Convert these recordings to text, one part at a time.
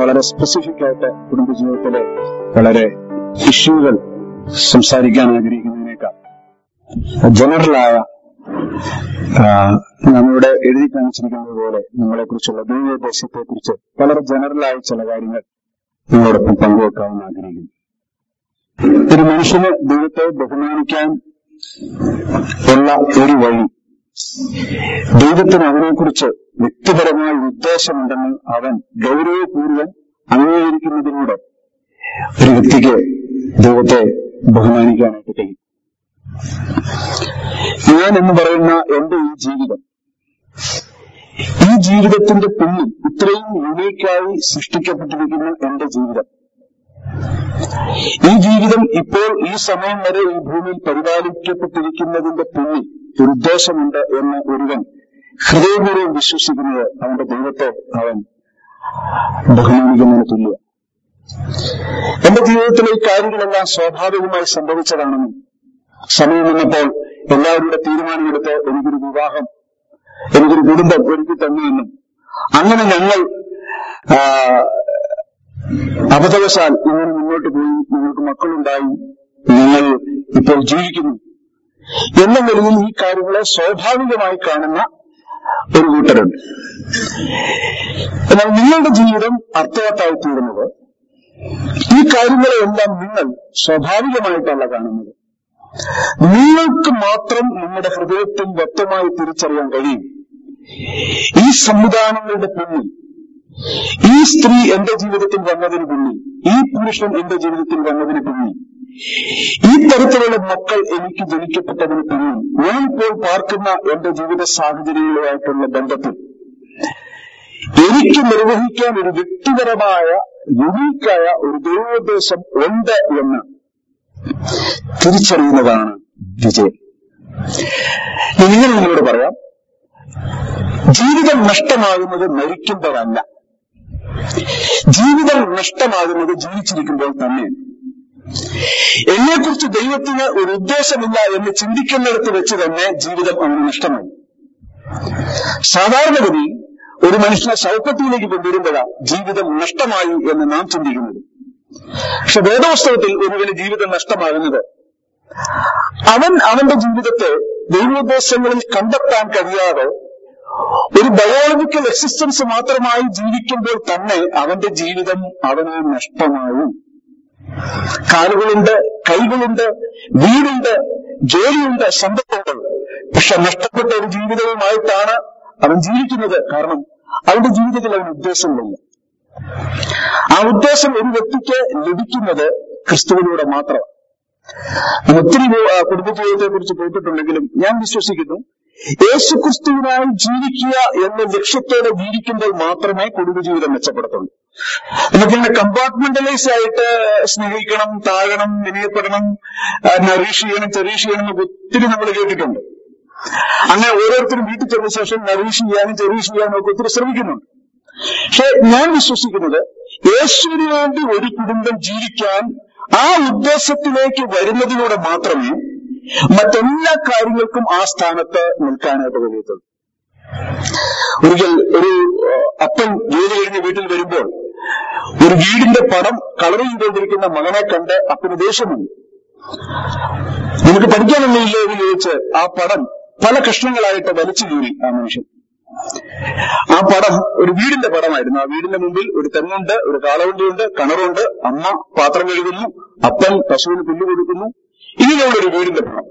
വളരെ സ്പെസിഫിക് ആയിട്ട് കുടുംബജീവിതത്തിലെ വളരെ ഇഷ്യൂകൾ സംസാരിക്കാൻ ആഗ്രഹിക്കുന്നതിനേക്കാൾ ജനറലായ നമ്മളുടെ എഴുതി കാണിച്ചിരിക്കുന്നത് പോലെ നമ്മളെ കുറിച്ചുള്ള ദൈവോദ്ദേശത്തെ കുറിച്ച് വളരെ ജനറലായ ചില കാര്യങ്ങൾ നിങ്ങളോടൊപ്പം പങ്കുവെക്കാമെന്ന് ആഗ്രഹിക്കുന്നു ഒരു മനുഷ്യന് ദൈവത്തെ ബഹുമാനിക്കാൻ ഉള്ള ഒരു വഴി ദൈവത്തിന് അവനെക്കുറിച്ച് വ്യക്തിപരമായ ഉദ്ദേശമുണ്ടെന്ന് അവൻ ഗൗരവപൂർവ്വം അംഗീകരിക്കുന്നതിലൂടെ ഒരു വ്യക്തിക്ക് ദൈവത്തെ ബഹുമാനിക്കാനായിട്ട് കഴിയും ഞാൻ എന്ന് പറയുന്ന എന്റെ ഈ ജീവിതം ഈ ജീവിതത്തിന്റെ പിന്നിൽ ഇത്രയും യുണീക്കായി സൃഷ്ടിക്കപ്പെട്ടിരിക്കുന്ന എന്റെ ജീവിതം ഈ ജീവിതം ഇപ്പോൾ ഈ സമയം വരെ ഈ ഭൂമിയിൽ പരിപാലിക്കപ്പെട്ടിരിക്കുന്നതിന്റെ പിന്നിൽ ഒരു ഉദ്ദേശമുണ്ട് എന്ന് ഒരുവൻ ഹൃദയപൂർവ്വം വിശ്വസിക്കുന്നത് അവന്റെ ദൈവത്തെ അവൻ ബഹുമാനിക്കുന്നതിന് തുല്യ എന്റെ ജീവിതത്തിലെ ഈ കാര്യങ്ങളെല്ലാം സ്വാഭാവികമായി സംഭവിച്ചതാണെന്നും സമയം വന്നപ്പോൾ എല്ലാവരുടെ തീരുമാനമെടുത്ത് എനിക്കൊരു വിവാഹം എനിക്കൊരു കുടുംബം ഒരുക്കി തന്നുവെന്നും അങ്ങനെ ഞങ്ങൾ ആ, അബദ്ധവശാൽ ഇങ്ങനെ മുന്നോട്ട് പോയി ഞങ്ങൾക്ക് മക്കളുണ്ടായി ഞങ്ങൾ ഇപ്പോൾ ജീവിക്കുന്നു എന്ന നിലയിൽ ഈ കാര്യങ്ങളെ സ്വാഭാവികമായി കാണുന്ന ഒരു കൂട്ടരുണ്ട് എന്നാൽ നിങ്ങളുടെ ജീവിതം അർത്ഥവത്തായി തീരുന്നത് ഈ കാര്യങ്ങളെയെല്ലാം നിങ്ങൾ സ്വാഭാവികമായിട്ടല്ല കാണുന്നത് നിങ്ങൾക്ക് മാത്രം നിങ്ങളുടെ ഹൃദയത്തിൽ വ്യക്തമായി തിരിച്ചറിയാൻ കഴിയും ഈ സംവിധാനങ്ങളുടെ പിന്നിൽ ഈ സ്ത്രീ എന്റെ ജീവിതത്തിൽ വന്നതിന് പിന്നിൽ ഈ പുരുഷൻ എന്റെ ജീവിതത്തിൽ വന്നതിന് പിന്നിൽ ഈ തരത്തിലുള്ള മക്കൾ എനിക്ക് ജനിക്കപ്പെട്ടതിന് പിന്നിൽ ഞാൻ ഇപ്പോൾ പാർക്കുന്ന എന്റെ ജീവിത സാഹചര്യങ്ങളുമായിട്ടുള്ള ബന്ധത്തിൽ എനിക്ക് നിർവഹിക്കാൻ ഒരു വ്യക്തിപരമായ യുണീക്കായ ഒരു ദൈവോദ്ദേശം ഉണ്ട് എന്ന് തിരിച്ചറിയുന്നതാണ് വിജയം ഞാൻ ഇങ്ങനെ നിങ്ങളോട് പറയാം ജീവിതം നഷ്ടമാകുന്നത് മരിക്കുമ്പോഴല്ല ജീവിതം നഷ്ടമാകുന്നത് ജീവിച്ചിരിക്കുമ്പോൾ തന്നെയാണ് എന്നെക്കുറിച്ച് ദൈവത്തിന് ഒരു ഉദ്ദേശമില്ല എന്ന് ചിന്തിക്കുന്നിടത്ത് വെച്ച് തന്നെ ജീവിതം അവന് നഷ്ടമായി സാധാരണഗതി ഒരു മനുഷ്യനെ ശൗക്കത്തിലേക്ക് കൊണ്ടുവരുമ്പോഴാണ് ജീവിതം നഷ്ടമായി എന്ന് നാം ചിന്തിക്കുന്നത് പക്ഷെ വേദപുസ്തകത്തിൽ ഒരുവന് ജീവിതം നഷ്ടമാകുന്നത് അവൻ അവന്റെ ജീവിതത്തെ ദൈവോദ്ദേശങ്ങളിൽ കണ്ടെത്താൻ കഴിയാതെ ഒരു ബയോളജിക്കൽ എക്സിസ്റ്റൻസ് മാത്രമായി ജീവിക്കുമ്പോൾ തന്നെ അവന്റെ ജീവിതം അവന് നഷ്ടമായി കാലുകളുണ്ട് കൈകളുണ്ട് വീടുണ്ട് ജോലിയുണ്ട് സമ്പത്തുണ്ട് പക്ഷെ നഷ്ടപ്പെട്ട ഒരു ജീവിതവുമായിട്ടാണ് അവൻ ജീവിക്കുന്നത് കാരണം അവന്റെ ജീവിതത്തിൽ അവന് ഉദ്ദേശമില്ല ആ ഉദ്ദേശം ഒരു വ്യക്തിക്ക് ലഭിക്കുന്നത് ക്രിസ്തുവിലൂടെ മാത്രമാണ് ഞാൻ ഒത്തിരി ആ, കുടുംബജീവിതത്തെ കുറിച്ച് കേട്ടിട്ടുണ്ടെങ്കിലും ഞാൻ വിശ്വസിക്കുന്നു യേശു ക്രിസ്തുവിനായി ജീവിക്കുക എന്ന ലക്ഷ്യത്തോടെ ജീവിക്കുമ്പോൾ മാത്രമേ കുടുംബജീവിതം മെച്ചപ്പെടത്തുള്ളൂ നമുക്കിങ്ങനെ കമ്പാർട്ട്മെന്റലൈസ് ആയിട്ട് സ്നേഹിക്കണം താഴണം വിനയപ്പെടണം നറീഷ് ചെയ്യണം ചെറീഷ് ചെയ്യണം എന്നൊക്കെ ഒത്തിരി നമ്മൾ കേട്ടിട്ടുണ്ട് അങ്ങനെ ഓരോരുത്തരും വീട്ടിൽ ചെന്ന ശേഷം നറീഷ് ചെയ്യാനും ചെറീഷ് ചെയ്യാനും ഒക്കെ ഒത്തിരി ശ്രമിക്കുന്നുണ്ട് പക്ഷെ ഞാൻ വിശ്വസിക്കുന്നത് യേശുവിന് വേണ്ടി ഒരു കുടുംബം ജീവിക്കാൻ ആ ഉദ്ദേശത്തിലേക്ക് വരുന്നതിലൂടെ മാത്രമേ മറ്റെല്ലാ കാര്യങ്ങൾക്കും ആ സ്ഥാനത്ത് നിൽക്കാനായിട്ട് കഴിയത്തുള്ളൂ ഒരിക്കൽ ഒരു ഏഹ്, അപ്പൻ ജോലി കഴിഞ്ഞ് വീട്ടിൽ വരുമ്പോൾ ഒരു വീടിന്റെ പടം കളർ ചെയ്തുകൊണ്ടിരിക്കുന്ന മകനെ കണ്ട് അപ്പന് ദേഷ്യമുണ്ട് നിനക്ക് പഠിക്കാനൊന്നുമില്ലേ എന്ന് ചോദിച്ച് ആ പടം പല കഷ്ണങ്ങളായിട്ട് വലിച്ചു കീറി ആ മനുഷ്യൻ ആ പടം ഒരു വീടിന്റെ പടമായിരുന്നു ആ വീടിന്റെ മുമ്പിൽ ഒരു തെങ്ങുണ്ട് ഒരു കാളവണ്ടിയുണ്ട് കിണറുണ്ട് അമ്മ പാത്രം കഴുകുന്നു അപ്പൻ പശുവിന് പുല്ല് കൊടുക്കുന്നു ഇങ്ങനെയുള്ള ഒരു വീടിന്റെ പടം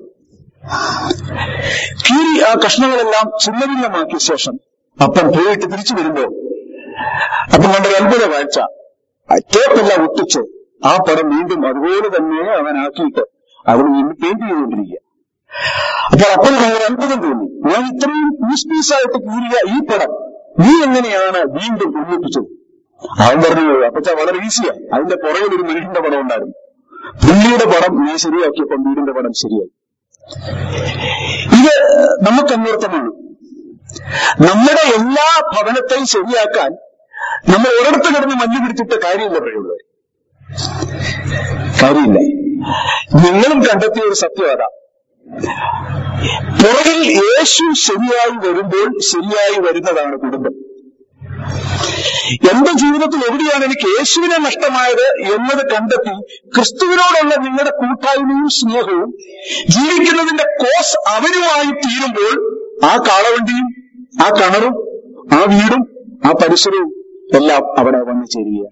കീറി ആ കഷ്ണങ്ങളെല്ലാം ചിന്നഭിന്നമാക്കിയ ശേഷം അപ്പൻ പോയിട്ട് തിരിച്ചു വരുമ്പോൾ അപ്പൻ കണ്ടൊരു അത്ഭുത കാഴ്ച ആ ടേപ്പെല്ലാം ഒട്ടിച്ച് ആ പടം വീണ്ടും അതുപോലെ തന്നെ അവനാക്കിയിട്ട് അതിന് വീണ്ടും പെയിന്റ് ചെയ്തുകൊണ്ടിരിക്കുക അപ്പോൾ അപ്പന് ഭയങ്കര അത്ഭുതം തോന്നി ഞാൻ ഇത്രയും പീസ് പീസായിട്ട് കീറിയ ഈ പടം നീ എങ്ങനെയാണ് വീണ്ടും ഒന്നിപ്പിച്ചത് അവൻ പറഞ്ഞു അപ്പച്ച വളരെ ഈസിയാ അതിന്റെ പുറകിൽ ഒരു മനുഷ്യന്റെ പടം ഉണ്ടായിരുന്നു പുള്ളിയുടെ പടം നീ ശരിയാക്കിയപ്പോൾ വീടിന്റെ പടം ശരിയായി ഇത് നമുക്ക് അന്വർത്ഥമാണ് നമ്മുടെ എല്ലാ ഭവനത്തെയും ശരിയാക്കാൻ നമ്മൾ ഒരിടത്ത് കിടന്ന് മഞ്ഞ് പിടിച്ചിട്ട് കാര്യമില്ല പറയുള്ളവർ കാര്യമില്ല നിങ്ങളും കണ്ടെത്തിയ ഒരു സത്യം അതാ പുറകിൽ യേശു ശരിയായി വരുമ്പോൾ ശരിയായി വരുന്നതാണ് കുടുംബം എന്റെ ജീവിതത്തിൽ എവിടെയാണ് എനിക്ക് യേശുവിനെ നഷ്ടമായത് എന്നത് കണ്ടെത്തി ക്രിസ്തുവിനോടുള്ള നിങ്ങളുടെ കൂട്ടായ്മയും സ്നേഹവും ജീവിക്കുന്നതിന്റെ കോസ് അവരുമായി തീരുമ്പോൾ ആ കാളവണ്ടിയും ആ കിണറും ആ വീടും ആ പരിസരവും എല്ലാം അവിടെ വന്നു ചേരുകയാണ്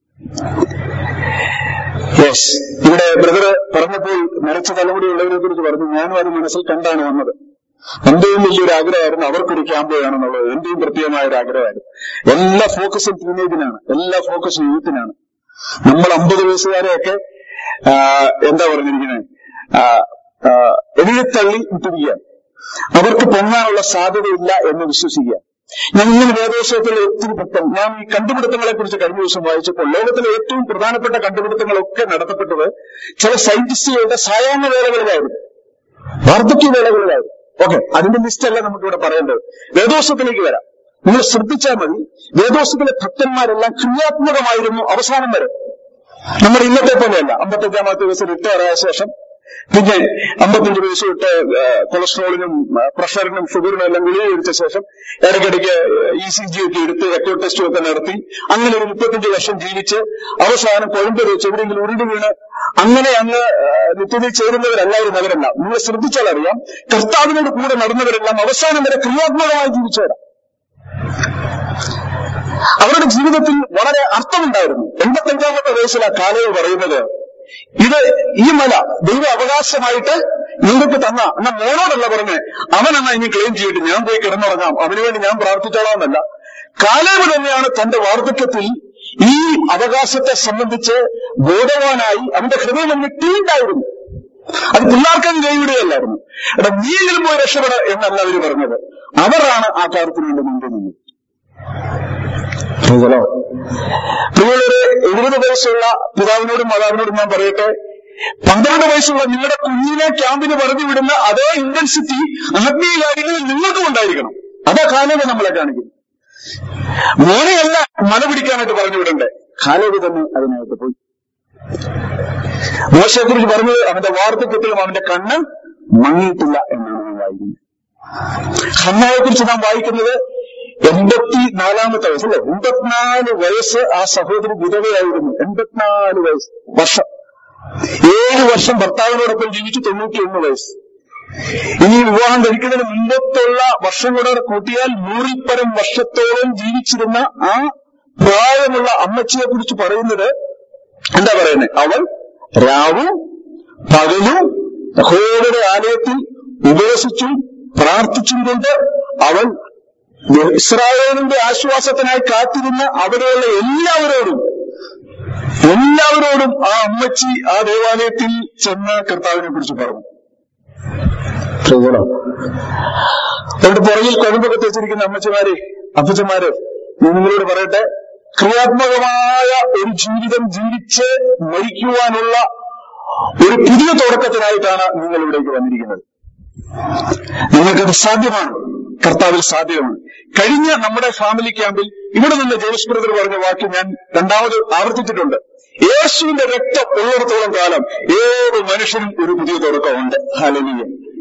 യെസ് ഇവിടെ ബ്രദർ പറഞ്ഞപ്പോൾ നരച്ച തലമുടിയുള്ളവരെ കുറിച്ച് പറഞ്ഞു ഞാനും അത് മനസ്സിൽ കണ്ടാണ് വന്നത് എന്റെയും വലിയൊരു ആഗ്രഹമായിരുന്നു അവർക്കൊരു ക്യാമ്പ് വേണമെന്നുള്ളത് എന്റെയും പ്രത്യേകമായ ഒരു ആഗ്രഹമായിരുന്നു എല്ലാ ഫോക്കസും ടീനേജിനാണ് എല്ലാ ഫോക്കസും യൂത്തിനാണ് നമ്മൾ അമ്പത് വയസ്സുകാരെയൊക്കെ ആ, എന്താ പറഞ്ഞിരിക്കുന്നത് എഴുതത്തള്ളി വിട്ടിരിക്കുകയാണ് അവർക്ക് പൊങ്ങാനുള്ള സാധ്യതയില്ല എന്ന് വിശ്വസിക്കുക ഞാൻ ഇങ്ങനെ വേദോത്സവത്തിൽ ഒത്തിരി പെട്ടെന്ന് ഞാൻ ഈ കണ്ടുപിടുത്തങ്ങളെ കുറിച്ച് കഴിഞ്ഞ ദിവസം വായിച്ചപ്പോൾ ലോകത്തിലെ ഏറ്റവും പ്രധാനപ്പെട്ട കണ്ടുപിടുത്തങ്ങളൊക്കെ നടത്തപ്പെട്ടത് ചില സയന്റിസ്റ്റുകളുടെ സായാഹ്ന വേളകളിലായിരുന്നു വാർദ്ധക്യ വേളകളിലായിരുന്നു ഓക്കെ അതിന്റെ ലിസ്റ്റ് അല്ല നമുക്കിവിടെ പറയേണ്ടത് വേദോത്സവത്തിലേക്ക് വരാം നിങ്ങൾ ശ്രദ്ധിച്ചാൽ മതി വേദോത്സവത്തിലെ ഭക്തന്മാരെല്ലാം ക്രിയാത്മകമായിരുന്നു അവസാനം വരെ നമ്മുടെ ഇന്നത്തെ പോലെയല്ല അമ്പത്തഞ്ചാമത്തെ വയസ്സ് റിട്ടയർ ആയ ശേഷം പിന്നെ അമ്പത്തഞ്ച് വയസ്സ് തൊട്ട് ആ, കൊളസ്ട്രോളിനും ആ, പ്രഷറിനും ഷുഗറിനും എല്ലാം ഗുളിക കഴിച്ച ശേഷം ഇടയ്ക്കിടയ്ക്ക് ഇ സി ജി ഒക്കെ എടുത്ത് എക്കോ ടെസ്റ്റും ഒക്കെ നടത്തി അങ്ങനെ ഒരു മുപ്പത്തഞ്ച് വർഷം ജീവിച്ച് അവസാനം കുഴമ്പ് വെച്ച് എവിടെയെങ്കിലും ഉരുണ്ട് വീണ് അങ്ങനെ അങ്ങ് ആ, നിത്യതയിൽ ചേരുന്നവരല്ലായിരുന്നു അവരെല്ലാം നിങ്ങൾ ശ്രദ്ധിച്ചാൽ അറിയാം കർത്താവിനോട് കൂടെ നടന്നവരെല്ലാം അവസാനം വരെ ക്രിയാത്മകമായി ജീവിച്ചവരാ അവരുടെ ജീവിതത്തിൽ വളരെ അർത്ഥമുണ്ടായിരുന്നു എൺപത്തഞ്ചാമത്തെ വയസ്സിൽ ആ കാലവ് പറയുന്നത് ഇത് ഈ മല ദൈവ അവകാശമായിട്ട് നിങ്ങൾക്ക് തന്ന എന്നാ മോനോടല്ല പറഞ്ഞ് അവനെന്നാ ഇനി ക്ലെയിം ചെയ്തിട്ട് ഞാൻ പോയി കിടന്നുറങ്ങാം അവന് വേണ്ടി ഞാൻ പ്രാർത്ഥിച്ചോളാമെന്നല്ല കാലേവ് തന്നെയാണ് തന്റെ വാർദ്ധക്യത്തിൽ ഈ അവകാശത്തെ സംബന്ധിച്ച് ബോധവാനായി അവന്റെ ഹൃദയം അവന് ടീണ്ടായിരുന്നു അത് പിള്ളേർക്കും കൈവിടുകയല്ലായിരുന്നു എടാ നീയെങ്കിലും പോയി രക്ഷപ്പെട എന്നല്ല അവര് പറഞ്ഞത് അവരാണ് ആ കാര്യത്തിന് വേണ്ടി മുൻപിൽ നിന്നത് പ്രിയതലോ പ്രിയമുള്ളവരെ എഴുപത് വയസ്സുള്ള പിതാവിനോടും മാതാവിനോടും ഞാൻ പറയട്ടെ പന്ത്രണ്ട് വയസ്സുള്ള നിങ്ങളുടെ കുഞ്ഞിനെ ക്യാമ്പിന് പറഞ്ഞു വിടുന്ന അതേ ഇന്റൻസിറ്റി ആത്മീയ കാര്യങ്ങളിൽ നിങ്ങൾക്കും ഉണ്ടായിരിക്കണം അതാ കാലവ് നമ്മളെ കാണിക്കുന്നത് മോനെയല്ല മല പിടിക്കാനായിട്ട് പറഞ്ഞു വിടണ്ടേ കാലവ് തന്നെ അതിനകത്ത് പോയി മോശയെ കുറിച്ച് പറഞ്ഞത് അവന്റെ വാർദ്ധക്യത്തിലും അവന്റെ കണ്ണ് മങ്ങിയിട്ടില്ല എന്നാണ് നാം വായിക്കുന്നത് ഹന്നയെ കുറിച്ച് നാം വായിക്കുന്നത് എൺപത്തി നാലാമത്തെ വയസ്സ് അല്ലെ എൺപത്തിനാല് വയസ്സ് ആ സഹോദരി വിധവയായിരുന്നു എൺപത്തിനാല് വയസ്സ് വർഷം ഏഴ് വർഷം ഭർത്താവിനോടൊപ്പം ജീവിച്ചു തൊണ്ണൂറ്റിയൊന്ന് വയസ്സ് ഇനി വിവാഹം കഴിക്കുന്നതിന് മുമ്പത്തുള്ള വർഷം കൂടെ കൂട്ടിയാൽ നൂറിൽ പരം വർഷത്തോളം ജീവിച്ചിരുന്ന ആ പ്രായമുള്ള അമ്മച്ചിയെ കുറിച്ച് പറയുന്നത് എന്താ പറയുന്നത് അവൾ രാവും പകലും യഹോവയുടെ ആലയത്തിൽ ഉപവസിച്ചും പ്രാർത്ഥിച്ചും കൊണ്ട് അവൾ ഇസ്രായേലിന്റെ ആശ്വാസത്തിനായി കാത്തിരുന്ന അവിടെയുള്ള എല്ലാവരോടും എല്ലാവരോടും ആ അമ്മച്ചി ആ ദേവാലയത്തിൽ ചെന്ന് കർത്താവിനെ കുറിച്ച് പറഞ്ഞു ശ്രീകോണം അവരുടെ പുറകിൽ കൊഴുമ്പൊക്കെ തെച്ചിരിക്കുന്ന അമ്മച്ചിമാരെ അപ്പച്ചന്മാരെ ഞാൻ നിങ്ങളോട് പറയട്ടെ ക്രിയാത്മകമായ ഒരു ജീവിതം ജീവിച്ച് മരിക്കുവാനുള്ള ഒരു പുതിയ തുടക്കത്തിനായിട്ടാണ് നിങ്ങൾ ഇവിടേക്ക് വന്നിരിക്കുന്നത് നിങ്ങൾക്കത് സാധ്യമാണ് കർത്താവിൽ സാധ്യമാണ് കഴിഞ്ഞ നമ്മുടെ ഫാമിലി ക്യാമ്പിൽ ഇവിടെ നിന്ന് ജോസ് ബ്രദർ പറഞ്ഞ വാക്യം ഞാൻ രണ്ടാമത് ആവർത്തിച്ചിട്ടുണ്ട് യേശുവിന്റെ രക്തം ഉള്ളിടത്തോളം കാലം ഏത് മനുഷ്യനും ഒരു പുതിയ തുടക്കമുണ്ട് ഹലനീയ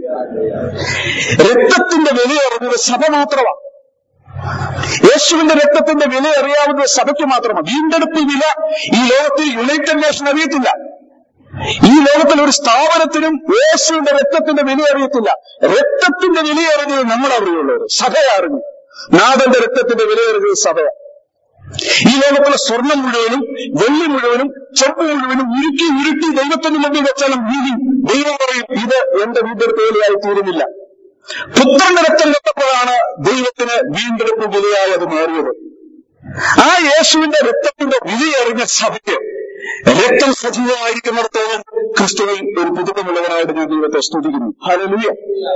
രക്തത്തിന്റെ വില അറിഞ്ഞത് സഭ മാത്രമാണ് യേശുവിന്റെ രക്തത്തിന്റെ വില അറിയാവുന്നത് സഭയ്ക്ക് മാത്രമാണ് വീണ്ടെടുപ്പ് വില ഈ ലോകത്തിൽ യുണൈറ്റഡ് നേഷൻ അറിയത്തില്ല ഈ ലോകത്തിൽ ഒരു സ്ഥാപനത്തിനും യേശുവിന്റെ രക്തത്തിന്റെ വില അറിയത്തില്ല രക്തത്തിന്റെ വില അറിഞ്ഞത് നമ്മൾ അറിയുള്ളവർ സഭ അറിഞ്ഞു നാഥന്റെ രക്തത്തിന്റെ വില അറിഞ്ഞത് സഭയാണ് ഈ ലോകത്തിലെ സ്വർണം മുഴുവനും വെള്ളി മുഴുവനും ചെമ്പ് മുഴുവനും ഉരുക്കി ഉരുട്ടി ദൈവത്തിന് മുമ്പിൽ വെച്ചാലും വീതി ദൈവം പറയും ഇത് എന്റെ വീണ്ടെടുപ്പ് വിലയായി തീരുന്നില്ല പുത്രന്റെ രക്തം കെട്ടപ്പോഴാണ് ദൈവത്തിന് വീണ്ടെടുപ്പ് വിലയായി അത് മാറിയത് ആ യേശുവിന്റെ രക്തത്തിന്റെ വിലയറിഞ്ഞ സഭയ്ക്ക് രക്തം സജീവമായിരിക്കുന്നിടത്തോളം ക്രിസ്തുവിൽ ഒരു പുതുക്കമുള്ളവനായിട്ട് ഞാൻ ദൈവത്തെ സ്തുതിക്കുന്നു ഹലലുയ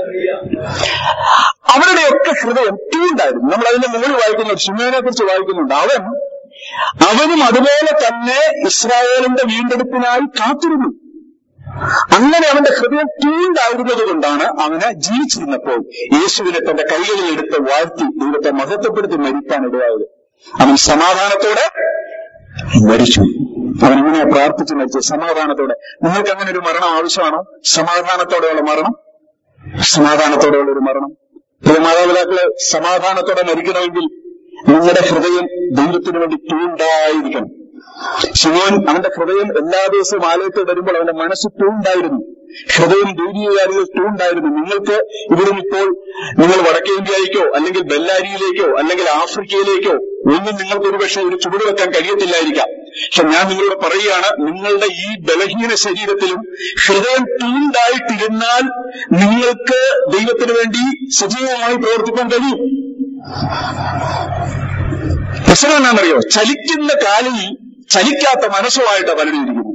അവരുടെയൊക്കെ ഹൃദയം ട്യൂണ്ടായിരുന്നു നമ്മൾ അതിന്റെ മുകളിൽ വായിക്കുന്ന ശിമേനെ കുറിച്ച് വായിക്കുന്നുണ്ട് അവൻ അവനും അതുപോലെ തന്നെ ഇസ്രായേലിന്റെ വീണ്ടെടുപ്പിനായി കാത്തിരുന്നു അങ്ങനെ അവന്റെ ഹൃദയം ട്യൂണ്ടായിരുന്നത് കൊണ്ടാണ് അവന് ജീവിച്ചിരുന്നപ്പോൾ യേശുവിനെ തന്റെ കൈകളിൽ എടുത്ത് വാഴ്ത്തി ദൈവത്തെ മഹത്വപ്പെടുത്തി മരിക്കാൻ ഇടയായത് അവൻ സമാധാനത്തോടെ മരിച്ചു അവൻ ഇങ്ങനെ പ്രാർത്ഥിച്ച് മരിച്ചു സമാധാനത്തോടെ നിങ്ങൾക്ക് അങ്ങനെ ഒരു മരണം ആവശ്യമാണോ സമാധാനത്തോടെയുള്ള മരണം സമാധാനത്തോടെയുള്ള ഒരു മരണം പ്രിയ മാതാപിതാക്കളെ സമാധാനത്തോടെ മരിക്കണമെങ്കിൽ നിങ്ങളുടെ ഹൃദയം ദൈവത്തിന് വേണ്ടി ട്യൂണ്ടായിരിക്കണം ശിവൻ അവന്റെ ഹൃദയം എല്ലാ ദിവസവും ആലയത്തിൽ വരുമ്പോൾ അവന്റെ മനസ്സ് ട്യൂണ്ടായിരുന്നു ഹൃദയം ദൈവീയ കാര്യങ്ങൾ ട്യൂണ്ടായിരുന്നു നിങ്ങൾക്ക് ഇവിടെ ഇപ്പോൾ നിങ്ങൾ വടക്കേ ഇന്ത്യയിലേക്കോ അല്ലെങ്കിൽ ബെല്ലാരിയിലേക്കോ അല്ലെങ്കിൽ ആഫ്രിക്കയിലേക്കോ ഒന്നും നിങ്ങൾക്ക് ഒരുപക്ഷെ ഒരു ചുവട് വെക്കാൻ കഴിയത്തില്ലായിരിക്കാം പക്ഷെ ഞാൻ നിങ്ങളോട് പറയുകയാണ് നിങ്ങളുടെ ഈ ബലഹീന ശരീരത്തിലും ഹൃദയം ട്യൂണ്ടായിട്ടിരുന്നാൽ നിങ്ങൾക്ക് ദൈവത്തിന് വേണ്ടി സജീവമായി പ്രവർത്തിക്കാൻ കഴിയും പ്രശ്നം എന്നാണെന്നറിയോ ചലിക്കുന്ന കാലിൽ ചലിക്കാത്ത മനസ്സുമായിട്ട് പലരും ഇരിക്കുന്നു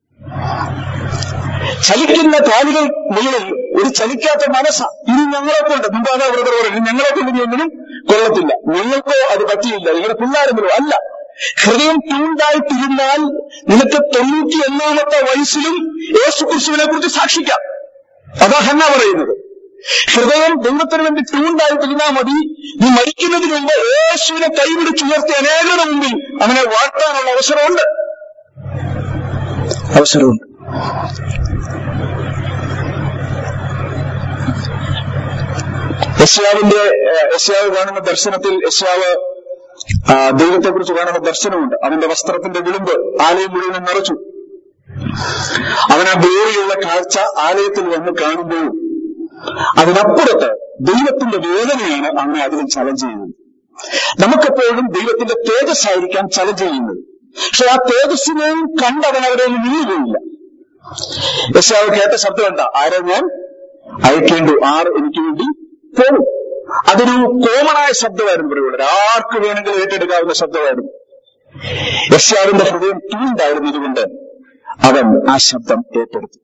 ചലിക്കുന്ന കാലുകൾ മുകളിൽ ഒരു ചലിക്കാത്ത മനസ്സ ഇനി ഞങ്ങളെ കൊണ്ട് മുമ്പാണ് ബ്രദർ പറയുന്നത് ഞങ്ങളെ കൊണ്ട് ഇനി ഒന്നിനും കൊള്ളത്തില്ല ഞങ്ങൾക്കോ അത് പറ്റിയില്ല നിങ്ങളുടെ പിള്ളേരെങ്കിലോ അല്ല ഹൃദയം ട്യൂണ്ടായിട്ടിരുന്നാൽ നിനക്ക് തൊണ്ണൂറ്റി ഒന്നാമത്തെ വയസ്സിലും യേശു ക്രിസ്തുവിനെ കുറിച്ച് സാക്ഷിക്കാം അതാ ഹന്ന പറയുന്നത് ഹൃദയം ദൈവത്തിന് വേണ്ടി ട്യൂണ്ടായിട്ടിരുന്നാൽ മതി നീ മരിക്കുന്നതിന് മുമ്പ് യേശുവിനെ കൈപിടിച്ചുയർത്തി അനേകരുടെ മുമ്പിൽ അവനെ വാഴ്ത്താനുള്ള അവസരമുണ്ട് അവസരമുണ്ട് യശ്യാവിന്റെ യശ്യാവ് കാണുന്ന ദർശനത്തിൽ യശ്യാവ് ദൈവത്തെക്കുറിച്ച് കാണുന്ന ദർശനമുണ്ട് അവന്റെ വസ്ത്രത്തിന്റെ വിളിമ്പ് ആലയം മുഴുവൻ നിറച്ചു അവൻ ആ വേറിയുള്ള കാഴ്ച ആലയത്തിൽ വന്ന് കാണുമ്പോഴും അതിനപ്പുറത്ത് ദൈവത്തിന്റെ വേദനയാണ് അവനെ അതിൽ ചലഞ്ച് ചെയ്യുന്നത് നമുക്കെപ്പോഴും ദൈവത്തിന്റെ തേജസ് ആയിരിക്കാം ചലഞ്ച് ചെയ്യുന്നത് പക്ഷെ ആ തേജസ്സിനെയും കണ്ടവൻ അവരെ നിന്നുപോയില്ല യശാവ് കേട്ട ശബ്ദം എന്താ ആരെ ഞാൻ അയക്കേണ്ടു ആർ എനിക്ക് വേണ്ടി പോകും അതൊരു കോമണായ ശബ്ദമായിരുന്നു പറയുള്ളത് ആർക്ക് വേണമെങ്കിലും ഏറ്റെടുക്കാവുന്ന ശബ്ദമായിരുന്നു യശ്യാവിന്റെ ഹൃദയം ട്യൂണ്ടായിരുന്നതുകൊണ്ട് അവൻ ആ ശബ്ദം ഏറ്റെടുത്തു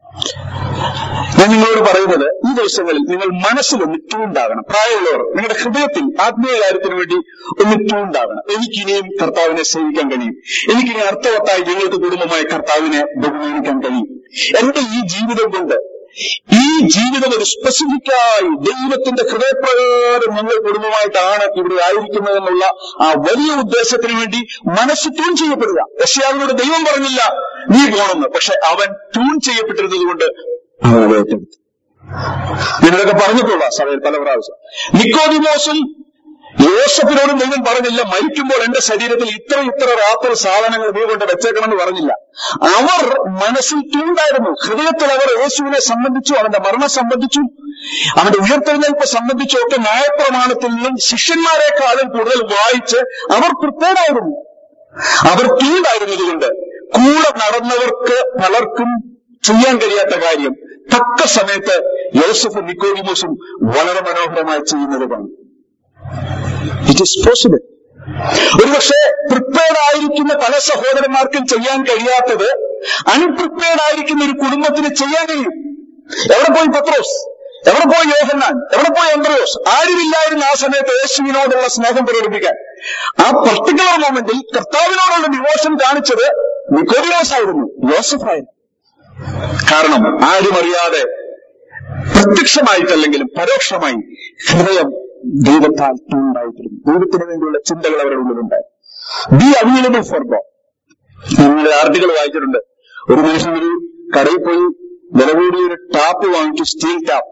ഞാൻ നിങ്ങളോട് പറയുന്നത് ഈ ദിവസങ്ങളിൽ നിങ്ങൾ മനസ്സിലൊന്ന് ട്യൂണ്ടാകണം പ്രായമുള്ളവർ നിങ്ങളുടെ ഹൃദയത്തിൽ ആത്മീയ കാര്യത്തിന് വേണ്ടി ഒന്ന് ട്യൂണ്ടാകണം എനിക്കിനിയും കർത്താവിനെ സേവിക്കാൻ കഴിയും എനിക്കിനി അർത്ഥവത്തായി ഞങ്ങൾക്ക് കുടുംബമായി കർത്താവിനെ ബഹുമാനിക്കാൻ കഴിയും എന്റെ ഈ ജീവിതം കൊണ്ട് ഈ ജീവിതം ഒരു സ്പെസിഫിക്കായി ദൈവത്തിന്റെ ഹൃദയപ്രകാരം ഞങ്ങൾ കുടുംബമായിട്ടാണ് ഇവിടെ ആയിരിക്കുന്നതെന്നുള്ള ആ വലിയ ഉദ്ദേശത്തിന് വേണ്ടി മനസ്സ് ട്യൂൺ ചെയ്യപ്പെടുക യശ്യാവിനോട് ദൈവം പറഞ്ഞില്ല നീ പോണെന്ന് പക്ഷെ അവൻ ട്യൂൺ ചെയ്യപ്പെട്ടിരുന്നത് കൊണ്ട് അവൻ അത് ഏറ്റെടുത്തു ഞാനിതൊക്കെ പറഞ്ഞിട്ടുള്ള സഭയിൽ പല പ്രാവശ്യം നിക്കോദിമോസും യോസഫിനോടും ദൈവം പറഞ്ഞില്ല മരിക്കുമ്പോൾ എന്റെ ശരീരത്തിൽ ഇത്ര ഇത്ര രാത്രി സാധനങ്ങൾ നീ കൊണ്ട് വെച്ചേക്കണമെന്ന് പറഞ്ഞില്ല അവർ മനസ്സിൽ ട്യൂണ്ടായിരുന്നു ഹൃദയത്തിൽ അവർ യേശുവിനെ സംബന്ധിച്ചു അവന്റെ മരണം സംബന്ധിച്ചു അവന്റെ ഉയർത്തെഴുന്നേൽപ്പ് സംബന്ധിച്ചും ഒക്കെ ന്യായപ്രമാണത്തിൽ നിന്നും ശിഷ്യന്മാരെക്കാളും കൂടുതൽ വായിച്ച് അവർ പ്രിപ്പയർഡായിരുന്നു അവർ ട്യൂണ്ടായിരുന്നതുകൊണ്ട് കൂടെ നടന്നവർക്ക് പലർക്കും ചെയ്യാൻ കഴിയാത്ത കാര്യം തക്ക സമയത്ത് യോസഫ് നിക്കോഡിമോസും വളരെ മനോഹരമായി ചെയ്യുന്നത് കാണും ഇറ്റ് ഈസ് പോസിബിൾ ഒരുപക്ഷെ പ്രിപ്പയർഡ് ആയിരിക്കുന്ന പല സഹോദരന്മാർക്കും ചെയ്യാൻ കഴിയാത്തത് അൺപ്രിപ്പയർഡ് ആയിരിക്കുന്ന ഒരു കുടുംബത്തിന് ചെയ്യാൻ കഴിയും എവിടെ പോയി പത്രോസ് എവിടെ പോയി യോഹന്നാൻ എവിടെ പോയി അന്ത്രയോസ് ആരുമില്ലായിരുന്നു ആ സമയത്ത് യേശുവിനോടുള്ള സ്നേഹം പ്രകടിപ്പിക്കാൻ ആ പർട്ടിക്കുലർ മൊമെന്റിൽ കർത്താവിനോടുള്ള ഡിവോഷൻ കാണിച്ചത് നിക്കോഡിയോസ് ആയിരുന്നു യോസഫ് ആയിരുന്നു കാരണം ആരും അറിയാതെ പ്രത്യക്ഷമായിട്ടല്ലെങ്കിലും പരോക്ഷമായി ഹൃദയം ദൈവത്താൽ ഉണ്ടായിത്തീരുന്നു ദൈവത്തിന് വേണ്ടിയുള്ള ചിന്തകൾ അവരുടെ ഉള്ളിലുണ്ടായി ബി അവൈലബിൾ ഫോർ ഗോഡ് നിങ്ങൾ ആർട്ടിക്കിൾ വായിച്ചിട്ടുണ്ട് ഒരു മനുഷ്യൻ ഒരു കടയിൽ പോയി വില കൂടിയ ഒരു ടാപ്പ് വാങ്ങിച്ചു സ്റ്റീൽ ടാപ്പ്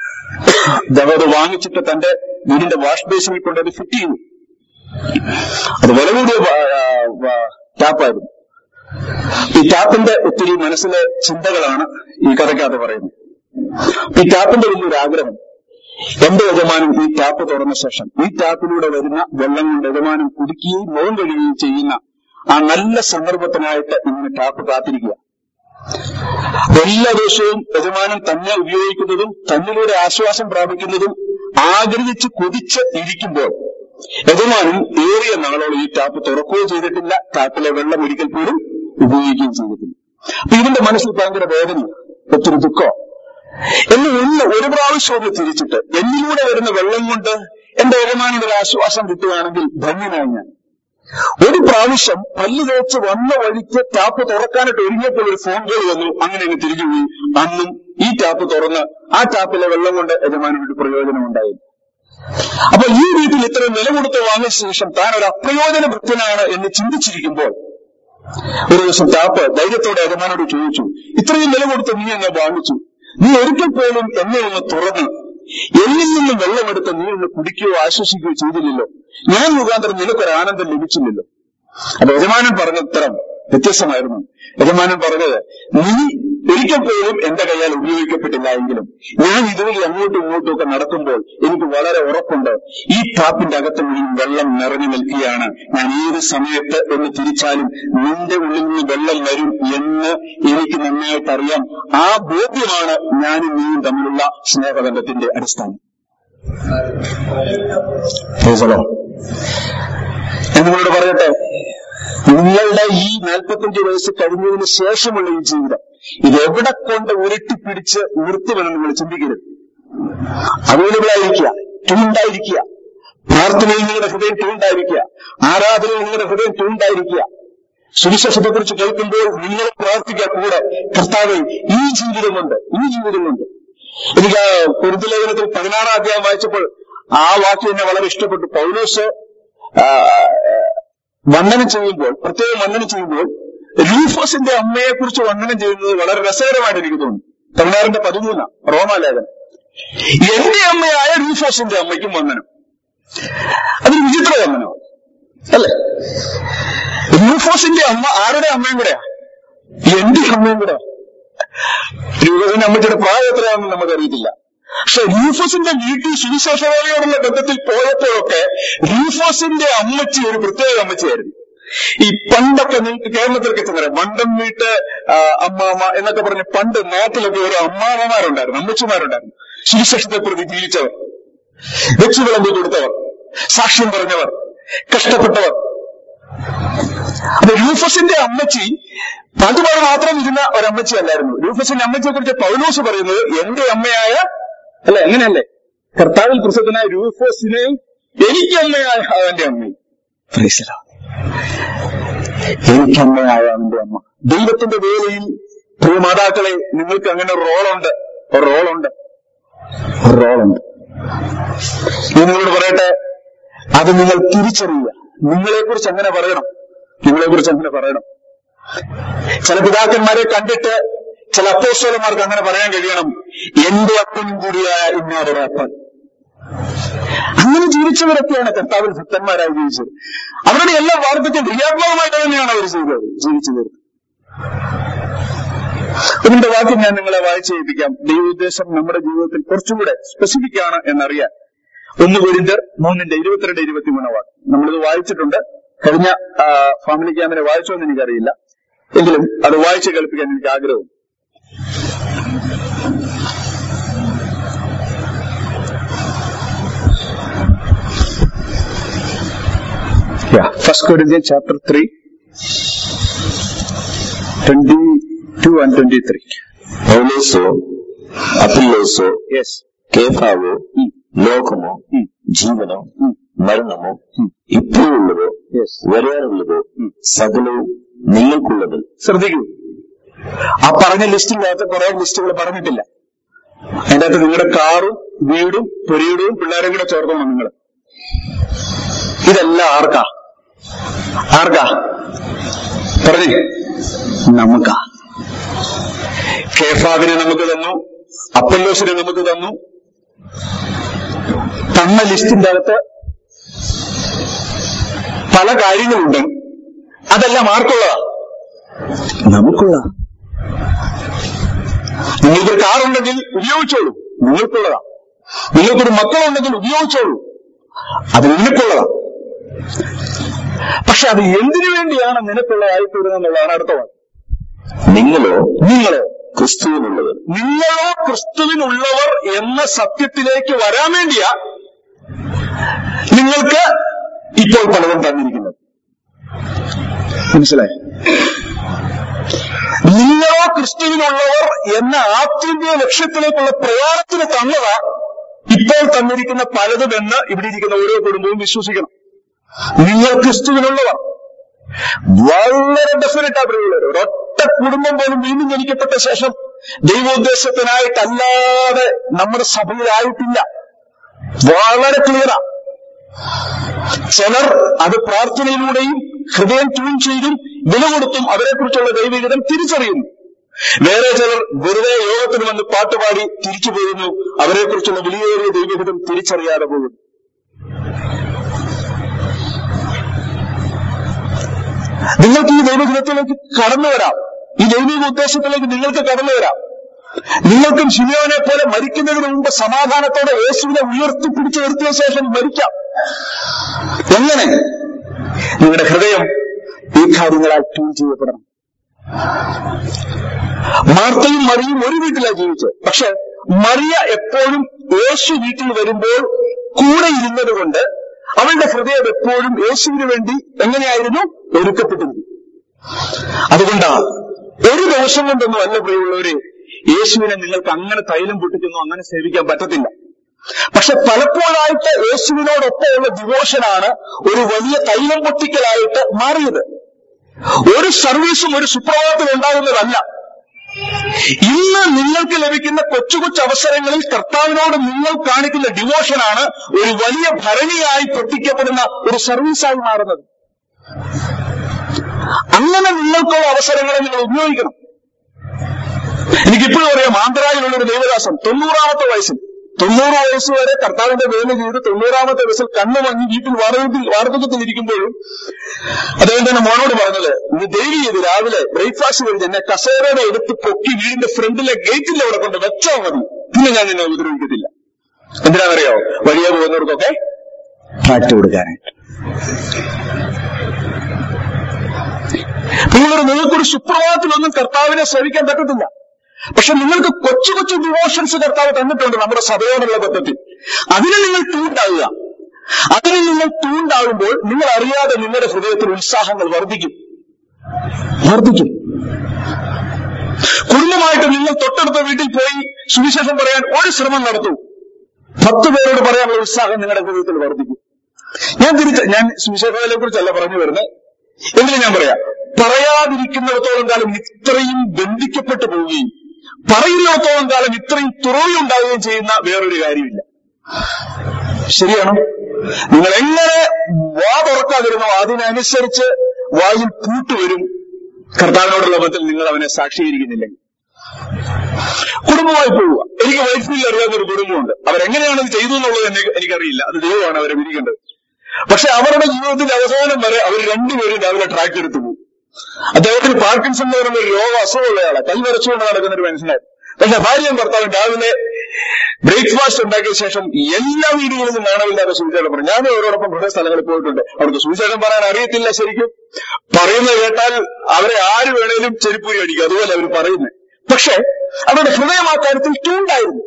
അത് വാങ്ങിച്ചിട്ട് തന്റെ വീടിന്റെ വാഷ് ബേസിനിൽ കൊണ്ട് അത് ഫിറ്റ് ചെയ്തു അത് വില കൂടിയ ടാപ്പായിരുന്നു ഈ ടാപ്പിന്റെ ഒത്തിരി മനസ്സിലെ ചിന്തകളാണ് ഈ കഥയ്ക്കകത്ത് പറയുന്നത് ഈ ടാപ്പിന്റെ വലിയൊരു ആഗ്രഹം എന്റെ യജമാനൻ ഈ ടാപ്പ് തുറന്ന ശേഷം ഈ ടാപ്പിലൂടെ വരുന്ന വെള്ളം കൊണ്ട് യജമാനൻ കുടുക്കുകയും മുഖം കഴുകുകയും ചെയ്യുന്ന ആ നല്ല സന്ദർഭത്തിനായിട്ട് ഇങ്ങനെ ടാപ്പ് കാത്തിരിക്കുക എല്ലാ ദിവസവും യജമാനൻ തന്നെ ഉപയോഗിക്കുന്നതും തന്നിലൂടെ ആശ്വാസം പ്രാപിക്കുന്നതും ആഗ്രഹിച്ച് കൊതിച്ച് ഇരിക്കുമ്പോൾ യജമാനൻ ഏറിയ നാളോളം ഈ ടാപ്പ് തുറക്കുകയും ചെയ്തിട്ടില്ല ടാപ്പിലെ വെള്ളം ഒരിക്കൽ പോലും ഉപയോഗിക്കുകയും ചെയ്തിട്ടില്ല അപ്പൊ ഇതിന്റെ മനസ്സിൽ ഭയങ്കര വേദന ഒത്തിരി ദുഃഖം എന്ന് ഒന്ന് ഒരു പ്രാവശ്യം ഒന്ന് തിരിച്ചിട്ട് എന്നിലൂടെ വരുന്ന വെള്ളം കൊണ്ട് എന്റെ യജമാനൊരു ആശ്വാസം കിട്ടുകയാണെങ്കിൽ ധന്യനായി ഞാൻ ഒരു പ്രാവശ്യം പല്ല് തേച്ച് വന്ന വഴിക്ക് ടാപ്പ് തുറക്കാനായിട്ട് ഒരുങ്ങിയപ്പോൾ ഒരു ഫോൺ കോൾ വന്നു അങ്ങനെ അങ്ങ് തിരിച്ചുപോയി അന്നും ഈ ടാപ്പ് തുറന്ന് ആ ടാപ്പിലെ വെള്ളം കൊണ്ട് യജമാനൊരു പ്രയോജനം ഉണ്ടായി അപ്പൊ ഈ വീട്ടിൽ ഇത്രയും വില കൊടുത്ത് വാങ്ങിയ ശേഷം താൻ ഒരു അപ്രയോജന ഭക്തനാണ് എന്ന് ചിന്തിച്ചിരിക്കുമ്പോൾ ഒരു ദിവസം ടാപ്പ് ധൈര്യത്തോടെ യജമാനോട് ചോദിച്ചു ഇത്രയും വില കൊടുത്ത് നീ എന്നെ വാങ്ങിച്ചു നീ ഒരിക്കൽ പോലും എന്നെ ഒന്ന് തുറന്ന് എന്നിൽ നിന്നും വെള്ളമെടുത്ത് നീ ഒന്ന് കുടിക്കുകയോ ആശ്വസിക്കുകയോ ചെയ്തില്ലല്ലോ ഞാൻ മുഖാന്തരം നിനക്കൊരു ആനന്ദം ലഭിച്ചില്ലല്ലോ അപ്പൊ യജമാനൻ പറഞ്ഞ ഉത്തരം വ്യത്യസ്തമായിരുന്നു യജമാനൻ പറഞ്ഞത് നീ ഒരിക്കൽ പോലും എന്റെ കയ്യാൽ ഉപയോഗിക്കപ്പെട്ടില്ല എങ്കിലും ഞാൻ ഇതുവഴി അങ്ങോട്ടും ഇങ്ങോട്ടും ഒക്കെ നടക്കുമ്പോൾ എനിക്ക് വളരെ ഉറപ്പുണ്ട് ഈ ടാപ്പിന്റെ അകത്ത് മുഴുവൻ വെള്ളം നിറഞ്ഞു നിൽക്കുകയാണ് ഞാൻ ഏത് സമയത്ത് എന്ന് തിരിച്ചാലും നിന്റെ ഉള്ളിൽ നിന്ന് വെള്ളം വരും എന്ന് എനിക്ക് നന്നായിട്ട് അറിയാം ആ ബോധ്യമാണ് ഞാനും നീയും തമ്മിലുള്ള സ്നേഹബന്ധത്തിന്റെ അടിസ്ഥാനം Praise the Lord. ഞാൻ നിങ്ങളോട് പറയട്ടെ നിങ്ങളുടെ ഈ നാൽപ്പത്തഞ്ച് വയസ്സ് കഴിഞ്ഞതിന് ശേഷമുള്ള ഈ ജീവിതം ഇത് എവിടെ കൊണ്ട് ഉരുട്ടിപ്പിടിച്ച് നിർത്തുമെന്ന് നിങ്ങൾ ചിന്തിക്കരുത് അവൈലബിൾ ആയിരിക്കുക ട്യൂണ്ടായിരിക്കുക പ്രാർത്ഥനയിൽ നിങ്ങളുടെ ഹൃദയം ട്യൂണ്ടായിരിക്കുക ആരാധനയിൽ നിങ്ങളുടെ ഹൃദയം ട്യൂണ്ടായിരിക്കുക സുവിശേഷത്തെക്കുറിച്ച് കേൾക്കുമ്പോൾ നിങ്ങൾ പ്രാർത്ഥിക്കുക കൂടെ കർത്താവ് ഈ ജീവിതം കൊണ്ട് ഈ ജീവിതം കൊണ്ട് എനിക്ക് ആ കുരുത്തലേഖനത്തിൽ പതിനാറാം അധ്യായം വായിച്ചപ്പോൾ ആ വാക്യം എന്നെ വളരെ ഇഷ്ടപ്പെട്ടു പൗലോസ് ആ, വന്ദനം ചെയ്യുമ്പോൾ പ്രത്യേകം വന്ദനം ചെയ്യുമ്പോൾ റൂഫോസിന്റെ അമ്മയെ കുറിച്ച് വന്ദനം ചെയ്യുന്നത് വളരെ രസകരമായിട്ട് എനിക്ക് തോന്നി പതിനാറിന്റെ പതിമൂന്ന് റോമാലേഖനം എന്റെ അമ്മയായ റൂഫോസിന്റെ അമ്മയ്ക്കും വന്ദനം അതൊരു വിചിത്ര വന്ദനമാണ് അല്ലേ റൂഫോസിന്റെ അമ്മ ആരുടെ അമ്മയും കൂടെയാ എന്റെ അമ്മയും കൂടെ രൂപസിന്റെ അമ്മച്ചിയുടെ പ്രായം എത്രയാണെന്ന് നമുക്കറിയത്തില്ല പക്ഷെ റൂഫസിന്റെ വീട്ടിൽ സുവിശേഷവാദിയോടുള്ള ബന്ധത്തിൽ പോയപ്പോഴൊക്കെ റൂഫസിന്റെ അമ്മച്ചി ഒരു പ്രത്യേക അമ്മച്ചിയായിരുന്നു ഈ പണ്ടൊക്കെ നിങ്ങൾക്ക് കേരളത്തിലൊക്കെ ചെന്നേ മണ്ടം വീട്ട് ആ, അമ്മാമ എന്നൊക്കെ പറഞ്ഞ് പണ്ട് നാട്ടിലൊക്കെ ഓരോ അമ്മാമമാരുണ്ടായിരുന്നു അമ്മച്ചിമാരുണ്ടായിരുന്നു സുവിശേഷത്തെ പ്രതി ജീവിച്ചവർ വെച്ചു വിളമ്പി കൊടുത്തവർ സാക്ഷ്യം പറഞ്ഞവർ കഷ്ടപ്പെട്ടവർ അപ്പൊ രൂഫസിന്റെ അമ്മച്ചി പണ്ടുപാട് മാത്രം ഇരുന്ന ഒരമ്മച്ചി അല്ലായിരുന്നു രൂഫസിന്റെ അമ്മച്ചിയെ കുറിച്ച് പൗലോസ് പറയുന്നത് എന്റെ അമ്മയായ അല്ല എങ്ങനെയല്ലേ കർത്താവിൽ പ്രസിദ്ധനായ രൂഫോസിനെയും എനിക്ക് അമ്മയായ അവന്റെ അമ്മയും Praise the Lord. എനിക്ക് അമ്മയായ അവന്റെ അമ്മ ദൈവത്തിന്റെ വേലയിൽ പ്രിയ മാതാക്കളെ നിങ്ങൾക്ക് അങ്ങനെ ഒരു റോളുണ്ട് ഒരു റോളുണ്ട് ഒരു റോളുണ്ട് ഞാൻ നിങ്ങളോട് പറയട്ടെ അത് നിങ്ങൾ തിരിച്ചറിയുക നിങ്ങളെ കുറിച്ച് അങ്ങനെ പറയണം നിങ്ങളെ കുറിച്ച് അങ്ങനെ പറയണം ചില പിതാക്കന്മാരെ കണ്ടിട്ട് ചില അപ്പോസ്തലന്മാർക്ക് അങ്ങനെ പറയാൻ കഴിയണം എന്റെ അപ്പനും കൂടിയായ ഇന്നാരുടെ അപ്പൻ അങ്ങനെ ജീവിച്ചവരൊക്കെയാണ് കർത്താവിൽ ഭക്തന്മാരായി ജീവിച്ചത് അവരുടെ എല്ലാ വാർദ്ധക്യം ക്രിയാത്മകമായിട്ട് തന്നെയാണ് അവർ ചെയ്തത് ജീവിച്ചു തീർന്നത് ഇതിന്റെ വാക്യം ഞാൻ നിങ്ങളെ വായിച്ചു കേൾപ്പിക്കാം ദൈവോദ്ദേശം നമ്മുടെ ജീവിതത്തിൽ കുറച്ചും കൂടെ സ്പെസിഫിക് ആണ് എന്നറിയാൻ ഒന്ന് കുരിന്തർ മൂന്നിന്റെ ഇരുപത്തിരണ്ട് ഇരുപത്തിമൂന്ന് വാക്യം നമ്മളിത് വായിച്ചിട്ടുണ്ട് കഴിഞ്ഞ ആ, ഫാമിലി ക്യാമ്പിനെ വായിച്ചോ എന്ന് എനിക്കറിയില്ല എങ്കിലും അത് വായിച്ച് കേൾപ്പിക്കാൻ എനിക്ക് ആഗ്രഹം Yeah, First Corinthians chapter 3, 22 and 23. പൗലോസോ അപ്പില്ലോസോ Yes. കേഫാവോ ഉം. ലോകമോ ഉം. ജീവനോ ഉം. മരണമോ ഉം. ഇപ്പോഴുള്ളതോ Yes. വരാനുള്ളതോ ഉം. സകലവും നിങ്ങൾക്കുള്ളത് ശ്രദ്ധിക്കൂ ആ പറഞ്ഞ ലിസ്റ്റിനകത്ത് കുറെ ലിസ്റ്റുകൾ പറഞ്ഞിട്ടില്ല അതിന്റെ അകത്ത് നിങ്ങളുടെ കാറും വീടും പുരയിടവും പിള്ളേരും കൂടെ ചേർത്തോണം നിങ്ങൾ ഇതെല്ലാം ആർക്കാ ആർക്കാ പറഞ്ഞേ നമുക്കാ കേഫാവിനെ നമുക്ക് തന്നു അപ്പല്ലോസിനെ നമുക്ക് തന്നു തന്ന ലിസ്റ്റിന്റെ അകത്ത് പല കാര്യങ്ങളുണ്ട് അതെല്ലാം ആർക്കുള്ളതാ നമുക്കുള്ള നിങ്ങൾക്കൊരു കാറുണ്ടെങ്കിൽ ഉപയോഗിച്ചോളൂ നിങ്ങൾക്കുള്ളതാ നിങ്ങൾക്കൊരു മക്കളുണ്ടെങ്കിൽ ഉപയോഗിച്ചോളൂ അത് നിനക്കുള്ളതാ പക്ഷെ അത് എന്തിനു വേണ്ടിയാണ് നിനക്കുള്ളതായി തീരുന്നതെന്നുള്ളതാണ് അടുത്ത വാക്ക് നിങ്ങളോ നിങ്ങളോ ക്രിസ്തുവിനുള്ളത് നിങ്ങളോ ക്രിസ്തുവിനുള്ളവർ എന്ന സത്യത്തിലേക്ക് വരാൻ വേണ്ടിയാ നിങ്ങൾക്ക് ഇപ്പോൾ പലതും തന്നിരിക്കുന്നത് മനസ്സിലായി നിങ്ങളോ ക്രിസ്തുവിനുള്ളവർ എന്ന ആത്യന്തിക ലക്ഷ്യത്തിലേക്കുള്ള പ്രയാണത്തിന് തന്നതാ ഇപ്പോൾ തന്നിരിക്കുന്ന പലതുമെന്ന് ഇവിടെ ഇരിക്കുന്ന ഓരോ കുടുംബവും വിശ്വസിക്കണം നിങ്ങൾ ക്രിസ്തുവിനുള്ളവർ വളരെ ഡെഫിനറ്റ് ആ പ്രിയമുള്ളവർ ഒരൊറ്റ കുടുംബം പോലും വീണ്ടും ജനിക്കപ്പെട്ട ശേഷം ദൈവോദ്ദേശത്തിനായിട്ടല്ലാതെ നമ്മുടെ സഭയിലായിട്ടില്ല വളരെ ക്ലിയറാ ചിലർ അത് പ്രാർത്ഥനയിലൂടെയും ഹൃദയം ട്യൂൺ ചെയ്തും വില കൊടുത്തും അവരെക്കുറിച്ചുള്ള ദൈവഗീതം തിരിച്ചറിയുന്നു വേറെ ചിലർ വെറുതെ യോഗത്തിന് വന്ന് പാട്ടുപാടി തിരിച്ചു പോകുന്നു അവരെക്കുറിച്ചുള്ള വിലയേറിയ ദൈവഹിതം തിരിച്ചറിയാതെ പോകുന്നു നിങ്ങൾക്ക് ഈ ദൈവഹിതത്തിലേക്ക് കടന്നു വരാം ഈ ദൈവിക ഉദ്ദേശത്തിലേക്ക് നിങ്ങൾക്ക് കടന്നു വരാം നിങ്ങൾക്കും ശിമയോനെ പോലെ മരിക്കുന്നതിന് മുമ്പ് സമാധാനത്തോടെ യേശുവിനെ ഉയർത്തിപ്പിടിച്ച് നിർത്തിയ ശേഷം മരിക്കാം എങ്ങനെ നിങ്ങളുടെ ഹൃദയം ഈ കാര്യങ്ങളാൽ ട്യൂൺ ചെയ്യപ്പെടണം മാർത്തയും മറിയും ഒരു വീട്ടിലാണ് ജീവിച്ചത് പക്ഷെ മറിയ എപ്പോഴും യേശു വീട്ടിൽ വരുമ്പോൾ കൂടെ ഇരുന്നത് കൊണ്ട് അവളുടെ ഹൃദയം എപ്പോഴും യേശുവിന് വേണ്ടി എങ്ങനെയായിരുന്നു ഒരുക്കപ്പെട്ടിരുന്നു അതുകൊണ്ടാണ് ഒരു ദിവസം കൊണ്ടൊന്നും അല്ല പ്രിയമുള്ളവരെ യേശുവിനെ നിങ്ങൾക്ക് അങ്ങനെ തൈലം പൊട്ടിച്ചൊന്നും അങ്ങനെ സേവിക്കാൻ പറ്റത്തില്ല പക്ഷെ പലപ്പോഴായിട്ട് യേശുവിനോടൊപ്പമുള്ള ഡിവോഷനാണ് ഒരു വലിയ തൈലം പൊട്ടിക്കലായിട്ട് മാറിയത് ഒരു സർവീസും ഒരു സുപ്രഭാതത്തിൽ ഉണ്ടാകുന്നതല്ല ഇന്ന് നിങ്ങൾക്ക് ലഭിക്കുന്ന കൊച്ചു കൊച്ചു അവസരങ്ങളിൽ കർത്താവിനോട് നിങ്ങൾ കാണിക്കുന്ന ഡിവോഷനാണ് ഒരു വലിയ ഭരണിയായി പൊട്ടിക്കപ്പെടുന്ന ഒരു സർവീസായി മാറുന്നത് അങ്ങനെ നിങ്ങൾക്കുള്ള അവസരങ്ങളെ നിങ്ങൾ ഉപയോഗിക്കണം എനിക്കിപ്പോഴും അറിയാം ആന്ധ്രയിലുള്ള ഒരു ദേവദാസൻ തൊണ്ണൂറാമത്തെ വയസ്സിൽ തൊണ്ണൂറ് വയസ്സ് വരെ കർത്താവിന്റെ വേല ചെയ്ത് തൊണ്ണൂറാമത്തെ വയസ്സിൽ കണ്ണു മങ്ങി വീട്ടിൽ വാർദ്ധക്യത്തിൽ വാർദ്ധക്യത്തിൽ ഇരിക്കുമ്പോഴും അദ്ദേഹം തന്നെ മോനോട് പറഞ്ഞത് നീ ദൈവം ചെയ്ത് രാവിലെ ബ്രേക്ക്ഫാസ്റ്റ് കഴിഞ്ഞ് എന്നെ കസേരയുടെ എടുത്ത് പൊക്കി വീടിന്റെ ഫ്രണ്ടിലെ ഗേറ്റിന്റെ അവിടെ കൊണ്ട് വെച്ചാൽ മതി പിന്നെ ഞാൻ നിന്നെ ഉപദ്രവിക്കത്തില്ല എന്തിനാണെന്നറിയോ വഴിയെ പോകുന്നവർക്കൊക്കെ ട്രാക്ട് കൊടുക്കാനായിട്ട് നിങ്ങളൊരു നിങ്ങൾക്കൊരു സുപ്രഭാതത്തിലൊന്നും കർത്താവിനെ സേവിക്കാൻ പറ്റത്തില്ല പക്ഷെ നിങ്ങൾക്ക് കൊച്ചു കൊച്ചു ഡിവോഷൻസ് കർത്താവ് തന്നിട്ടുണ്ട് നമ്മുടെ സഭയോടുള്ള ബന്ധത്തിൽ അതിന് നിങ്ങൾ ട്യൂണ്ടാവുക അതിന് നിങ്ങൾ ട്യൂണ്ടാവുമ്പോൾ നിങ്ങൾ അറിയാതെ നിങ്ങളുടെ ഹൃദയത്തിൽ ഉത്സാഹങ്ങൾ വർദ്ധിക്കും വർദ്ധിക്കും കുടുംബമായിട്ട് നിങ്ങൾ തൊട്ടടുത്ത വീട്ടിൽ പോയി സുവിശേഷം പറയാൻ ഒരു ശ്രമം നടത്തൂ പത്ത് പേരോട് പറയാനുള്ള ഉത്സാഹം നിങ്ങളുടെ ഹൃദയത്തിൽ വർദ്ധിക്കും ഞാൻ തിരിച്ച് ഞാൻ സുവിശേഷങ്ങളെ കുറിച്ചല്ല പറഞ്ഞു വരുന്നത് എങ്കിലും ഞാൻ പറയാം പറയാതിരിക്കുന്നിടത്തോളം കാലം ഇത്രയും ബന്ധിക്കപ്പെട്ടു പോവുകയും പറയുന്നിടത്തോളം കാലം ഇത്രയും തുറവിയുണ്ടാവുകയും ചെയ്യുന്ന വേറൊരു കാര്യമില്ല ശരിയാണോ നിങ്ങൾ എങ്ങനെ വാ തുറക്കാതിരുന്നോ അതിനനുസരിച്ച് വായിൽ പൂട്ടുവരും കർത്താവിനോടുള്ള ബന്ധത്തിൽ നിങ്ങൾ അവനെ സാക്ഷീകരിക്കുന്നില്ലെങ്കിൽ കുടുംബമായി പോവുക എനിക്ക് വൈഫിൽ അറിയാവുന്ന ഒരു കുടുംബമുണ്ട് അവരെങ്ങനെയാണ് ഇത് ചെയ്തു എന്നുള്ളത് എന്നെ എനിക്കറിയില്ല അത് ദൈവമാണ് അവരെ വിധിക്കേണ്ടത് പക്ഷെ അവരുടെ ജീവിതത്തിന്റെ അവസാനം വരെ അവർ രണ്ടുപേരും രാവിലെ ട്രാക്ക് എടുത്തു പോകും അദ്ദേഹത്തിന് പാർക്കിൻസൺ എന്ന് പറയുന്ന ഒരു രോഗ അസുഖമുള്ളയാളെ കൈവരച്ചുകൊണ്ട് നടക്കുന്ന ഒരു മനുഷ്യനായിരുന്നു പക്ഷെ ഭാര്യയും ഭർത്താവും രാവിലെ ബ്രേക്ക്ഫാസ്റ്റ് ഉണ്ടാക്കിയ ശേഷം എല്ലാ വീടുകളിലും കാണാമില്ലാത്ത സുവിശേഷം പറഞ്ഞു ഞാൻ അവരോടൊപ്പം കുറേ സ്ഥലങ്ങളിൽ പോയിട്ടുണ്ട് അവർക്ക് സുവിശേഷം പറയാൻ അറിയത്തില്ല ശരിക്കും പറയുന്നത് കേട്ടാൽ അവരെ ആര് വേണേലും ചെരുപ്പൂരി അടിക്കും അതുപോലെ അവർ പറയുന്നത് പക്ഷെ അവരുടെ ഹൃദയം ആ കാര്യത്തിൽ ട്യൂണ്ടായിരുന്നു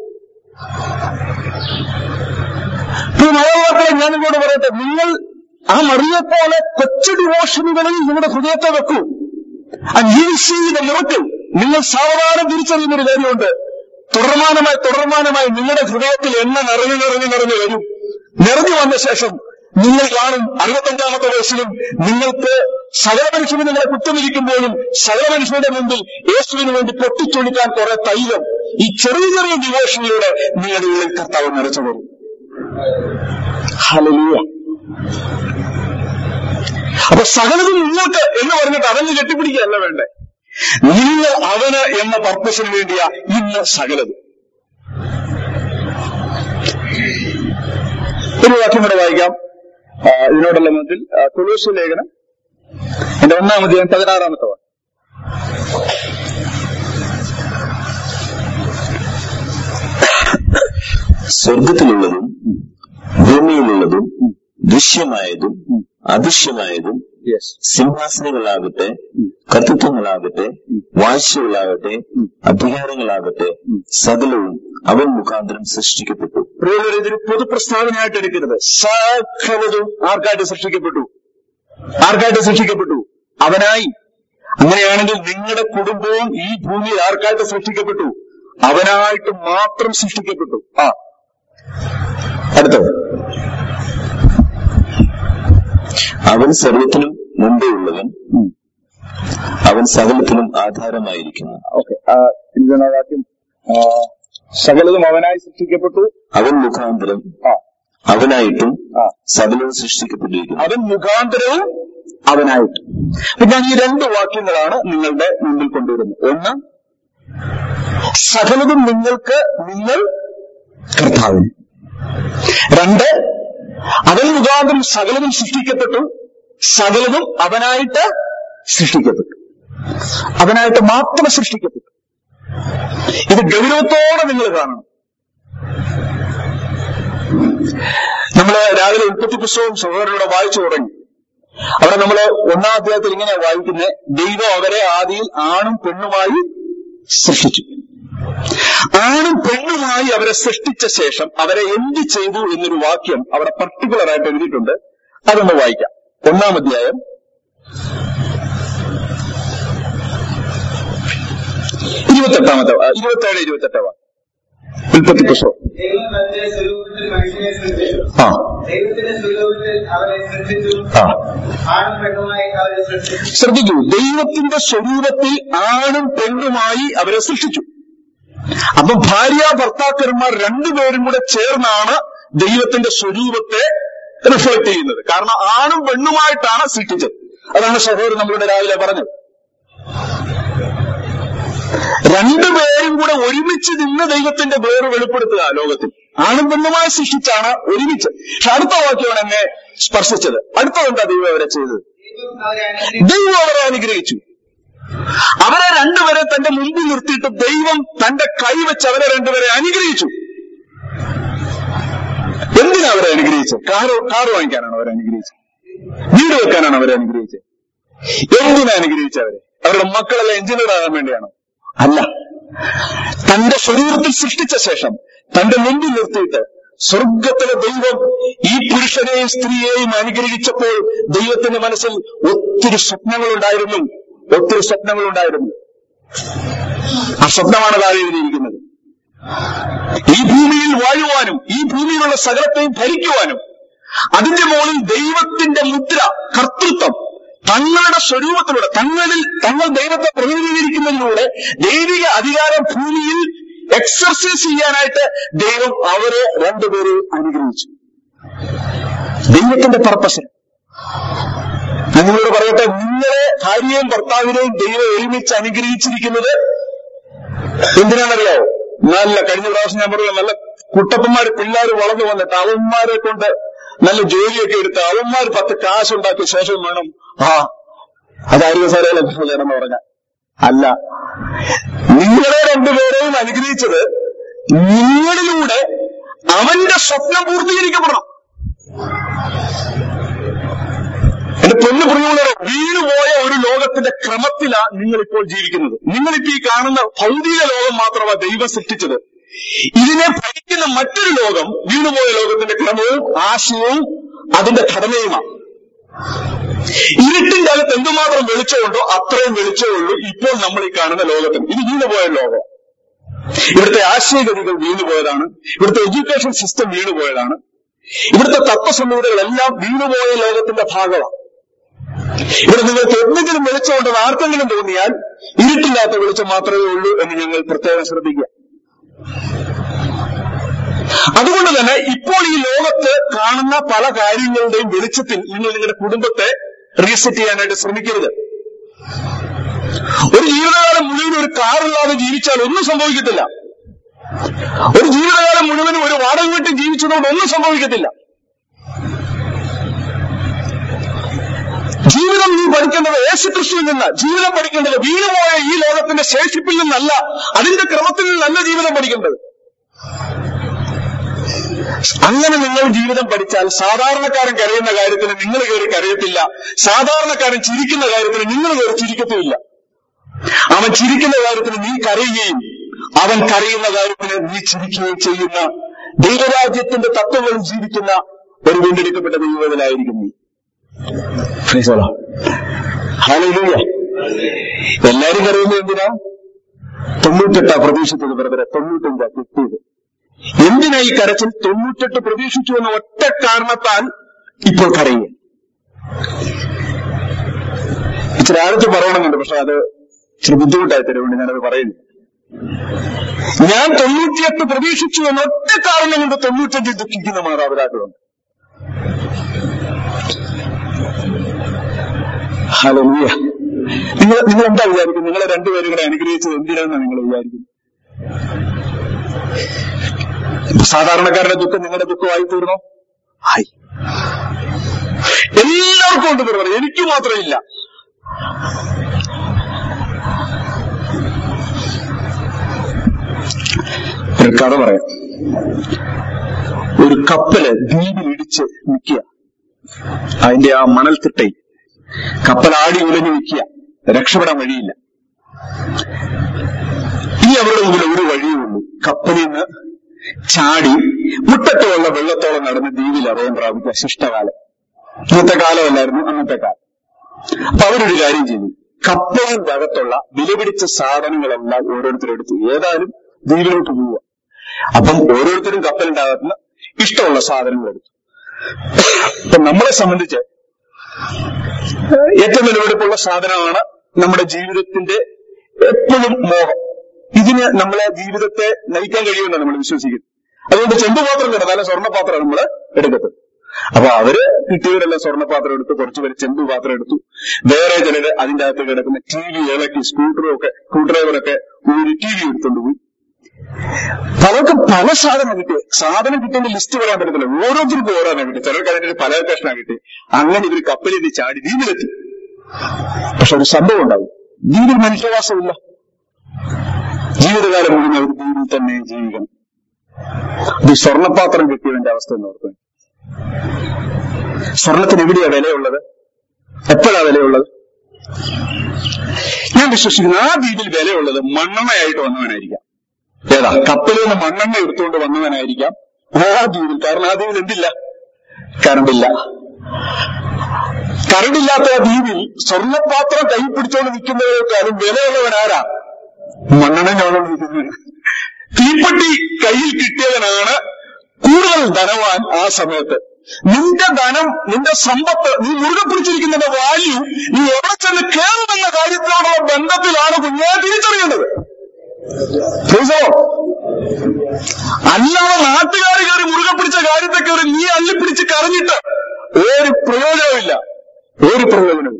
ഈ മലയാളത്തിലെ ഞാൻ നിങ്ങളോട് പറയട്ടെ നിങ്ങൾ ആ മറിയെപ്പോലെ കൊച്ചു ഡിവോഷനുകളിൽ നിങ്ങളുടെ ഹൃദയത്തെ വെക്കൂ and you see the miracle നിങ്ങൾ സാവധാനം തിരിച്ചറിയുന്ന ഒരു കാര്യമുണ്ട് തുടർമാനമായി തുടർമാനമായി നിങ്ങളുടെ ഹൃദയത്തിൽ എണ്ണ നിറഞ്ഞു നിറഞ്ഞു നിറഞ്ഞു വരും നിറഞ്ഞു വന്ന ശേഷം നിങ്ങൾ കാണും അറുപത്തഞ്ചാമത്തെ വയസ്സിലും നിങ്ങൾക്ക് സകല മനുഷ്യന് നിങ്ങളെ കുറ്റമിരിക്കുമ്പോഴും സകല മനുഷ്യരുടെ മുമ്പിൽ യേശുവിന് വേണ്ടി പൊട്ടിച്ചൊളിക്കാൻ കുറെ തൈലം ഈ ചെറിയ ചെറിയ ഡിവോഷനിലൂടെ നിങ്ങളുടെ ഉള്ളിൽ കർത്താവ് നിറച്ചു വരും ഹലലിയ അപ്പൊ സകലതും നിങ്ങൾക്ക് എന്ന് പറഞ്ഞിട്ട് അവന് കെട്ടിപ്പിടിക്കുകയല്ല വേണ്ടേ നിങ്ങൾ അവന് എന്ന പർപ്പസിന് വേണ്ടിയാ ഇന്ന് സകലതും ഒരു വാക്യം കൂടെ വായിക്കാം ആ, ഇതിനോടുള്ള ബന്ധത്തിൽ കൊലൂസ് ലേഖനം എന്റെ ഒന്നാമത് പതിനാറാമത്തെ വാക്യം സ്വർഗത്തിലുള്ളതും ഭൂമിയിലുള്ളതും ദൃശ്യമായതും അദൃശ്യമായതും യെസ് സിംഹാസനങ്ങളാകട്ടെ കർത്തൃത്വങ്ങളാകട്ടെ വാഴ്ചകളാകട്ടെ അധികാരങ്ങളാകട്ടെ സകലവും അവൻ മുഖാന്തരം സൃഷ്ടിക്കപ്പെട്ടു പ്രിയമുള്ളവർ ഇതൊരു പൊതുപ്രസ്താവനയായിട്ട് എടുക്കരുത് സകലതും ആർക്കായിട്ട് സൃഷ്ടിക്കപ്പെട്ടു ആർക്കായിട്ട് സൃഷ്ടിക്കപ്പെട്ടു അവനായി അങ്ങനെയാണെങ്കിൽ നിങ്ങളുടെ കുടുംബവും ഈ ഭൂമിയിൽ ആർക്കായിട്ട് സൃഷ്ടിക്കപ്പെട്ടു അവനായിട്ട് മാത്രം സൃഷ്ടിക്കപ്പെട്ടു ആ അടുത്തത് അവൻ സർവത്തിനും മുമ്പേ ഉള്ളവൻ അവൻ സകലത്തിനും ആധാരമായിരിക്കുന്നു ഓക്കെ എന്താണ് വാക്യം ആ, സകലതും അവനായി സൃഷ്ടിക്കപ്പെട്ടു അവൻ മുഖാന്തരം ആ അവനായിട്ടും ആ സകലവും സൃഷ്ടിക്കപ്പെട്ടിരിക്കുന്നു അവൻ മുഖാന്തരവും അവനായിട്ട് അപ്പൊ ഞാൻ ഈ രണ്ട് വാക്യങ്ങളാണ് നിങ്ങളുടെ മുമ്പിൽ കൊണ്ടുവരുന്നത് ഒന്ന് സകലതും നിങ്ങൾക്ക് നിങ്ങൾ കർത്താവിന് രണ്ട് അവൻ മുഖാന്തരം സകലതും സൃഷ്ടിക്കപ്പെട്ടു സകലതും അവനായിട്ട് സൃഷ്ടിക്കപ്പെട്ടു അവനായിട്ട് മാത്രം സൃഷ്ടിക്കപ്പെട്ടു ഇത് ഗൗരവത്തോടെ നിങ്ങൾ കാണണം നമ്മള് രാവിലെ ഉൽപ്പത്തി പുസ്തകവും സഹോദരനോട് വായിച്ചു തുടങ്ങി അവിടെ നമ്മൾ ഒന്നാം അധ്യായത്തിൽ ഇങ്ങനെ വായിക്കുന്നത് ദൈവം അവരെ ആദിയിൽ ആണും പെണ്ണുമായി സൃഷ്ടിച്ചു ആണും പെണ്ണുമായി അവരെ സൃഷ്ടിച്ച ശേഷം അവരെ എന്ത് ചെയ്തു എന്നൊരു വാക്യം അവിടെ പർട്ടിക്കുലർ ആയിട്ട് എഴുതിയിട്ടുണ്ട് അതൊന്ന് വായിക്കാം ഒന്നാം അധ്യായം ഇരുപത്തെട്ടാമത്തെ ആ, ഇരുപത്തേഴ് ഇരുപത്തെട്ടാവാ ഉൽപ്പത്തി പുസ്തകം ദൈവം തന്റെ സ്വരൂപത്തിൽ മനുഷ്യനെ സൃഷ്ടിച്ചു ആ ദൈവത്തിന്റെ സ്വരൂപത്തിൽ അവരെ സൃഷ്ടിച്ചു ആ ആണും പെണ്ണുമായി അവരെ സൃഷ്ടിച്ചു ശ്രദ്ധിക്കൂ ദൈവത്തിന്റെ സ്വരൂപത്തിൽ ആണും പെണ്ണുമായി അവരെ സൃഷ്ടിച്ചു അപ്പൊ ഭാര്യ ഭർത്താക്കന്മാർ രണ്ടുപേരും കൂടെ ചേർന്നാണ് ദൈവത്തിന്റെ സ്വരൂപത്തെ റിഫ്ലക്ട് ചെയ്യുന്നത് കാരണം ആണും പെണ്ണുമായിട്ടാണ് സൃഷ്ടിച്ചത് അതാണ് സഹോദരൻ നമ്മളുടെ രാവിലെ പറഞ്ഞത് രണ്ടുപേരും കൂടെ ഒരുമിച്ച് നിന്ന് ദൈവത്തിന്റെ വേറ് വെളിപ്പെടുത്തുക ലോകത്തിൽ ആണും പെണ്ണുമായി സൃഷ്ടിച്ചാണ് ഒരുമിച്ച് പക്ഷെ അടുത്ത വാക്യമാണ് എന്നെ സ്പർശിച്ചത് അടുത്തതെന്താ ദൈവം അവരെ ചെയ്തത് ദൈവം അവരെ അനുഗ്രഹിച്ചു ദൈവം അവരെ അനുഗ്രഹിച്ചു അവരെ രണ്ടുപേരെ തന്റെ മുമ്പിൽ നിർത്തിയിട്ട് ദൈവം തന്റെ കൈ വെച്ച് അവരെ രണ്ടുപേരെ അനുഗ്രഹിച്ചു എന്തിനാ അവരെ അനുഗ്രഹിച്ചത് കാറ് കാറ് വാങ്ങിക്കാനാണ് അവരെ അനുഗ്രഹിച്ചത് വീട് വെക്കാനാണ് അവരെ അനുഗ്രഹിച്ചത് എന്തിനാ അനുഗ്രഹിച്ചത് അവരെ അവരുടെ മക്കളെല്ലാം എഞ്ചിനീയർ ആകാൻ വേണ്ടിയാണോ അല്ല തന്റെ ശരീരത്തിൽ സൃഷ്ടിച്ച ശേഷം തന്റെ മുമ്പിൽ നിർത്തിയിട്ട് സ്വർഗത്തിലെ ദൈവം ഈ പുരുഷനെയും സ്ത്രീയെയും അനുഗ്രഹിച്ചപ്പോൾ ദൈവത്തിന്റെ മനസ്സിൽ ഒത്തിരി സ്വപ്നങ്ങളുണ്ടായിരുന്നു ഒത്തിരി സ്വപ്നങ്ങളുണ്ടായിരുന്നു ആ സ്വപ്നമാണ് താഴെ എഴുതിയിരിക്കുന്നത് ഈ ഭൂമിയിൽ വാഴുവാനും ഈ ഭൂമിയിലുള്ള സകലത്തെയും ഭരിക്കുവാനും അതിന്റെ മുകളിൽ ദൈവത്തിന്റെ മുദ്ര കർത്തൃത്വം തങ്ങളുടെ സ്വരൂപത്തിലൂടെ തങ്ങളിൽ തങ്ങൾ ദൈവത്തെ പ്രതിനിധീകരിക്കുന്നതിലൂടെ ദൈവിക അധികാരം ഭൂമിയിൽ എക്സർസൈസ് ചെയ്യാനായിട്ട് ദൈവം അവരെ രണ്ടുപേരെയും അനുഗ്രഹിച്ചു ദൈവത്തിന്റെ പർപ്പസ് ഞാൻ നിങ്ങളോട് പറയട്ടെ നിങ്ങളെ ഭാര്യയും ഭർത്താവിനെയും ദൈവം ഒരുമിച്ച് അനുഗ്രഹിച്ചിരിക്കുന്നത് എന്തിനാണറിയാവോ നല്ല കഴിഞ്ഞ പ്രാവശ്യം ഞാൻ പറഞ്ഞു നല്ല കുട്ടപ്പന്മാര് പിള്ളേർ വളർന്നു വന്നിട്ട് അവന്മാരെ കൊണ്ട് നല്ല ജോലിയൊക്കെ എടുത്ത് അവന്മാർ പത്ത് കാശുണ്ടാക്കിയ ശേഷം വേണം ആ അതായിരുന്നു സാറേ കല്യാണം പറഞ്ഞ അല്ല നിങ്ങളെ രണ്ടുപേരെയും അനുഗ്രഹിച്ചത് നിങ്ങളിലൂടെ അവന്റെ സ്വപ്നം പൂർത്തീകരിക്കപ്പെടണം എന്റെ പൊന്നു പ്രിയമുള്ളവരെ വീണുപോയ ഒരു ലോകത്തിന്റെ ക്രമത്തിലാണ് നിങ്ങൾ ഇപ്പോൾ ജീവിക്കുന്നത് നിങ്ങളിപ്പോ ഈ കാണുന്ന ഭൗതിക ലോകം മാത്രമാണ് ദൈവം സൃഷ്ടിച്ചത് ഇതിനെ ഭരിക്കുന്ന മറ്റൊരു ലോകം വീണുപോയ ലോകത്തിന്റെ ക്രമവും ആശയവും അതിന്റെ ഘടനയുമാണ് ഇരുട്ടിന്റെ അകത്ത് എന്തുമാത്രം വെളിച്ചമുണ്ടോ അത്രയും വെളിച്ചമുള്ളൂ ഇപ്പോൾ നമ്മൾ ഈ കാണുന്ന ലോകത്തിന് ഇത് വീണുപോയ ലോകം ഇവിടുത്തെ ആശയഗതികൾ വീണുപോയതാണ് ഇവിടുത്തെ എഡ്യൂക്കേഷൻ സിസ്റ്റം വീണുപോയതാണ് ഇവിടുത്തെ തത്വസംഹിതകളെല്ലാം വീണുപോയ ലോകത്തിന്റെ ഭാഗമാണ് ഇവിടെ നിങ്ങൾക്ക് എന്തെങ്കിലും വെളിച്ചമുണ്ടെന്ന് ആർക്കെങ്കിലും തോന്നിയാൽ ഇരുട്ടില്ലാത്ത വെളിച്ചം മാത്രമേ ഉള്ളൂ എന്ന് ഞങ്ങൾ പ്രത്യേകം ശ്രദ്ധിക്കുക അതുകൊണ്ട് തന്നെ ഇപ്പോൾ ഈ ലോകത്ത് കാണുന്ന പല കാര്യങ്ങളുടെയും വെളിച്ചത്തിൽ നിങ്ങൾ നിങ്ങളുടെ കുടുംബത്തെ റീസെറ്റ് ചെയ്യാനായിട്ട് ശ്രമിക്കരുത് ഒരു ജീവിതകാലം മുഴുവൻ ഒരു കാറില്ലാതെ ജീവിച്ചാൽ ഒന്നും സംഭവിക്കത്തില്ല ഒരു ജീവിതകാലം മുഴുവനും ഒരു വാടക വീട്ടിൽ ജീവിച്ചതുകൊണ്ട് ഒന്നും സംഭവിക്കത്തില്ല ജീവിതം നീ പഠിക്കേണ്ടത് യേശുക്രിസ്തുവിൽ നിന്ന് ജീവിതം പഠിക്കേണ്ടത് വീണുപോയ ഈ ലോകത്തിന്റെ ശേഷിപ്പിൽ നിന്നല്ല അതിന്റെ ക്രമത്തിൽ നിന്നല്ല ജീവിതം പഠിക്കേണ്ടത് അങ്ങനെ നിങ്ങൾ ജീവിതം പഠിച്ചാൽ സാധാരണക്കാരൻ കരയുന്ന കാര്യത്തിന് നിങ്ങൾ കയറി കരയത്തില്ല സാധാരണക്കാരൻ ചിരിക്കുന്ന കാര്യത്തിന് നിങ്ങൾ കയറി ചിരിക്കത്തുമില്ല അവൻ ചിരിക്കുന്ന കാര്യത്തിന് നീ കരയുകയും അവൻ കരയുന്ന കാര്യത്തിന് നീ ചിരിക്കുകയും ചെയ്യുന്ന ദൈവരാജ്യത്തിന്റെ തത്വങ്ങളിൽ ജീവിക്കുന്ന ഒരു വീണ്ടെടുക്കപ്പെട്ട ദൈവത്തിലായിരിക്കും നീ Praise the Lord. Hallelujah. എല്ലാരും കരയുന്നത് എന്തിനാ തൊണ്ണൂറ്റെട്ടാ പ്രതീക്ഷിച്ചത് ബ്രദറെ തൊണ്ണൂറ്റഞ്ചാ കിട്ടിയത് എന്തിനാ ഈ കരച്ചിൽ തൊണ്ണൂറ്റെട്ട് പ്രതീക്ഷിച്ചു എന്ന ഒറ്റ കാരണത്താൽ ഇപ്പോൾ കരയുക ഇച്ചിരി അടുത്ത് പറയണമെന്നുണ്ട് പക്ഷെ അത് ഇച്ചിരി ബുദ്ധിമുട്ടായി തരുന്നുണ്ട് ഞാനത് പറയുന്നു ഞാൻ തൊണ്ണൂറ്റിയെട്ട് പ്രതീക്ഷിച്ചു എന്ന ഒറ്റ കാരണം കൊണ്ട് തൊണ്ണൂറ്റഞ്ച് ദുഃഖിക്കുന്ന മാതാപിതാക്കളുണ്ട് ഹലൂയ നിങ്ങൾ നിങ്ങൾ എന്താ വിചാരിക്കുന്നത് നിങ്ങളെ രണ്ടുപേരും കൂടെ അനുഗ്രഹിച്ചത് എന്തിനാണെന്ന് നിങ്ങൾ വിചാരിക്കുന്നത് സാധാരണക്കാരുടെ ദുഃഖം നിങ്ങളുടെ ദുഃഖമായി തീർന്നോ ഹായ് എല്ലാവർക്കും ഉണ്ട് ബ്രദർ എനിക്ക് മാത്രമില്ല ഒരു കഥ പറയാം ഒരു കപ്പല് ദ്വീപിലിടിച്ച് നിൽക്കുക അതിന്റെ ആ മണൽത്തിട്ടയിൽ കപ്പൽ ആടി ഉലഞ്ഞു നിൽക്കുക രക്ഷപ്പെടാൻ വഴിയില്ല ഇനി അവരുടെ മുമ്പിൽ ഒരു വഴിയേ ഉള്ളൂ കപ്പലിൽ നിന്ന് ചാടി മുട്ടത്തോളം വെള്ളത്തോളം നടന്ന് ദ്വീപിൽ അഭയം പ്രാപിക്കുക ശിഷ്ടകാലം ഇന്നത്തെ കാലമല്ലായിരുന്നു അന്നത്തെ കാലം അപ്പൊ അവരൊരു കാര്യം ചെയ്തു കപ്പലിന്റെ അകത്തുള്ള വിലപിടിച്ച സാധനങ്ങളെല്ലാം ഓരോരുത്തരെടുത്തു ഏതായാലും ദ്വീപിലോട്ട് പോവുക അപ്പം ഓരോരുത്തരും കപ്പലിന്റെ അകത്തുനിന്ന് ഇഷ്ടമുള്ള സാധനങ്ങൾ എടുത്തു അപ്പൊ നമ്മളെ സംബന്ധിച്ച് ഏറ്റവും വിലപിടിപ്പുള്ള സാധനമാണ് നമ്മുടെ ജീവിതത്തിന്റെ എപ്പോഴും മോഹം ഇതിന് നമ്മളെ ജീവിതത്തെ നയിക്കാൻ കഴിയുമെന്നാണ് നമ്മൾ വിശ്വസിക്കുന്നത് അതുകൊണ്ട് ചെമ്പുപാത്രം കിടന്നാലും സ്വർണ്ണപാത്രം നമ്മൾ എടുക്കത്തുള്ളൂ അപ്പൊ അവര് കിട്ടിയവരെല്ലാം സ്വർണ്ണപാത്രം എടുത്തു കുറച്ചു പേര് ചെമ്പ് പാത്രം എടുത്തു വേറെ ചിലര് അതിന്റെ അകത്ത് കിടക്കുന്ന ടി വി ഇളക്കി സ്കൂട്ടറും ഒക്കെ സ്ക്രൂ ഡ്രൈവറൊക്കെ ഒരു ടി വി എടുത്തോണ്ട് പോയി പലർക്കും പല സാധനം കിട്ടി സാധനം കിട്ടിയതിന്റെ ലിസ്റ്റ് പറയാൻ പറ്റത്തില്ല ഓരോരുത്തർക്കും ഓരോന്നാണ് കിട്ടി ചിലർക്ക് അതിന്റെ പല കഷ്ണം കിട്ടി അങ്ങനെ ഇവർ കപ്പലിൽ നിന്ന് ചാടി ദ്വീപിലെത്തി പക്ഷെ ഒരു സംഭവം ഉണ്ടാവും ദ്വീപിൽ മനുഷ്യവാസമില്ല ജീവിതകാലം മുഴുവൻ അവർ ദ്വീപിൽ തന്നെ ജീവിക്കണം ഇത് സ്വർണ്ണപാത്രം കിട്ടിയതിന്റെ അവസ്ഥ എന്ന് ഓർക്കുക സ്വർണത്തിന് എവിടെയാ വിലയുള്ളത് എപ്പോഴാ വിലയുള്ളത് ഞാൻ വിശ്വസിക്കുന്നു ആ ദ്വീപിൽ വിലയുള്ളത് മണ്ണെണ്ണയായിട്ട് വന്നവനായിരിക്കാം ഏതാ കപ്പലിൽ നിന്ന് മണ്ണെണ്ണ എടുത്തുകൊണ്ട് വന്നവനായിരിക്കാം ആ ദ്വീപിൽ കാരണം ആ ദ്വീപിൽ എന്തില്ല കറണ്ടില്ല കറണ്ടില്ലാത്ത ആ ദ്വീപിൽ സ്വർണ്ണപാത്രം കൈ പിടിച്ചോണ്ട് നിൽക്കുന്നതിനേക്കാളും വിലയുള്ളവൻ ആരാ മണ്ണെണ്ണ ചോളോണ്ട് നിൽക്കുന്നവൻ തീപ്പെട്ടി കയ്യിൽ കിട്ടിയവനാണ് കൂടുതൽ ധനവാൻ ആ സമയത്ത് നിന്റെ ധനം നിന്റെ സമ്പത്ത് നീ മുറുകെ പിടിച്ചിരിക്കുന്നതിന്റെ വാല്യൂ നീ എവിടെ ചെന്ന് കയറുമെന്ന കാര്യത്തിനോടുള്ള ബന്ധത്തിലാണ് കുഞ്ഞെ തിരിച്ചറിയേണ്ടത് Praise the Lord. അല്ലാതെ നാട്ടുകാർ കയറി മുറുകെ പിടിച്ച കാര്യത്തെ കയറി നീ അല്ലിപ്പിടിച്ച് കരഞ്ഞിട്ട് ഒരു പ്രയോജനമില്ല ഒരു പ്രയോജനമില്ല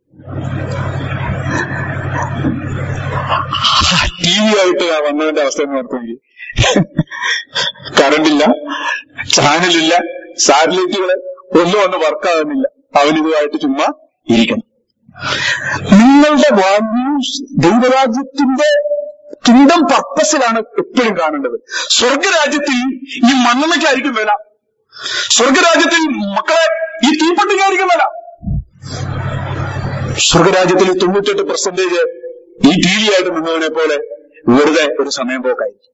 ടി വി ആയിട്ട് വന്നതിന്റെ അവസ്ഥ എന്ന് ഓർത്തെങ്കിൽ കറണ്ടില്ല ചാനലില്ല സാറ്റലൈറ്റുകള് ഒന്നും ഒന്ന് വർക്കാകുന്നില്ല അവനിതുമായിട്ട് ചുമ്മാ ഇരിക്കണം നിങ്ങളുടെ വാല്യൂസ് ദൈവരാജ്യത്തിന്റെ കിങ്ഡം പർപ്പസിലാണ് എപ്പോഴും കാണേണ്ടത് സ്വർഗരാജ്യത്തിൽ ഈ മണ്ണെണ്ണയ്ക്കായിരിക്കും വില സ്വർഗരാജ്യത്തിൽ മക്കളെ ഈ തീപ്പെട്ടിക്കായിരിക്കും വില സ്വർഗരാജ്യത്തിൽ ഈ തൊണ്ണൂറ്റെട്ട് പെർസെന്റേജ് ഈ ടി വി ആയിട്ട് നിന്നതിനെ പോലെ വെറുതെ ഒരു സമയം പോക്കായിരിക്കും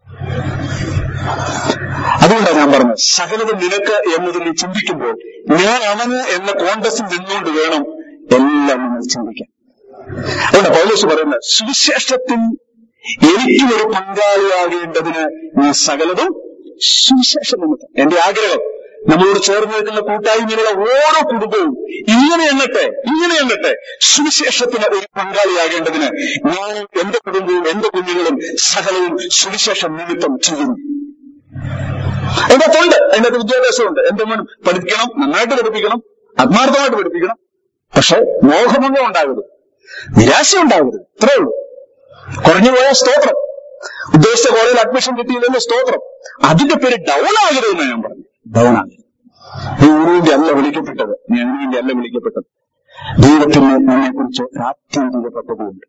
അതുകൊണ്ടാണ് ഞാൻ പറഞ്ഞത് സകലതും നിനക്ക് എന്നത് നീ ചിന്തിക്കുമ്പോൾ ഞാൻ അവന് എന്ന കോണ്ടസിൽ നിന്നുകൊണ്ട് വേണം എല്ലാം നിങ്ങൾ ചിന്തിക്കാൻ അതുകൊണ്ട് പൗലോസ് പറയുന്നത് സുവിശേഷത്തിൽ എനിക്കും ഒരു പങ്കാളിയാകേണ്ടതിന് നീ സകലതും സുവിശേഷ നിമിത്തം എന്റെ ആഗ്രഹം നമ്മളോട് ചേർന്ന് നിൽക്കുന്ന കൂട്ടായ്മയിലുള്ള ഓരോ കുടുംബവും ഇങ്ങനെ എണ്ണട്ടെ ഇങ്ങനെ എണ്ണട്ടെ സുവിശേഷത്തിന് ഒരു പങ്കാളിയാകേണ്ടതിന് ഞാനും എന്റെ കുടുംബവും എന്റെ കുഞ്ഞുങ്ങളും സകലവും സുവിശേഷ നിമിത്തം ചെയ്യുന്നു അതിന്റെ അകത്തുണ്ട് അതിന്റെ അകത്ത് വിദ്യാഭ്യാസമുണ്ട് എന്തെങ്കിലും പഠിക്കണം നന്നായിട്ട് പഠിപ്പിക്കണം ആത്മാർത്ഥമായിട്ട് പഠിപ്പിക്കണം പക്ഷെ മോഹഭംഗം ഉണ്ടാകരുത് നിരാശ ഉണ്ടാകരുത് ഇത്രേ ഉള്ളൂ കുറഞ്ഞു പോയ സ്തോത്രം ഉദ്ദേശിച്ച കോളേജിൽ അഡ്മിഷൻ കിട്ടിയില്ലല്ലോ സ്തോത്രം അതിന്റെ പേര് ഡൗൺ ആകരുതെന്ന് ഞാൻ പറഞ്ഞു ഡൗൺ ആകരുത് നീ ഇതിനുവേണ്ടി അല്ല വിളിക്കപ്പെട്ടത് നീ അതിനുവേണ്ടി അല്ല വിളിക്കപ്പെട്ടത് ദൈവത്തിന് നമ്മെ കുറിച്ച് ആത്യന്തിക പദ്ധതിയുണ്ട്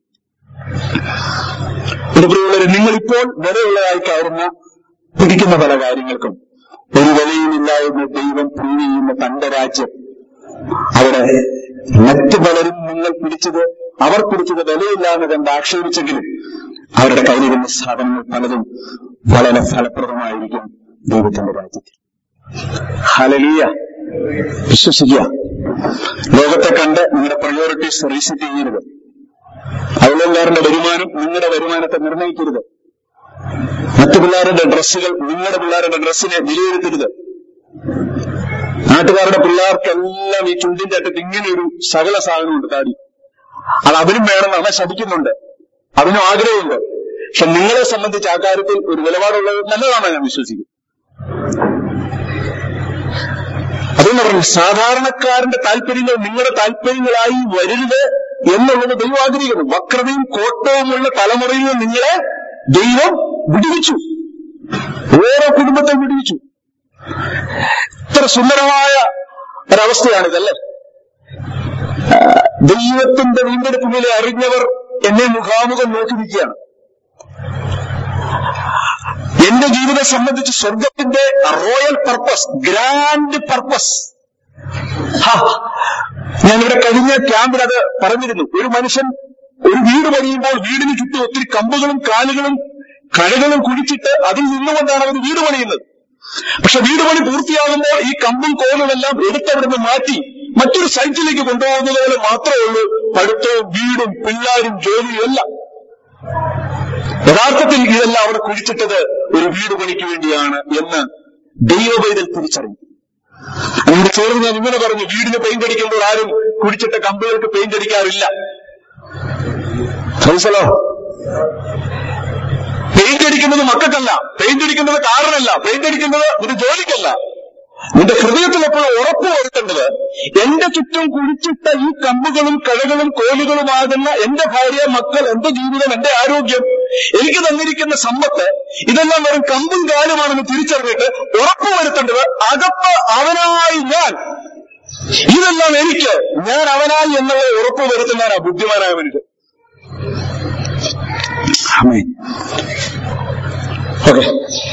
ഒരു പ്രിയമുള്ളവരെ നിങ്ങളിപ്പോൾ വിലയുള്ളതായി കയറുന്ന പിടിക്കുന്ന പല കാര്യങ്ങൾക്കും ഒരു വിലയുമില്ല എന്ന് ദൈവം പ്രൂവ് ചെയ്യുന്ന തന്റെ രാജ്യം അവിടെ മറ്റു പലരും നിങ്ങൾ പിടിച്ചത് അവർ പിടിച്ചത് വിലയില്ല എന്ന് കണ്ട് ആക്ഷേപിച്ചെങ്കിലും അവരുടെ കയ്യിലിരുന്ന സാധനങ്ങൾ പലതും വളരെ ഫലപ്രദമായിരിക്കും ദൈവത്തിന്റെ രാജ്യത്തിൽ ഹലലിയ വിശ്വസിക്കുക ലോകത്തെ കണ്ട് നിങ്ങളുടെ പ്രയോറിറ്റീസ് റീസെറ്റ് ചെയ്യരുത് അവലോകാരന്റെ വരുമാനം നിങ്ങളുടെ വരുമാനത്തെ നിർണ്ണയിക്കരുത് മറ്റു പിള്ളേരുടെ ഡ്രസ്സുകൾ നിങ്ങളുടെ പിള്ളേരുടെ ഡ്രസ്സിനെ വിലയിരുത്തരുത് നാട്ടുകാരുടെ പിള്ളേർക്കെല്ലാം ഈ ചുണ്ടിന്റെ അറ്റത്ത് ഇങ്ങനെ ഒരു സകല സാധനമുണ്ട് താടി അത് അവനും വേണമെന്ന് അവൻ ശപിക്കുന്നുണ്ട് അവനും ആഗ്രഹമുണ്ട് പക്ഷെ നിങ്ങളെ സംബന്ധിച്ച് ആ കാര്യത്തിൽ ഒരു നിലപാടുള്ളത് നല്ലതാണെന്ന് ഞാൻ വിശ്വസിക്കുന്നു അതെന്ന് പറഞ്ഞു സാധാരണക്കാരന്റെ താല്പര്യങ്ങൾ നിങ്ങളുടെ താല്പര്യങ്ങളായി വരരുത് എന്നുള്ളത് ദൈവം ആഗ്രഹിക്കുന്നു വക്രതയും കോട്ടവുമുള്ള തലമുറയിൽ നിന്ന് നിങ്ങളെ ദൈവം വിടുവിച്ചു ഓരോ കുടുംബത്തെ വിടുവിച്ചു ഇത്ര സുന്ദരമായ ഒരവസ്ഥയാണിതല്ലേ ആ, ദൈവത്തിന്റെ വീണ്ടെടുപ്പിനെ അറിഞ്ഞവർ എന്നെ മുഖാമുഖം നോക്കി നിൽക്കുകയാണ് എന്റെ ജീവിതം സംബന്ധിച്ച് സ്വർഗത്തിന്റെ റോയൽ പർപ്പസ് ഗ്രാൻഡ് പർപ്പസ് ഞാനിവിടെ കഴിഞ്ഞ ക്യാമ്പിൽ അത് പറഞ്ഞിരുന്നു ഒരു മനുഷ്യൻ ഒരു വീട് പണിയുമ്പോൾ വീടിന് ചുറ്റും ഒത്തിരി കമ്പുകളും കാലുകളും കഴകളും കുഴിച്ചിട്ട് അതിൽ നിന്നുകൊണ്ടാണ് അവർ വീട് പണിയുന്നത് പക്ഷെ വീട് പണി പൂർത്തിയാകുമ്പോൾ ഈ കമ്പും കോലുമെല്ലാം എടുത്തവിടുന്ന് മാറ്റി മറ്റൊരു സൈറ്റിലേക്ക് കൊണ്ടുപോകുന്നത് പോലെ മാത്രമേ ഉള്ളൂ പഠിത്തവും വീടും പിള്ളാരും ജോലിയും എല്ലാം യഥാർത്ഥത്തിൽ ഇതെല്ലാം അവിടെ കുഴിച്ചിട്ടത് ഒരു വീട് പണിക്ക് വേണ്ടിയാണ് എന്ന് ദൈവവൈതൽ തിരിച്ചറിഞ്ഞു അതിനോട് ചേർന്ന് ഞാൻ ഇങ്ങനെ പറഞ്ഞു വീടിന് പെയിന്റ് അടിക്കുമ്പോൾ ആരും കുടിച്ചിട്ട കമ്പുകൾക്ക് പെയിന്റ് അടിക്കാറില്ല മനസ്സിലോ പെയിന്റ് അടിക്കുന്നത് മക്കൾക്കല്ല പെയിന്റ് അടിക്കുന്നത് കാറിനല്ല പെയിന്റ് അടിക്കുന്നത് ഒരു ജോലിക്കല്ല നിന്റെ ഹൃദയത്തിൽ എപ്പോഴും ഉറപ്പ് വരുത്തേണ്ടത് എന്റെ ചുറ്റും കുഴിച്ചിട്ട ഈ കമ്പുകളും കഴകളും കോലുകളുമാകുന്ന എന്റെ ഭാര്യ മക്കൾ എന്റെ ജീവിതം എന്റെ ആരോഗ്യം എനിക്ക് തന്നിരിക്കുന്ന സമ്പത്ത് ഇതെല്ലാം വെറും കമ്പും കാലുമാണെന്ന് തിരിച്ചറിഞ്ഞിട്ട് ഉറപ്പ് വരുത്തേണ്ടത് അകത്ത് അവനായി ഞാൻ ഇതെല്ലാം എനിക്ക് ഞാൻ അവനായി എന്നുള്ള ഉറപ്പ് വരുത്തുന്നവനാ ബുദ്ധിമാനായ മനുഷ്യൻ ആമേൻ ഓക്കെ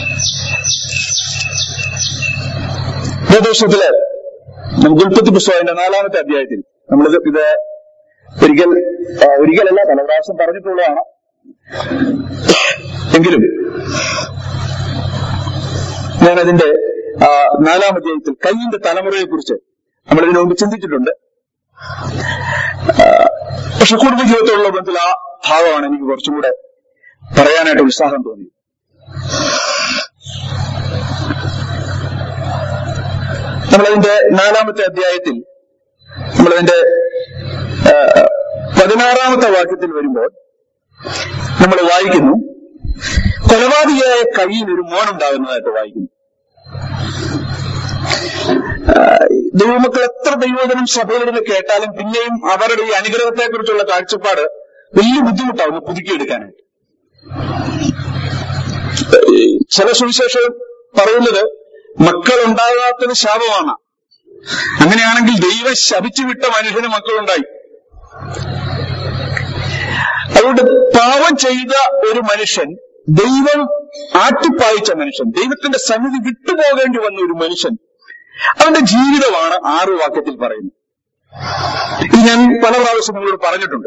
വേദോഷത്തില് നമുക്ക് ഉൽപ്പത്തി പുസ്തകത്തിന്റെ നാലാമത്തെ അധ്യായത്തിൽ നമ്മളിത് ഇത് ഒരിക്കൽ ആ, ഒരിക്കലല്ല പല പ്രാവശ്യം പറഞ്ഞിട്ടുള്ളതാണ് എങ്കിലും ഞാനതിന്റെ ആ, നാലാം അധ്യായത്തിൽ കയ്യിന്റെ തലമുറയെ കുറിച്ച് നമ്മൾ ഇതിനു മുമ്പ് ചിന്തിച്ചിട്ടുണ്ട് ആ, പക്ഷെ കുടുംബ ജീവിതത്തോടുള്ള ബന്ധത്തിൽ ആ ഭാഗമാണ് എനിക്ക് കുറച്ചും കൂടെ പറയാനായിട്ട് ഉത്സാഹം തോന്നി നമ്മളതിന്റെ നാലാമത്തെ അധ്യായത്തിൽ നമ്മളതിന്റെ ആ, പതിനാറാമത്തെ വാക്യത്തിൽ വരുമ്പോൾ നമ്മൾ വായിക്കുന്നു കൊലപാതകയായ കയ്യിൽ ഒരു മോനുണ്ടാകുന്നതായിട്ട് വായിക്കുന്നു ആ, ദൈവമക്കൾ എത്ര ദൈവജനം സഭയിലിരുന്ന് കേട്ടാലും പിന്നെയും അവരുടെ ഈ അനുഗ്രഹത്തെക്കുറിച്ചുള്ള കാഴ്ചപ്പാട് വലിയ ബുദ്ധിമുട്ടാവുന്നു പുതുക്കിയെടുക്കാനായിട്ട് ഈ ചില സുവിശേഷം പറയുന്നത് മക്കൾ ഉണ്ടാകാത്തത് ശാപമാണ് അങ്ങനെയാണെങ്കിൽ ദൈവം ശപിച്ചു വിട്ട മനുഷ്യന് മക്കളുണ്ടായി അതുകൊണ്ട് പാവം ചെയ്ത ഒരു മനുഷ്യൻ ദൈവം ആട്ടിപ്പായിച്ച മനുഷ്യൻ ദൈവത്തിന്റെ സന്നിധി വിട്ടുപോകേണ്ടി വന്ന ഒരു മനുഷ്യൻ അവന്റെ ജീവിതമാണ് ആറ് വാക്യത്തിൽ പറയുന്നത് ഇത് ഞാൻ പല പ്രാവശ്യം നിങ്ങളോട് പറഞ്ഞിട്ടുണ്ട്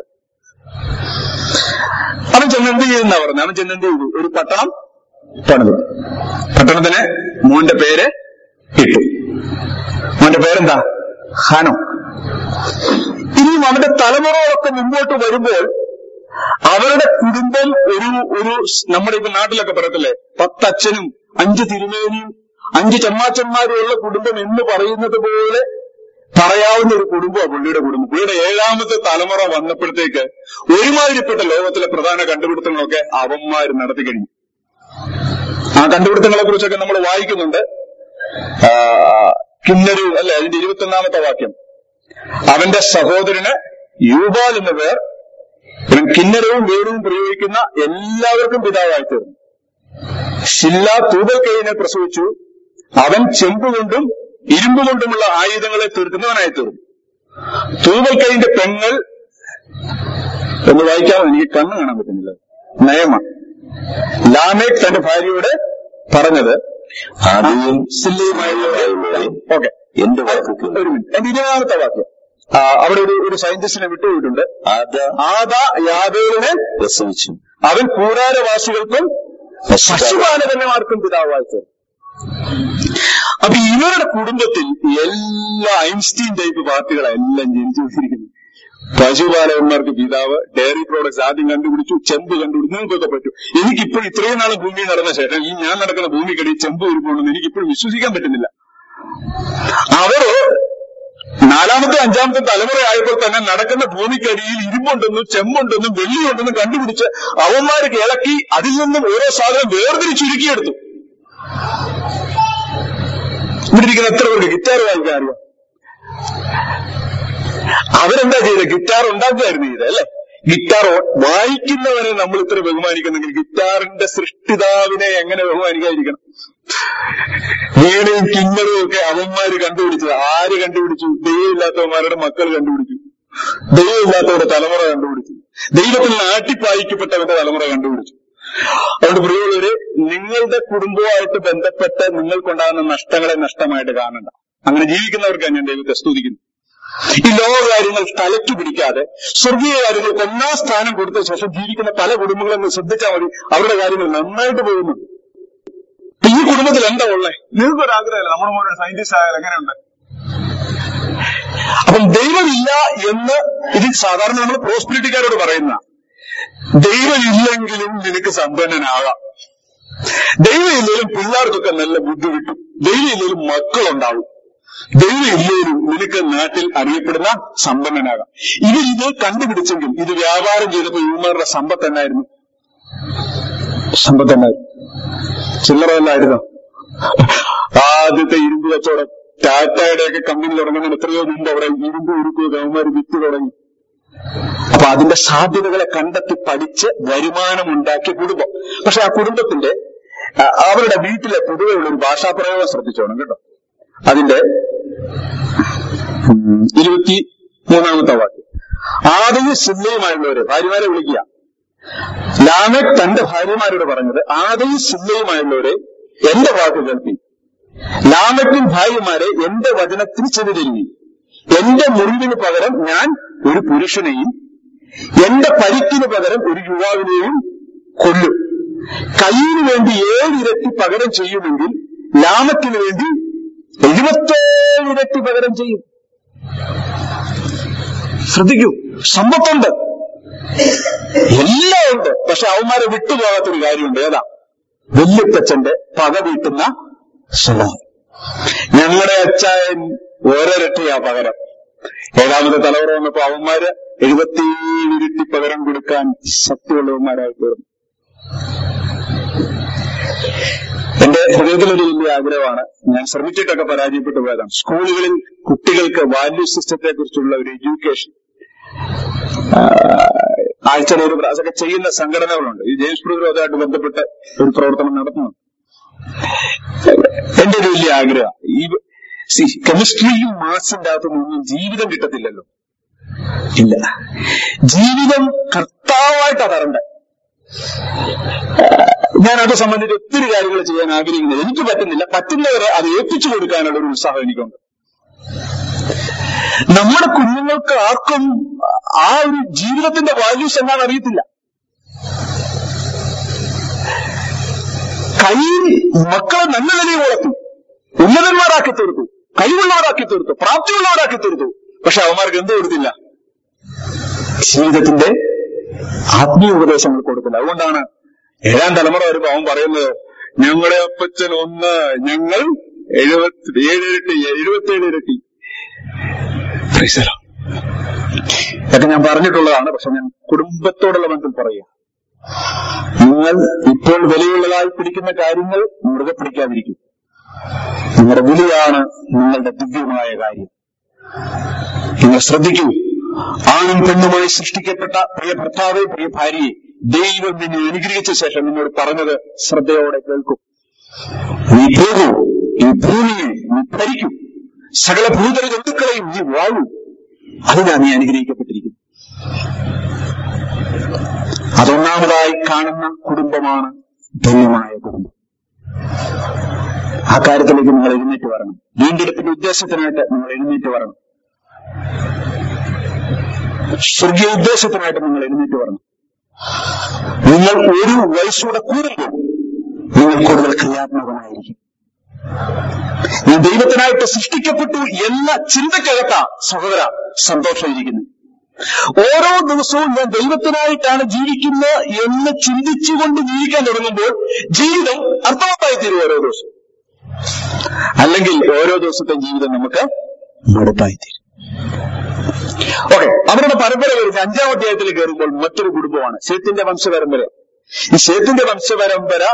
അവൻ ചെന്ന് എന്ത് ചെയ്യുന്ന പറഞ്ഞു അവൻ ചെന്ന് എന്ത് ചെയ്തു ഒരു പട്ടണം പണിതു പട്ടണത്തിന് മോന്റെ പേര് ഇട്ടു മോന്റെ പേരെന്താ ഹനോ ഇനിയും അവന്റെ തലമുറകളൊക്കെ മുമ്പോട്ട് വരുമ്പോൾ അവരുടെ കുടുംബം ഒരു ഒരു സ് നമ്മുടെ ഇപ്പൊ നാട്ടിലൊക്കെ പറയത്തില്ലേ പത്തച്ഛനും അഞ്ച് തിരുമേനിയും അഞ്ച് ചെമ്മാച്ചന്മാരും ഉള്ള കുടുംബം എന്ന് പറയുന്നത് പോലെ പറയാവുന്ന ഒരു കുടുംബമാണ് പുള്ളിയുടെ കുടുംബം പുള്ളിയുടെ ഏഴാമത്തെ തലമുറ വന്നപ്പോഴത്തേക്ക് ഒരുമാതിരിപ്പെട്ട ലോകത്തിലെ പ്രധാന കണ്ടുപിടുത്തങ്ങളൊക്കെ അവന്മാർ നടത്തി കഴിഞ്ഞു ആ കണ്ടുപിടുത്തങ്ങളെ കുറിച്ചൊക്കെ നമ്മൾ വായിക്കുന്നുണ്ട് ആ, കിന്നരു അല്ലെ അതിന്റെ ഇരുപത്തൊന്നാമത്തെ വാക്യം അവന്റെ സഹോദരന് യൂബാൽ എന്ന പേർ ഇവൻ കിന്നരവും വീണവും പ്രയോഗിക്കുന്ന എല്ലാവർക്കും പിതാവായി തീർന്നു ശില്ല തൂബൽ കൈനെ പ്രസവിച്ചു അവൻ ചെമ്പ് കൊണ്ടും ഇരുമ്പ് കൊണ്ടുമുള്ള ആയുധങ്ങളെ തീർക്കുന്നവനായി തീർന്നു തൂബൽ കൈന്റെ പെങ്ങൾ എന്ന് വായിക്കാമോ എനിക്ക് കണ്ണ് കാണാൻ പറ്റുന്നില്ല നയമ ലാമേക് തന്റെ ഭാര്യയോട് പറഞ്ഞത് ആദ്യം സില്ലയുമായുള്ള ഓക്കെ എന്റെ വാക്ക് കേൾക്കും ഒരു മിനിറ്റ് എന്റെ ഇരുപതാമത്തെ വാക്യം ആ, അവിടെ ഒരു ഒരു സയന്റിസ്റ്റിനെ വിട്ടുപോയിട്ടുണ്ട് ആദ ആദാ യാബേലിനെ പ്രസവിച്ചു അവൻ കൂടാരവാസികൾക്കും പശുപാലകന്മാർക്കും പിതാവായി തീർന്നു അപ്പൊ ഇവരുടെ കുടുംബത്തിൽ എല്ലാ ഐൻസ്റ്റീൻ ടൈപ്പ് പാർട്ടികളെല്ലാം ജനിച്ചു വെച്ചിരിക്കുന്നു പശുപാലകന്മാർക്ക് പിതാവ് ഡയറി പ്രോഡക്ട്സ് ആദ്യം കണ്ടുപിടിച്ചു ചെമ്പ് കണ്ടുപിടിച്ചു നിങ്ങൾക്കൊക്കെ പറ്റും എനിക്കിപ്പോഴും ഇത്രയും നാൾ ഭൂമി നടന്ന ശേഷം ഈ ഞാൻ നടക്കുന്ന ഭൂമിക്കടി ചെമ്പ് വരുമ്പോഴൊന്നും എനിക്കിപ്പോഴും വിശ്വസിക്കാൻ പറ്റുന്നില്ല അവര് നാലാമത്തെ അഞ്ചാമത്തെ തലമുറ ആയപ്പോൾ തന്നെ നടക്കുന്ന ഭൂമിക്കടിയിൽ ഇരുമ്പുണ്ടെന്നും ചെമ്പുണ്ടെന്നും വെള്ളിയുണ്ടെന്നും കണ്ടുപിടിച്ച് അവന്മാർക്ക് ഇളക്കി അതിൽ നിന്നും ഓരോ സാധനം വേർതിരിച്ചുരുക്കിയെടുത്തു ഇവിടെ ഇരിക്കുന്ന എത്ര പേർക്ക് ഗിറ്റാർ വായിക്കാൻ അറിയാം അവരെന്താ ചെയ്തത് ഗിറ്റാർ ഉണ്ടാക്കുകയായിരുന്നു ചെയ്തത് അല്ലെ ഗിറ്റാർ ഓ- വായിക്കുന്നവരെ നമ്മൾ ഇത്ര ബഹുമാനിക്കുന്നെങ്കിൽ ഗിറ്റാറിന്റെ സൃഷ്ടിതാവിനെ എങ്ങനെ ബഹുമാനിക്കാതിരിക്കണം വീണയും കിന്നറും ഒക്കെ അവന്മാര് കണ്ടുപിടിച്ചത് ആര് കണ്ടുപിടിച്ചു ദൈവമില്ലാത്തവന്മാരുടെ മക്കൾ കണ്ടുപിടിച്ചു ദൈവമില്ലാത്തവരുടെ തലമുറ കണ്ടുപിടിച്ചു ദൈവത്തിൽ നാട്ടിപ്പായിക്കപ്പെട്ടവന്റെ തലമുറ കണ്ടുപിടിച്ചു അതുകൊണ്ട് പ്രിയമുള്ളവര് നിങ്ങളുടെ കുടുംബവുമായിട്ട് ബന്ധപ്പെട്ട് നിങ്ങൾക്കുണ്ടാകുന്ന നഷ്ടങ്ങളെ നഷ്ടമായിട്ട് കാണണ്ട അങ്ങനെ ജീവിക്കുന്നവർക്കാണ് ഞാൻ ദൈവത്തെ സ്തുതിക്കുന്നു ഈ ലോക കാര്യങ്ങൾ തലയ്ക്ക് പിടിക്കാതെ സ്വർഗീയ കാര്യങ്ങൾക്ക് ഒന്നാം സ്ഥാനം കൊടുത്ത ശേഷം ജീവിക്കുന്ന പല കുടുംബങ്ങളും ഒന്ന് ശ്രദ്ധിച്ചാൽ മതി അവരുടെ കാര്യങ്ങൾ നന്നായിട്ട് പോകുന്നു ഇപ്പൊ ഈ കുടുംബത്തിൽ എന്താ ഉള്ളേ നിങ്ങൾക്ക് ഒരു ആഗ്രഹമല്ല നമ്മുടെ മോനെ ഒരു സയന്റിസ്റ്റ് ആയാൽ എങ്ങനെയുണ്ട് അപ്പം ദൈവമില്ല എന്ന് ഇത് സാധാരണ നമ്മൾ പ്രോസ്പിരിറ്റിക്കാരോട് പറയുന്ന ദൈവമില്ലെങ്കിലും നിനക്ക് സമ്പന്നനാകാം ദൈവമില്ലെങ്കിലും പിള്ളേർക്കൊക്കെ നല്ല ബുദ്ധി കിട്ടും ദൈവമില്ലെങ്കിലും മക്കളുണ്ടാവും ദൈവമില്ലെങ്കിലും നിനക്ക് നാട്ടിൽ അറിയപ്പെടുന്ന സമ്പന്നനാകാം ഇവർ ഇത് കണ്ടുപിടിച്ചെങ്കിൽ ഇത് വ്യാപാരം ചെയ്തപ്പോ ഇവന്മാരുടെ സമ്പത്ത് എന്നായിരുന്നു സമ്പത്ത് എന്നായിരുന്നു ചില്ലറയല്ലായിരുന്നോ ആദ്യത്തെ ഇരുമ്പ് കച്ചവടം ടാറ്റയുടെ ഒക്കെ കമ്പനി തുടങ്ങുന്നതിന് എത്രയോ മുമ്പ് അവിടെ ഇരുമ്പ് ഉരുക്കുക ഗവന്മാർ വിറ്റ് തുടങ്ങി അപ്പൊ അതിന്റെ സാധ്യതകളെ കണ്ടെത്തി പഠിച്ച് വരുമാനം ഉണ്ടാക്കിയ കുടുംബം പക്ഷെ ആ കുടുംബത്തിന്റെ ആ, അവരുടെ വീട്ടിലെ പൊതുവെയുള്ള ഒരു ഭാഷാപ്രയോഗം ശ്രദ്ധിച്ചോണം കേട്ടോ അതിന്റെ ഉം, ഇരുപത്തി മൂന്നാമത്തെ വാക്യം ആദ്യം സില്ലയുമായുള്ളവര് ഭാര്യമാരെ വിളിക്കുക ലാമക് തന്റെ ഭാര്യമാരോട് പറഞ്ഞത് ആദ്യം സില്ലയുമായുള്ളവരെ എന്റെ വാക്ക് കേൾപ്പി ലാമക്കിൻ ഭാര്യമാരെ എന്റെ വചനത്തിന് ചെവിതരുവി എന്റെ മുറിവിന് പകരം ഞാൻ ഒരു പുരുഷനെയും എന്റെ പരിക്കിന് പകരം ഒരു യുവാവിനെയും കൊല്ലും കയ്യിന് വേണ്ടി ഏഴിരട്ടി പകരം ചെയ്യുമെങ്കിൽ ലാമക്കിന് വേണ്ടി എഴുപത്തേഴ് ഇരട്ടി പകരം ചെയ്യും ശ്രദ്ധിക്കൂ സമ്പത്തുണ്ട് എല്ലാം ഉണ്ട് പക്ഷെ അവന്മാരെ വിട്ടുപോകാത്തൊരു കാര്യമുണ്ട് ഏതാ വല്യപ്പച്ചന്റെ പക വീട്ടുന്ന സ്വഭാവം ഞങ്ങളുടെ അച്ചായൻ ഓരോരട്ടിയാ പകരം ഏഴാമത്തെ തലമുറ വന്നപ്പോ അവന്മാര് എഴുപത്തിയേഴ് ഇരട്ടി പകരം കൊടുക്കാൻ ശക്തിയുള്ളവന്മാരായി തീർന്നു എന്റെ ഹൃദയത്തിലൊരു വലിയ ആഗ്രഹമാണ് ഞാൻ ശ്രമിച്ചിട്ടൊക്കെ പരാജയപ്പെട്ടു പോയതാണ് സ്കൂളുകളിൽ കുട്ടികൾക്ക് വാല്യൂ സിസ്റ്റത്തെ കുറിച്ചുള്ള ഒരു എഡ്യൂക്കേഷൻ ആഴ്ചയിൽ ഒരു പ്രാവശ്യം ഒക്കെ ചെയ്യുന്ന സംഘടനകളുണ്ട് ഈ ജെയിംസ് പ്രതിരോധമായിട്ട് ബന്ധപ്പെട്ട് ഒരു പ്രവർത്തനം നടത്തുന്നു എന്റെ ഒരു വലിയ ആഗ്രഹം ഈ കെമിസ്ട്രിയും മാത്സിന്റെ അകത്തുനിന്നൊന്നും ജീവിതം കിട്ടത്തില്ലല്ലോ ഇല്ല ജീവിതം കർത്താവായിട്ടാ തരണ്ടേ ഞാൻ അത് സംബന്ധിച്ച് ഒത്തിരി കാര്യങ്ങൾ ചെയ്യാൻ ആഗ്രഹിക്കുന്നത് എനിക്ക് പറ്റുന്നില്ല പറ്റുന്നവരെ അത് ഏൽപ്പിച്ചു കൊടുക്കാനുള്ള ഒരു ഉത്സാഹം എനിക്കുണ്ട് നമ്മുടെ കുഞ്ഞുങ്ങൾക്ക് ആർക്കും ആ ഒരു ജീവിതത്തിന്റെ വാല്യൂസ് എന്താണെന്ന് അറിയത്തില്ല കൈ മക്കളെ നല്ല നിലയിൽ വളർത്തി ഉന്നതന്മാരാക്കി തീർത്തു കഴിവുള്ളവരാക്കി തീർത്തു പ്രാപ്തിയുള്ളവരാക്കി തീർത്തു പക്ഷെ അവന്മാർക്ക് എന്ത് കൊടുത്തില്ല ജീവിതത്തിന്റെ ആത്മീയ ഉപദേശങ്ങൾ കൊടുത്തില്ല അതുകൊണ്ടാണ് ഏഴാം തലമുറ വരുമ്പോ അവൻ പറയുന്നത് ഞങ്ങളുടെ അപ്പച്ചൻ ഒന്ന് ഞങ്ങൾ എഴുപത്തി ഏഴിരട്ടി എഴുപത്തിയേഴ് ഇരട്ടി Praise the Lord. ഇതൊക്കെ ഞാൻ പറഞ്ഞിട്ടുള്ളതാണ് പക്ഷെ ഞാൻ കുടുംബത്തോടുള്ള ബന്ധം പറയുക നിങ്ങൾ ഇപ്പോൾ വിലയുള്ളതായി പിടിക്കുന്ന കാര്യങ്ങൾ മുറുകെ പിടിക്കാതിരിക്കും നിങ്ങളുടെ വിളിയാണ് നിങ്ങളുടെ ദിവ്യമായ കാര്യം നിങ്ങൾ ശ്രദ്ധിക്കൂ ആണും പെണ്ണുമായി സൃഷ്ടിക്കപ്പെട്ട പ്രിയ ഭർത്താവെ പ്രിയ ഭാര്യയെ ദൈവം നിന്നെ അനുഗ്രഹിച്ച ശേഷം നിന്നോട് പറഞ്ഞത് ശ്രദ്ധയോടെ കേൾക്കും നീ പോകൂ ഈ ഭൂമിയെ നീ ഭരിക്കും സകല ഭൂതല ജന്തുക്കളെയും നീ വാഴൂ അതിനാ നീ അനുഗ്രഹിക്കപ്പെട്ടിരിക്കുന്നു അതൊന്നാമതായി കാണുന്ന കുടുംബമാണ് ധന്യമായ കുടുംബം ആ കാര്യത്തിലേക്ക് നിങ്ങൾ എഴുന്നേറ്റ് വരണം വീണ്ടെടുപ്പിന്റെ ഉദ്ദേശത്തിനായിട്ട് നിങ്ങൾ എഴുന്നേറ്റ് വരണം സ്വർഗീയ ഉദ്ദേശത്തിനായിട്ട് നിങ്ങൾ എഴുന്നേറ്റ് വരണം നിങ്ങൾ ഒരു വയസ്സൂടെ കൂടുമ്പോൾ നിങ്ങൾ കൂടുതൽ ക്രിയാത്മകമായിരിക്കും ഞാൻ ദൈവത്തിനായിട്ട് സൃഷ്ടിക്കപ്പെട്ടു എന്ന ചിന്തക്കകത്ത സഹോദര സന്തോഷമായിരിക്കുന്നു ഓരോ ദിവസവും ഞാൻ ദൈവത്തിനായിട്ടാണ് ജീവിക്കുന്നത് എന്ന് ചിന്തിച്ചുകൊണ്ട് ജീവിക്കാൻ തുടങ്ങുമ്പോൾ ജീവിതം അർത്ഥവത്തായി തീരും ഓരോ ദിവസവും അല്ലെങ്കിൽ ഓരോ ദിവസത്തെ ജീവിതം നമുക്ക് മടുപ്പായി തീരും ഓക്കെ അവരുടെ പരമ്പര വരുന്ന അഞ്ചാം അധ്യായത്തിൽ കയറുമ്പോൾ മറ്റൊരു കുടുംബമാണ് ശേത്തിന്റെ വംശപരമ്പര ഈ ശേത്തിന്റെ വംശപരമ്പര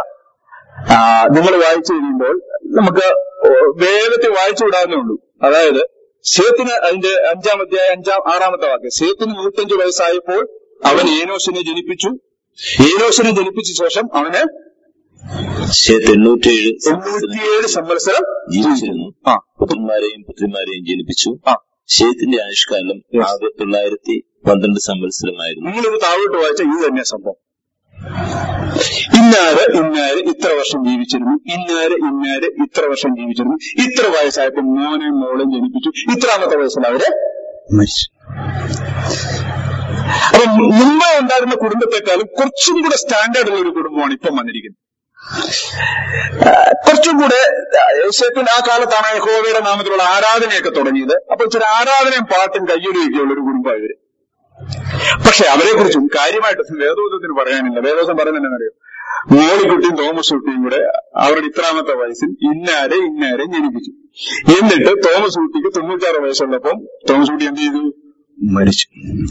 നിങ്ങൾ വായിച്ചു കഴിയുമ്പോൾ നമുക്ക് വേഗത്തിൽ വായിച്ചു വിടാവുന്നേ ഉള്ളൂ അതായത് സേത്തിന് അതിന്റെ അഞ്ചാം അധ്യായ അഞ്ചാം ആറാമത്തെ വാക്യം സേത്തിന് നൂറ്റഞ്ച് വയസ്സായപ്പോൾ അവൻ ഏനോസിനെ ജനിപ്പിച്ചു ഏനോസിനെ ജനിപ്പിച്ച ശേഷം അവന് ശേത്ത് എണ്ണൂറ്റേഴ് തൊണ്ണൂറ്റിയേഴ് സംവത്സരം ജീവിച്ചിരുന്നു ആ പുത്രന്മാരെയും പുത്രിമാരെയും ജനിപ്പിച്ചു ആ ശേത്തിന്റെ ആയുഷ്കാലം Yes. ആകെ തൊള്ളായിരത്തി പന്ത്രണ്ട് സംവത്സരമായിരുന്നു നിങ്ങളിത് താഴോട്ട് വായിച്ച ഇത് തന്നെ സംഭവം ഇന്നാര് ഇന്നാര് ഇത്ര വർഷം ജീവിച്ചിരുന്നു ഇന്നാര് ഇന്നാര് ഇത്ര വർഷം ജീവിച്ചിരുന്നു ഇത്ര വയസ്സായപ്പോൾ മോനെ മോളെ ജനിപ്പിച്ചു ഇത്രാമത്തെ വയസ്സിൽ അവര് മരിച്ചു അപ്പൊ മുമ്പേ ഉണ്ടായിരുന്ന കുടുംബത്തെക്കാളും കുറച്ചും കൂടെ സ്റ്റാൻഡേർഡ് ഉള്ള ഒരു കുടുംബമാണ് ഇപ്പം വന്നിരിക്കുന്നത് ആ, കുറച്ചും കൂടെ യേശുവിന്റെ ആ കാലത്താണ് യഹോവയുടെ നാമത്തിലുള്ള ആരാധനയൊക്കെ തുടങ്ങിയത് അപ്പൊ ചില ആരാധനയും പാട്ടും കയ്യൊലിയൊക്കെ ഉള്ള ഒരു കുടുംബം ഇവര് പക്ഷെ അവരെ കുറിച്ചും കാര്യമായിട്ട് വേദോദത്തിന് പറയാനില്ല വേദോസം പറയുന്നറിയോ മോളിക്കുട്ടിയും തോമസ് കുട്ടിയും കൂടെ അവരുടെ ഇത്രാമത്തെ വയസ്സിൽ ഇന്നാരെ ഇന്നാരെ ജനിപ്പിച്ചു എന്നിട്ട് തോമസ് കുട്ടിക്ക് തൊണ്ണൂറ്റാറ് വയസ്സുള്ളപ്പം തോമസ് കുട്ടി എന്ത് ചെയ്തു മരിച്ചു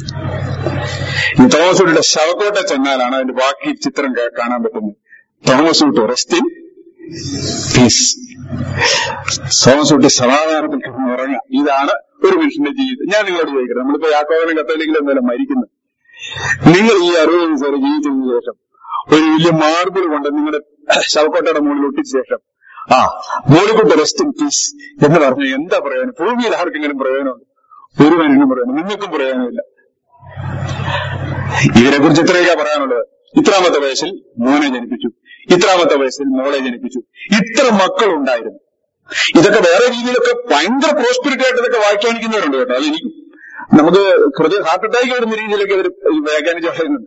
ഈ തോമസ് കുട്ടിയുടെ ശവക്കോട്ട ചെന്നാലാണ് അതിന്റെ ബാക്കി ചിത്രം കാ- കാണാൻ പറ്റുന്നത് തോമസ് കുട്ടി റെസ്റ്റിൻ പീസ് തോമസ് കുട്ടി സമാധാനത്തിൽ കിടന്ന് ഉറങ്ങുക ഇതാണ് ഒരു മനുഷ്യന്റെ ജീവിതം ഞാൻ നിങ്ങളോട് ചോദിക്കട്ടെ നമ്മളിപ്പോ യാക്കോവനും കത്തോലിക്കലും എന്തായാലും മരിക്കുന്നു നിങ്ങൾ ഈ അറുപത് വയസ്സ് വരെ ജീവിച്ചതിന് ശേഷം ഒരു വലിയ മാർബിൾ കൊണ്ട് നിങ്ങളുടെ ശവക്കോട്ടയുടെ മുകളിൽ ഒട്ടിച്ച ശേഷം ആ മോളിക്കൊണ്ട് റെസ്റ്റ് ഇൻ പീസ് എന്ന് പറഞ്ഞു എന്താ പ്രയോജനം ഭൂമിയിൽ ആർക്കെങ്കിലും പ്രയോജനമുണ്ട് ഒരു മനുഷ്യനും പ്രയോജനം നിങ്ങൾക്കും പ്രയോജനമില്ല ഇതിനെ കുറിച്ച് ഇത്രയൊക്കെ പറയാനുള്ളത് ഇത്രാമത്തെ വയസ്സിൽ മോനെ ജനിപ്പിച്ചു ഇത്രാമത്തെ വയസ്സിൽ മോളെ ജനിപ്പിച്ചു ഇത്ര മക്കളുണ്ടായിരുന്നു ഇതൊക്കെ വേറെ രീതിയിലൊക്കെ ഭയങ്കര പ്രോസ്പിരിറ്റി ആയിട്ട് ഇതൊക്കെ വ്യാഖ്യാനിക്കുന്നവരുണ്ട് കേട്ടോ അത് എനിക്ക് നമുക്ക് ഹൃദയ ഹാർട്ട് അറ്റാക്ക് വരുന്ന രീതിയിലൊക്കെ അവർ വ്യാഖ്യാനിച്ച് പറയുന്നുണ്ട്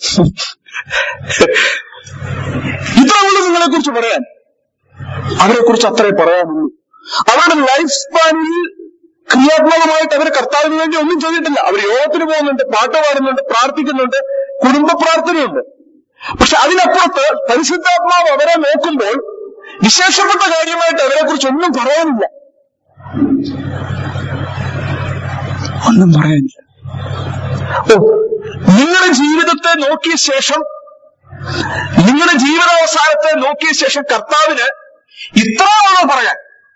ഇത്ര ഉള്ളൂ നിങ്ങളെ കുറിച്ച് പറയാൻ അവരെ കുറിച്ച് അത്രേ പറയാനുള്ളൂ അവരുടെ ലൈഫ് സ്പാനിൽ ക്രിയാത്മകമായിട്ട് അവർ കർത്താവിന് വേണ്ടി ഒന്നും ചെയ്തിട്ടില്ല അവർ യോഗത്തിന് പോകുന്നുണ്ട് പാട്ട് പാടുന്നുണ്ട് പ്രാർത്ഥിക്കുന്നുണ്ട് കുടുംബ പ്രാർത്ഥനയുണ്ട് പക്ഷെ അതിനപ്പുറത്ത് പരിശുദ്ധാത്മാവ് അവരെ നോക്കുമ്പോൾ വിശേഷപ്പെട്ട കാര്യമായിട്ട് അവരെ കുറിച്ച് ഒന്നും പറയാനില്ല ഒന്നും പറയാനില്ല ഓ നിങ്ങളുടെ ജീവിതത്തെ നോക്കിയ ശേഷം നിങ്ങളുടെ ജീവിതാവസാനത്തെ നോക്കിയ ശേഷം കർത്താവിന് ഇത്രയാണോ പറയാൻ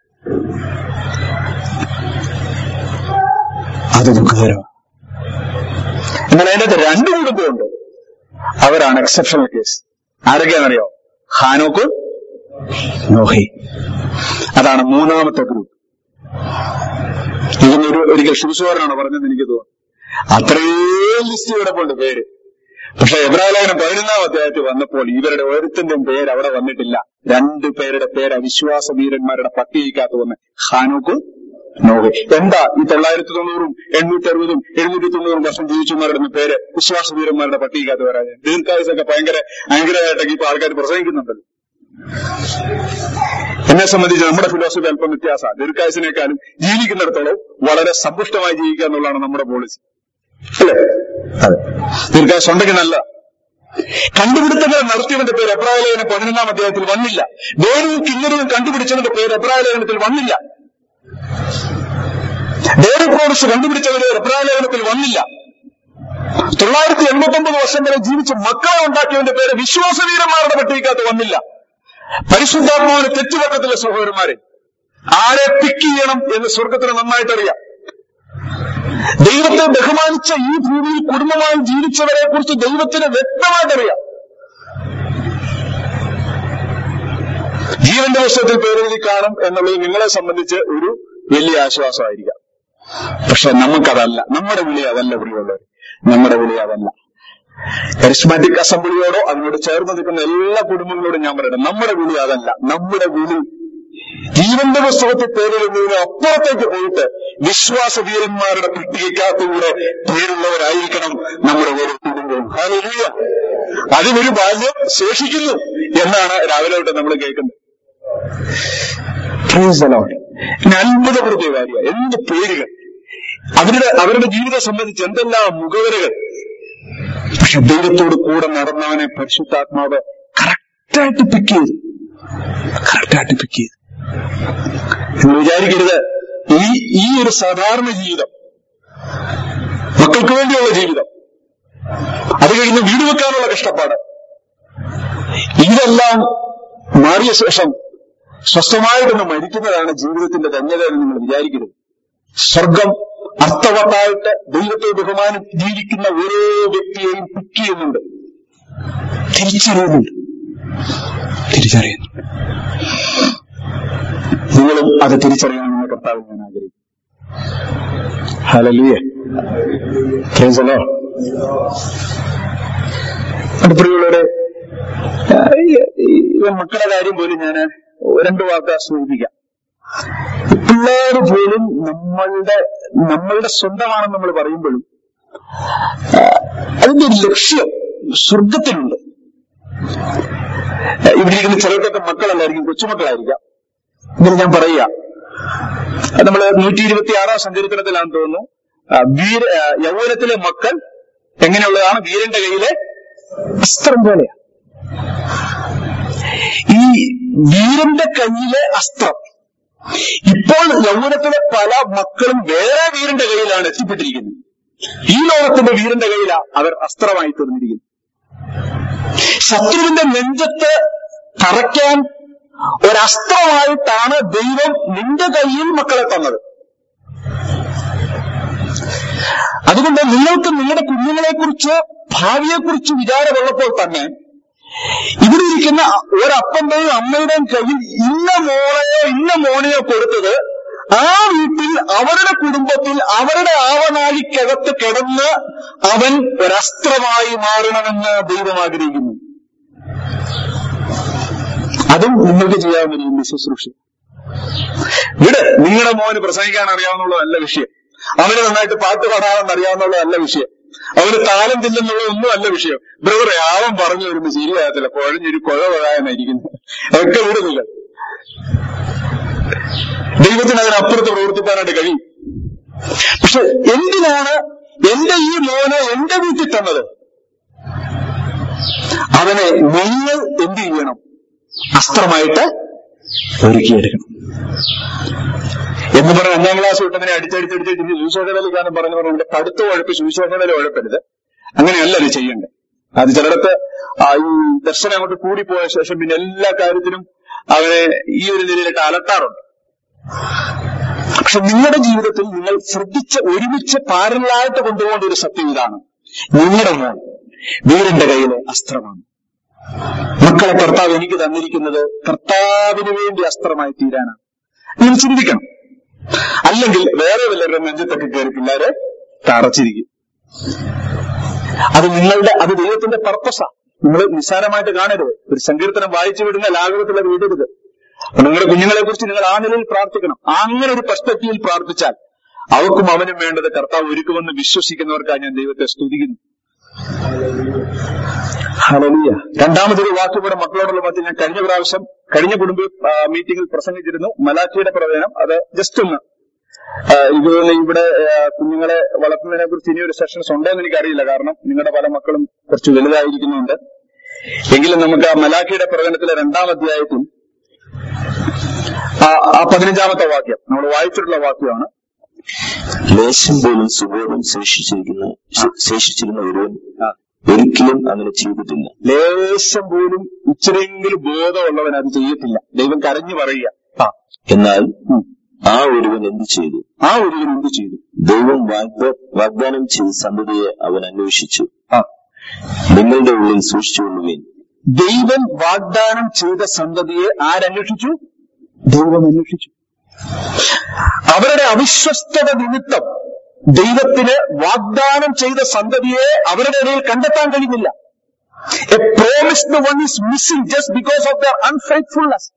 അത് ദുഃഖകരമാണ് എന്നാൽ അതിനകത്ത് രണ്ട് കുടുംബമുണ്ട് അവരാണ് എക്സെപ്ഷണൽ കേസ് ആരൊക്കെയാണെന്നറിയോ ഹാനോക്കും നോഹി അതാണ് മൂന്നാമത്തെ ഗ്രൂപ്പ് ഇതിനൊരു ഒരിക്കൽ ശിവസുവാരനാണ് പറഞ്ഞത് എനിക്ക് തോന്നുന്നു അത്രയും ലിസ്റ്റ് കിടപ്പുണ്ട് പേര് പക്ഷെ എബ്രാഹിലേഖനം പതിനൊന്നാം അധ്യായത്തിൽ വന്നപ്പോൾ ഇവരുടെ ഓരോരുത്തന്റെയും പേര് അവിടെ വന്നിട്ടില്ല രണ്ടു പേരുടെ പേര് അവിശ്വാസ വീരന്മാരുടെ പട്ടികയ്ക്കകത്ത് വന്ന് ഹാനോക്കും നോഹി എന്താ ഈ തൊള്ളായിരത്തി തൊണ്ണൂറും എണ്ണൂറ്റി അറുപതും എഴുന്നൂറ്റി തൊണ്ണൂറും വർഷം ജീവിച്ചവരുടെ പേര് വിശ്വാസ വീരന്മാരുടെ പട്ടികയ്ക്കകത്ത് വരാൻ ദീർഘായുസൊക്കെ ഭയങ്കര ഭയങ്കരമായിട്ടൊക്കെ ഇപ്പൊ ആൾക്കാർ പ്രസംഗിക്കുന്നുണ്ടല്ലോ എന്നെ സംബന്ധിച്ച് നമ്മുടെ ഫിലോസഫി അല്പം വ്യത്യാസമാണ് ദീർഘായുസിനേക്കാളും ജീവിക്കുന്നിടത്തോളം വളരെ സമ്പുഷ്ടമായി ജീവിക്കുക എന്നുള്ളതാണ് നമ്മുടെ പോളിസി അല്ലേ അതെ ദീർഘായുസ് ഉണ്ടെങ്കിൽ നല്ല കണ്ടുപിടുത്തങ്ങൾ നടത്തിയവന്റെ പേര് എബ്രാഹിലേഖന പതിനൊന്നാം അധ്യായത്തിൽ വന്നില്ല വേണുവും കിന്നരവും കണ്ടുപിടിച്ചവന്റെ പേര് എബ്രാഹിലേഖനത്തിൽ വന്നില്ല ഡേറി പ്രോഡക്ട്സ് കണ്ടുപിടിച്ചവര് എബ്രാഹിലേഖനത്തിൽ വന്നില്ല തൊള്ളായിരത്തി എൺപത്തി ഒമ്പത് വർഷം വരെ ജീവിച്ച് മക്കളെ ഉണ്ടാക്കിയവന്റെ പേര് വിശ്വാസവീരന്മാരുടെ പട്ടികക്കകത്ത് വന്നില്ല പരിശുദ്ധാത്മാവിന് തെറ്റുപറ്റത്തില്ല സഹോദരന്മാരെ ആരെ പിക്ക് ചെയ്യണം എന്ന് സ്വർഗത്തിന് നന്നായിട്ട് അറിയാം ദൈവത്തെ ബഹുമാനിച്ച ഈ ഭൂമിയിൽ കുടുംബമായി ജീവിച്ചവരെ കുറിച്ച് ദൈവത്തിന് വ്യക്തമായിട്ടറിയാം ജീവന്റെ പുസ്തകത്തിൽ പേരെഴുതി കാണും എന്നുള്ളത് നിങ്ങളെ സംബന്ധിച്ച് ഒരു വലിയ ആശ്വാസമായിരിക്കാം പക്ഷെ നമുക്കതല്ല നമ്മുടെ വിളി അതല്ല പ്രിയമുള്ളവർ നമ്മുടെ വിളി അതല്ല കരിസ്മാറ്റിക് അസംബ്ലിയോടോ അതിനോട് ചേർന്ന് നിൽക്കുന്ന എല്ലാ കുടുംബങ്ങളോടും ഞാൻ പറയണം നമ്മുടെ വിളി അതല്ല നമ്മുടെ വിളി ജീവന്റെ പുസ്തകത്തിൽ പേരെഴുതുന്നതിന് അപ്പുറത്തേക്ക് പോയിട്ട് വിശ്വാസവീരന്മാരുടെ പട്ടികയ്ക്കകത്തുകൂടെ പേരുള്ളവരായിരിക്കണം നമ്മുടെ ഓരോ കുടുംബവും ഹല്ലേലൂയ. അതിനൊരു ബാല്യം ശേഷിക്കുന്നു എന്നാണ് രാവിലെ തൊട്ട് നമ്മൾ കേൾക്കുന്നത് Praise the Lord. ഇനി അത്ഭുതപ്പെടുത്തിയ കാര്യമാണ് എന്ത് പേരുകൾ അവരുടെ അവരുടെ ജീവിതം സംബന്ധിച്ച് എന്തെല്ലാം മുഖവരകൾ പക്ഷെ ദൈവത്തോട് കൂടെ നടന്നവനെ പരിശുദ്ധാത്മാവ് കറക്റ്റായിട്ട് പിക്ക് ചെയ്തു കറക്റ്റായിട്ട് പിക്ക് ചെയ്തു നിങ്ങൾ വിചാരിക്കരുത് ഈ ഈ ഒരു സാധാരണ ജീവിതം മക്കൾക്ക് വേണ്ടിയുള്ള ജീവിതം അത് കഴിഞ്ഞ് വീട് വെക്കാനുള്ള കഷ്ടപ്പാട് ഇതെല്ലാം മാറിയ ശേഷം സ്വസ്ഥമായിട്ടൊന്ന് മരിക്കുന്നതാണ് ജീവിതത്തിന്റെ ധന്യത എന്ന് നിങ്ങൾ വിചാരിക്കരുത് സ്വർഗം അർത്ഥവത്തായിട്ട് ദൈവത്തെ ബഹുമാനം ജീവിക്കുന്ന ഓരോ വ്യക്തിയെയും പിക്ക് ചെയ്യുന്നുണ്ട് തിരിച്ചറിയുന്നുണ്ട് തിരിച്ചറിയുന്നുണ്ട് നിങ്ങളും അത് തിരിച്ചറിയണമെന്ന് കർത്താവ് ഞാൻ ആഗ്രഹിക്കുന്നു ഹലലുയ കേസലോ അടുത്തുള്ളവരെ മക്കളുടെ കാര്യം പോലും ഞാൻ രണ്ടു വാക്ക് സൂചിപ്പിക്കാം പിള്ളേർ പോലും നമ്മളുടെ നമ്മളുടെ സ്വന്തമാണെന്ന് നമ്മൾ പറയുമ്പോഴും ആ, അതിന്റെ ഒരു ലക്ഷ്യം സ്വർഗത്തിലുണ്ട് ആ, ഇവിടെ ഇരിക്കുന്ന ചിലർക്കൊക്കെ മക്കളല്ലായിരിക്കും കൊച്ചുമക്കളായിരിക്കാം ഇതിന് ഞാൻ പറയുക നമ്മൾ നൂറ്റി ഇരുപത്തി ആറാം സങ്കീർത്തനത്തിലാണെന്ന് തോന്നുന്നു ആ, വീര ആ, യൗവനത്തിലെ മക്കൾ എങ്ങനെയുള്ളതാണ് വീരന്റെ കയ്യിലെ അസ്ത്രം പോലെയാ ഈ വീരന്റെ കയ്യിലെ അസ്ത്രം ഇപ്പോൾ യൗവനത്തിലെ പല മക്കളും വേറെ വീരന്റെ കയ്യിലാണ് എത്തിപ്പെട്ടിരിക്കുന്നത് ഈ ലോകത്തിന്റെ വീരന്റെ കയ്യിലാ അവർ അസ്ത്രമായി തീർന്നിരിക്കുന്നത് ശത്രുവിന്റെ നെഞ്ചത്ത് തറയ്ക്കാൻ ഒരസ്ത്രമായിട്ടാണ് ദൈവം നിന്റെ കയ്യിൽ മക്കളെ തന്നത് അതുകൊണ്ട് നിങ്ങൾക്ക് നിങ്ങളുടെ കുഞ്ഞുങ്ങളെ കുറിച്ച് ഭാവിയെ കുറിച്ച് വിചാരമുള്ളപ്പോൾ തന്നെ ഇതിലിരിക്കുന്ന ഒരപ്പന്റെയും അമ്മയുടെയും കയ്യിൽ ഇന്ന മോളെയോ ഇന്ന മോനെയോ കൊടുത്തത് ആ വീട്ടിൽ അവരുടെ കുടുംബത്തിൽ അവരുടെ ആവനാഴിക്കകത്ത് കിടന്ന് അവൻ ഒരസ്ത്രമായി മാറണമെന്ന് ദൈവം ആഗ്രഹിക്കുന്നു അതും നിങ്ങൾക്ക് ചെയ്യാവുന്ന ഒരു ശുശ്രൂഷ വിട് നിങ്ങളുടെ മോന് പ്രസംഗിക്കാൻ അറിയാവുന്നുള്ളതല്ല വിഷയം അവന് നന്നായിട്ട് പാട്ട് പാടാമെന്ന് അറിയാവുന്നുള്ളതല്ല വിഷയം അവന് താലം തില്ലെന്നുള്ള ഒന്നും അല്ല വിഷയം ബ്രദറെ അവൻ പറഞ്ഞു വരുമ്പോ ശരിയാകത്തില്ല കുഴഞ്ഞൊരു കുഴ കുഴാനായിരിക്കുന്നു ഒക്കെ വിടുന്നില്ല ദൈവത്തിന് അതിനപ്പുറത്ത് പ്രവർത്തിക്കാനായിട്ട് കഴിയും പക്ഷെ എന്തിനാണ് എന്റെ ഈ മോനെ എന്റെ വീട്ടിൽ തന്നത് അവനെ നിങ്ങൾ എന്ത് ചെയ്യണം അസ്ത്രമായിട്ട് ഒരുക്കിയെടുക്കണം എന്ന് പറഞ്ഞ അഞ്ചാം ക്ലാസ് വിട്ടതിനെ അടിച്ചടിച്ചടിച്ച് സുവിശേഷതലിക്കാനും പറഞ്ഞു പറഞ്ഞു ഇവിടെ പഠിത്ത ഉഴപ്പ് സുവിശേഷതല ഉഴപ്പരുത് അങ്ങനെയല്ല അത് ചെയ്യേണ്ടത് അത് ചിലടത്ത് ആ ഈ ദർശനം അങ്ങോട്ട് കൂടിപ്പോയ ശേഷം പിന്നെ എല്ലാ കാര്യത്തിനും അവനെ ഈ ഒരു നിലയിലിട്ട് അലട്ടാറുണ്ട് പക്ഷെ നിങ്ങളുടെ ജീവിതത്തിൽ നിങ്ങൾ ശ്രദ്ധിച്ച് ഒരുമിച്ച് പാരലായിട്ട് കൊണ്ടുപോകേണ്ട ഒരു സത്യം ഇതാണ് നിങ്ങളുടെ മോൻ വീരന്റെ കയ്യിലെ അസ്ത്രമാണ് മക്കളെ കർത്താവ് എനിക്ക് തന്നിരിക്കുന്നത് കർത്താവിന് വേണ്ടി അസ്ത്രമായി തീരാനാണ് നിങ്ങൾ ചിന്തിക്കണം അല്ലെങ്കിൽ വേറെ വല്ലവരുടെ നെഞ്ചത്തൊക്കെ കയറി പിള്ളേരെ തറച്ചിരിക്കും അത് നിങ്ങളുടെ അത് ദൈവത്തിന്റെ പർപ്പസാ നിങ്ങൾ നിസ്സാരമായിട്ട് കാണരുത് ഒരു സങ്കീർത്തനം വായിച്ചു വിടുന്ന ലാഘവത്തിൽ അത് വിടരുത് അപ്പൊ നിങ്ങളുടെ കുഞ്ഞുങ്ങളെ കുറിച്ച് നിങ്ങൾ ആ നിലയിൽ പ്രാർത്ഥിക്കണം അങ്ങനെ ഒരു പെർസ്പെക്റ്റീവിൽ പ്രാർത്ഥിച്ചാൽ അവർക്കും അവനും വേണ്ടത് കർത്താവ് ഒരുക്കുമെന്ന് വിശ്വസിക്കുന്നവർക്കാണ് ഞാൻ ദൈവത്തെ സ്തുതിക്കുന്നു ഹലലിയ രണ്ടാമതൊരു വാക്ക് കൂടെ മക്കളോടുള്ള മധ്യ ഞാൻ കഴിഞ്ഞ പ്രാവശ്യം കഴിഞ്ഞ കുടുംബ ആ, മീറ്റിംഗിൽ പ്രസംഗിച്ചിരുന്നു മലാഖിയുടെ പ്രവചനം അത് ജസ്റ്റ് ഒന്ന് ആ, ഇത് ഇവിടെ ആ, കുഞ്ഞുങ്ങളെ വളർത്തുന്നതിനെ കുറിച്ച് ഇനിയൊരു സെഷൻസ് ഉണ്ടോന്ന് എനിക്കറിയില്ല കാരണം നിങ്ങളുടെ പല മക്കളും കുറച്ച് വലുതായിരിക്കുന്നുണ്ട് എങ്കിലും നമുക്ക് ആ മലാഖിയുടെ പ്രവചനത്തിലെ രണ്ടാം അധ്യായത്തിൽ ആ ആ പതിനഞ്ചാമത്തെ വാക്യം നമ്മൾ വായിച്ചിട്ടുള്ള വാക്യമാണ് ലേശം പോലും സുബോധം ശേഷിച്ചിരിക്കുന്ന ശേ- ശേഷിച്ചിരുന്ന ഒരുവൻ ആ. ഒരിക്കലും അങ്ങനെ ചെയ്തിട്ടില്ല ലേശം പോലും ഇച്ചിരിയെങ്കിലും ബോധമുള്ളവൻ അത് ചെയ്യത്തില്ല ദൈവം കരഞ്ഞു പറയുക ആ എന്നാൽ ഉം. ആ ഒരുവൻ എന്തു ചെയ്തു ആ ഒരുവൻ എന്ത് ചെയ്തു ദൈവം വാഗ്ദ- വാഗ്ദാനം ചെയ്ത സന്തതിയെ അവൻ അന്വേഷിച്ചു ആ നിങ്ങളുടെ ഉള്ളിൽ സൂക്ഷിച്ചുകൊള്ളുവേൻ ദൈവം വാഗ്ദാനം ചെയ്ത സന്തതിയെ ആരന്വേഷിച്ചു ദൈവം അന്വേഷിച്ചു അവരുടെ അവിശ്വസ്തത നിമിത്തം ദൈവത്തിന് വാഗ്ദാനം ചെയ്ത സന്തതിയെ അവരുടെ ഇടയിൽ കണ്ടെത്താൻ കഴിഞ്ഞില്ല a promised one is missing just because of their unfaithfulness